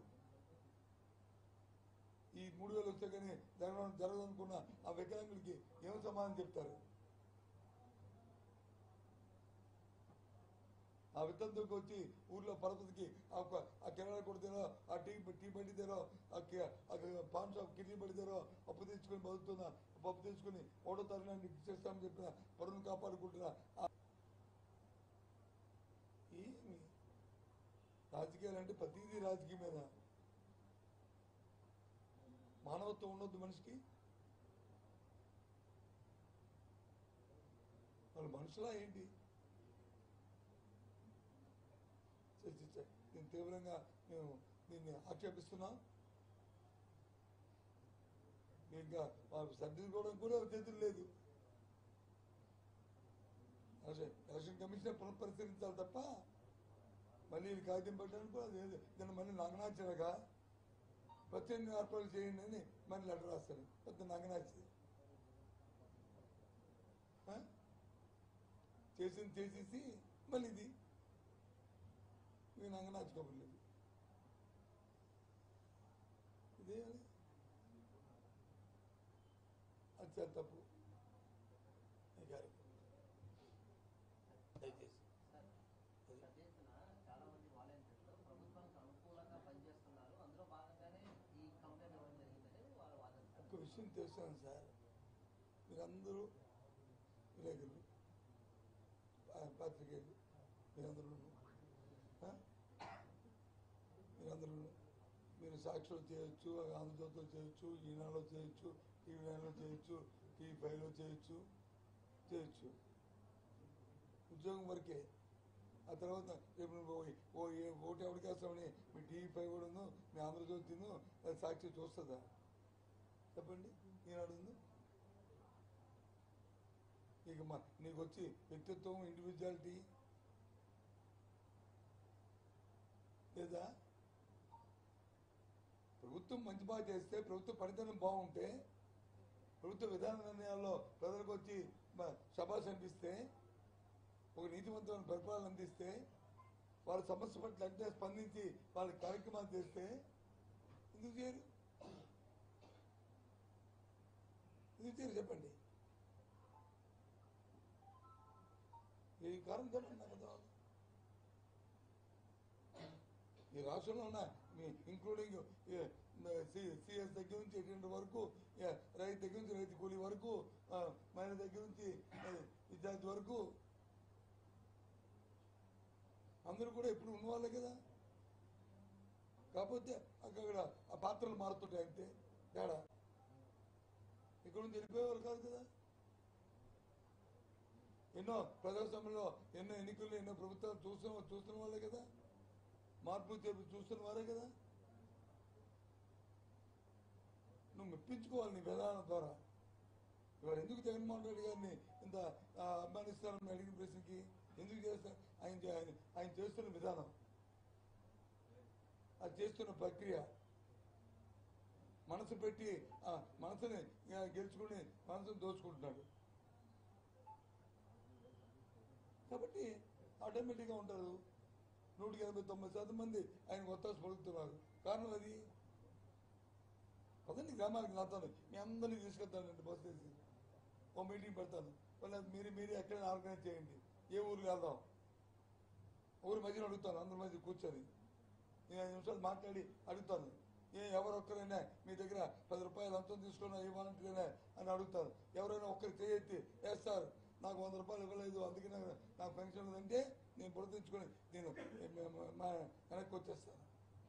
ఈ మూడు వేలు వస్తే కానీ జరగడం జరగదనుకున్న ఆ వికలాంగుడికి ఏం సమానం చెప్తారు ఆ వితంతుకి వచ్చి ఊర్లో పరపతికి ఆ ఒక- ఆ కిరాణా కొడితేనో ఆ టీ టీ బండి తెరో ఆ కి- ఆ పాన్ షాప్ కిడ్నీ బండి తెరో అప్పు తెచ్చుకొని బతుకుతున్నా పప్పు తెచ్చుకొని ఒకటో తరగతి చేస్తామని చెప్పిన పరువును కాపాడుకుంటున్నా ఆ- ఏమి రాజకీయాలు అంటే ప్రతిదీ రాజకీయమేనా మానవత్వం ఉండొద్దు మనిషికి వాళ్ళు మనుషులా ఏంటి ఛే, ఛే, ఛే. దీన్ని తీవ్రంగా మేము దీన్ని ఆక్షేపిస్తున్నాం ఇంకా మాకు సర్దిద్దుకోవడం కూడా చేతులు లేదు ఎలక్షన్ ఎలక్షన్ కమిషన్ పునఃపరిశీలించాలి తప్ప మళ్ళీ ఇది కాగితం పెట్టడానికి కూడా లేదు దాన్ని మళ్ళీ నగనాచరగా ప్రత్యేక ఏర్పాటు చేయండి అని మళ్ళీ లెటర్ రాస్తాను పెద్ద నగనాచి చేసింది చేసేసి మళ్ళీ ఇది మీకు నంగనాచి కబుర్లేదు ఇదే అది చాలా తప్పు ఈ కార్యక్రమం దయచేసి సార్ పెద్ద ఎత్తున చాలా మంది వాలంటీర్లు ప్రభుత్వానికి అనుకూలంగా పనిచేస్తున్నారు అందులో భాగంగానే ఈ కంప్లైంట్ ఇవ్వడం జరిగిందని వాళ్ళు ఒక్క వాదిస్తారు విషయం తెలుసాను సార్ మీరందరూ విలేకరులు పా- పాత్రికేయులు మీరందరూ ఆ? మీరందరూ మీరు సాక్షులు చేయొచ్చు ఆంధ్రజ్యోతిలో చేయొచ్చు ఈనాడులో చేయొచ్చు టీవీ నైన్లో చేయొచ్చు టీవీ ఫైవ్లో చేయొచ్చు చేయొచ్చు ఉద్యోగం వరకే ఆ తర్వాత రేపు నువ్వు ఓ- ఓ ఏ- ఓటు ఎవరికి వేస్తామని మీ టీవీ ఫైవ్ కూడా ఉందో మీ ఆంధ్రజ్యోతిను అది సాక్షి చూస్తుందా చెప్పండి ఈనాడు ఉంది ఇక మా నీకు వచ్చి వ్యక్తిత్వం ఇండివిజువాలిటీ లేదా ప్రభుత్వం మంచి బాగా చేస్తే ప్రభుత్వ పనితనం బాగుంటే ప్రభుత్వ విధాన నిర్ణయాల్లో ప్రజలకు వచ్చి మ- శబాష్ అనిపిస్తే ఒక నీతివంతమైన పరిపాలన అందిస్తే వాళ్ళ సమస్య పట్ల వెంటనే స్పందించి వాళ్ళ కార్యక్రమాలు చేస్తే ఎందుకు చేయరు ఎందుకు చేయరు చెప్పండి ఈ కారణం చెప్పండి నాకు అర్థం అవ్వదు. ఈ రాష్ట్రంలో ఉన్న మీ ఇంక్లూడింగ్ సిఎస్ దగ్గర నుంచి ఎటువంటి వరకు ఏ, రైతు దగ్గర నుంచి రైతు కూలీ వరకు ఆ, మహిళ దగ్గర నుంచి ఏ, విద్యార్థి వరకు అందరూ కూడా ఎప్పుడు ఉన్నవాళ్ళే కదా కాకపోతే అక్కడ ఆ పాత్రలు మారుతుంటాయి అంతే తేడా ఇక్కడ నుంచి వెళ్ళిపోయేవాళ్ళు కాదు కదా ఎన్నో ప్రజాస్వామ్యంలో ఎన్నో ఎన్నికల్లో ఎన్నో ప్రభుత్వాలు చూస్తున్న చూస్తున్న వాళ్ళే కదా మార్పు చేర్పు చూస్తున్న వారే కదా నువ్వు మెప్పించుకోవాలి నీ విధానం ద్వారా ఇవాళ ఎందుకు జగన్మోహన్ రెడ్డి గారిని ఇంత ఆ, అభిమానిస్తారని అడిగిన ప్రశ్నకి ఎందుకు చేస్తా ఆయన చే- ఆయన ఆయన చేస్తున్న విధానం అది చేస్తున్న ప్రక్రియ మనసు పెట్టి ఆ మనసుని ఆ, గెలుచుకుని మనసుని దోచుకుంటున్నాడు కాబట్టి ఆటోమేటిక్గా ఉంటారు నూటికి ఎనభై తొమ్మిది శాతం మంది ఆయన ఒత్తాసు పలుకుతున్నారు కారణం అది పదండి గ్రామాలకు నాతాను మీ అందరినీ తీసుకెళ్తానండి బస్ చేసి ఓ మీటింగ్ పెడతాను మళ్ళీ మీరు మీరే ఎక్కడైనా ఆర్గనైజ్ చేయండి ఏ ఊరికి వెళ్దాం ఊరి మధ్యలో అడుగుతాను అందరి మధ్య కూర్చొని నేను ఐదు నిమిషాలు మాట్లాడి అడుగుతాను ఏ ఎవరొక్కరైనా మీ దగ్గర పది రూపాయలు అంతం తీసుకున్నా ఏ వాలంటీర్నా అని అడుగుతాను ఎవరైనా ఒక్కరికి చేయెత్తి వేస్తారు నాకు వంద రూపాయలు ఇవ్వలేదు అందుకే నాకు నాకు పెన్షన్ ఉందంటే నేను పొడిపించుకొని నేను మా- మా వెనక్కి వచ్చేస్తాను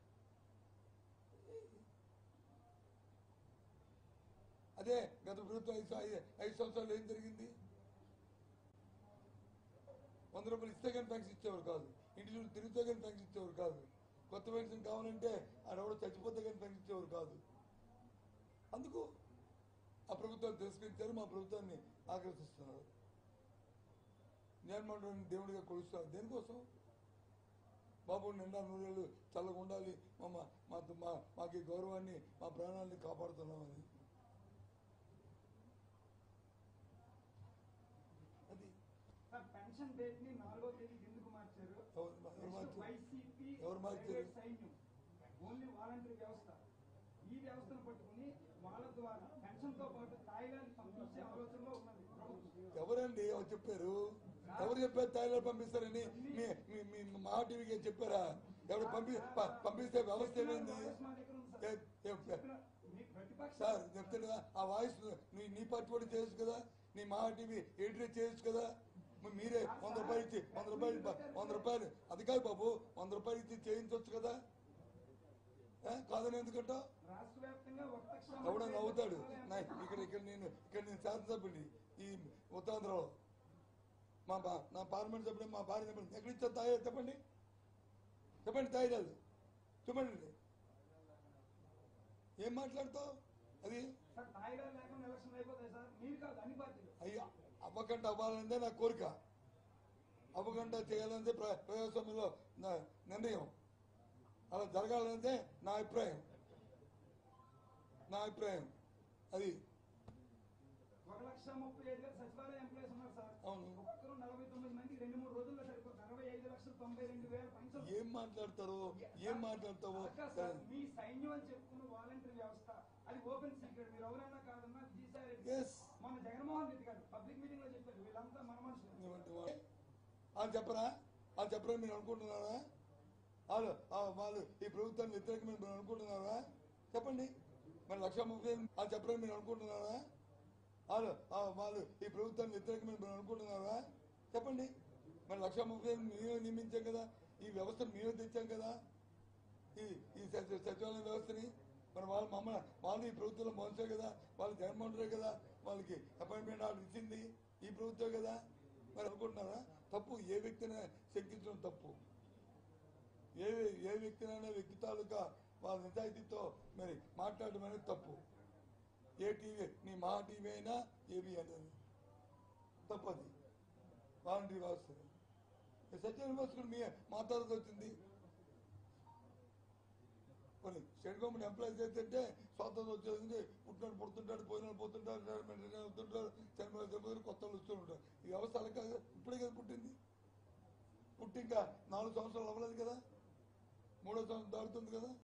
అదే గత ప్రభుత్వం ఐదు ఐదు- ఐదు సంవత్సరాలు ఏం జరిగింది వంద రూపాయలు ఇస్తే కానీ పెన్షన్ ఇచ్చేవారు కాదు ఇంటి చుట్టూ తిరిగితే కానీ పెన్షన్ ఇచ్చేవారు కాదు కొత్త పెన్షన్ కావాలంటే ఆడెవడో చచ్చిపోతే కానీ పెన్షన్ ఇచ్చేవారు కాదు అందుకు ఆ ప్రభుత్వాన్ని తిరస్కరించారు మా ప్రభుత్వాన్ని ఆకర్షిస్తున్నారు జగన్మోహన్ రెడ్డిని దేవుడిగా కొలుస్తున్నారు దేనికోసం బాబు నిండా నూరేళ్ళు చల్లగా ఉండాలి మా మా మా- మా మాకు ఈ గౌరవాన్ని మా ప్రాణాలని కాపాడుతున్నామని అది సార్ పెన్షన్ డేట్ ని నాలుగో తేదీకి ఎందుకు మార్చారు ఎవరు ఎవరు మార్చారు? వైసీపీ ఎవరు మార్చారు? ప్రైవేట్ సైన్యం ఓన్లీ వాలంటరీ వ్యవస్థ ఈ వ్యవస్థను పట్టుకుని వాళ్ళ ద్వారా పెన్షన్ తో పాటు తాయిలాండ్ పంపించే ఆలోచనలో ఉన్నది ప్రభుత్వం ఎవరండి ఎవరు చెప్పారు ఎవరు చెప్పారు తాయిలాండ్ పంపిస్తారని మీ మీ- మీ మా టీవీకి చెప్పారా ఎవరు పంపి ప- పంపిస్తే వ్యవస్థ ఏమైంది మా దగ్గర ఉంది సార్. ఏ- ఏ- చెప్పిన- మీ ప్రతిపక్ష సార్ చెప్తాను ఆ వాయిస్ నీ నీ పార్టీ కూడా చేయొచ్చు కదా నీ మా టీవీ ఎడిట్ చేయొచ్చు కదా మరి మీరే వంద రూపాయలు ఇచ్చి వంద రూపాయలు ఇవ్వ- వంద రూపాయలు అది కాదు బాబు వంద రూపాయలు ఇచ్చి చేయించవచ్చు కదా ఏ? కాదని ఎందుకంటావు రాష్ట్ర వ్యాప్తంగా ఒక్క ఎవడో నవ్వుతాడు నా ఇక్కడ ఇక్కడ నేను ఇక్కడ నేను శాసనసభ్యుని ఈ ఉత్తరాంధ్రలో మా బా నా పార్లమెంట్ సభ్యుడు మా భార్య చెప్పండి ఎక్కడ ఇచ్చా తాయి చెప్పండి చెప్పండి తాయిరాదు చెప్పండి ఏం మాట్లాడతావు అది సార్ తాయిలాండ్ లేకుండా ఎలక్షన్ అయిపోతాయి సార్ మీరు కాదు అన్ని పార్టీలు అయ్యా అవ్వకుండా అవ్వాలనేదే నా కోరిక అవ్వకుండా చేయాలనేదే ప్ర- ప్రజాస్వామ్యంలో నా నిర్ణయం అలా జరగాలనేదే నా అభిప్రాయం నా అభిప్రాయం అది ఒక లక్ష ముప్పై ఐదు వేల సచివాలయ ఎంప్లాయీస్ ఉన్నారు సార్ అవును. ఒక్కరు నలభై తొమ్మిది మంది రెండు మూడు రోజుల్లో సరిపోతుంది అరవై ఐదు లక్షల తొంభై రెండు వేల పెన్షన్ ఏం మాట్లాడతారో ఏం మాట్లాడతావో కాదు సార్, మీ సైన్యం అని చెప్పుకున్న వాలంటీర్ వ్యవస్థ అది ఓపెన్ సీక్రెట్ మీరు ఎవరైనా కాదన్నా విజయసాయి రెడ్డి Yes. మన జగన్మోహన్ రెడ్డి గారు పబ్లిక్ మీటింగ్ లో చెప్పారు వీళ్ళంతా మన మనుషులు ఏమంటే వా- వాళ్ళు చెప్పరా వాళ్ళు చెప్పరా మీరు అనుకుంటున్నారా వాళ్ళు ఆ వాళ్ళు ఈ ప్రభుత్వాన్ని వ్యతిరేకమైన మీరు అనుకుంటున్నారా చెప్పండి మరి లక్ష ముప్పై వేలు వాళ్ళు చెప్పరా మీరు అనుకుంటున్నారా వాళ్ళు ఆ వాళ్ళు ఈ ప్రభుత్వాన్ని వ్యతిరేకమైన మీరు అనుకుంటున్నారా చెప్పండి మరి లక్ష ముప్పై వేలు మేమే నియమించాం కదా ఈ వ్యవస్థను మేమే తెచ్చాం కదా ఈ ఈ సచి- సచివాలయ వ్యవస్థని మరి వాళ్ళు మమ్మల్ని వాళ్ళు ఈ ప్రభుత్వంలో మోసే కదా వాళ్ళు జగన్మోహన్ రెడ్డి కదా వాళ్ళకి అపాయింట్మెంట్ ఆర్డర్ ఇచ్చింది ఈ ప్రభుత్వం కదా మరి అనుకుంటున్నారా తప్పు ఏ వ్యక్తిని శంకించడం తప్పు ఏ ఏ వ్యక్తినైనా వ్యక్తి తాలూకా వాళ్ళ నిజాయితీతో మరి మాట్లాడడం అనేది తప్పు ఏ టీవీ నీ మా టీవీ అయినా ఏబీ అనేది తప్పది వాలంటరీ వ్యవస్థ సచివాలయ వ్యవస్థ కూడా మీ మా తర్వాత వచ్చింది కొన్ని స్టేట్ గవర్నమెంట్ ఎంప్లాయీస్ అయితే స్వాతంత్రం వచ్చేది పుట్టినాడు పుడుతుంటాడు పోయినాడు పోతుంటాడు రిటైర్మెంట్ అవుతుంటారు చనిపోయిన చనిపోయిన కొత్త వాళ్ళు వస్తూ ఉంటారు ఈ వ్యవస్థ అలా కాదు ఇప్పుడే కదా పుట్టింది పుట్టి ఇంకా నాలుగు సంవత్సరాలు అవ్వలేదు కదా మూడో సంవత్సరం దాడుతుంది కదా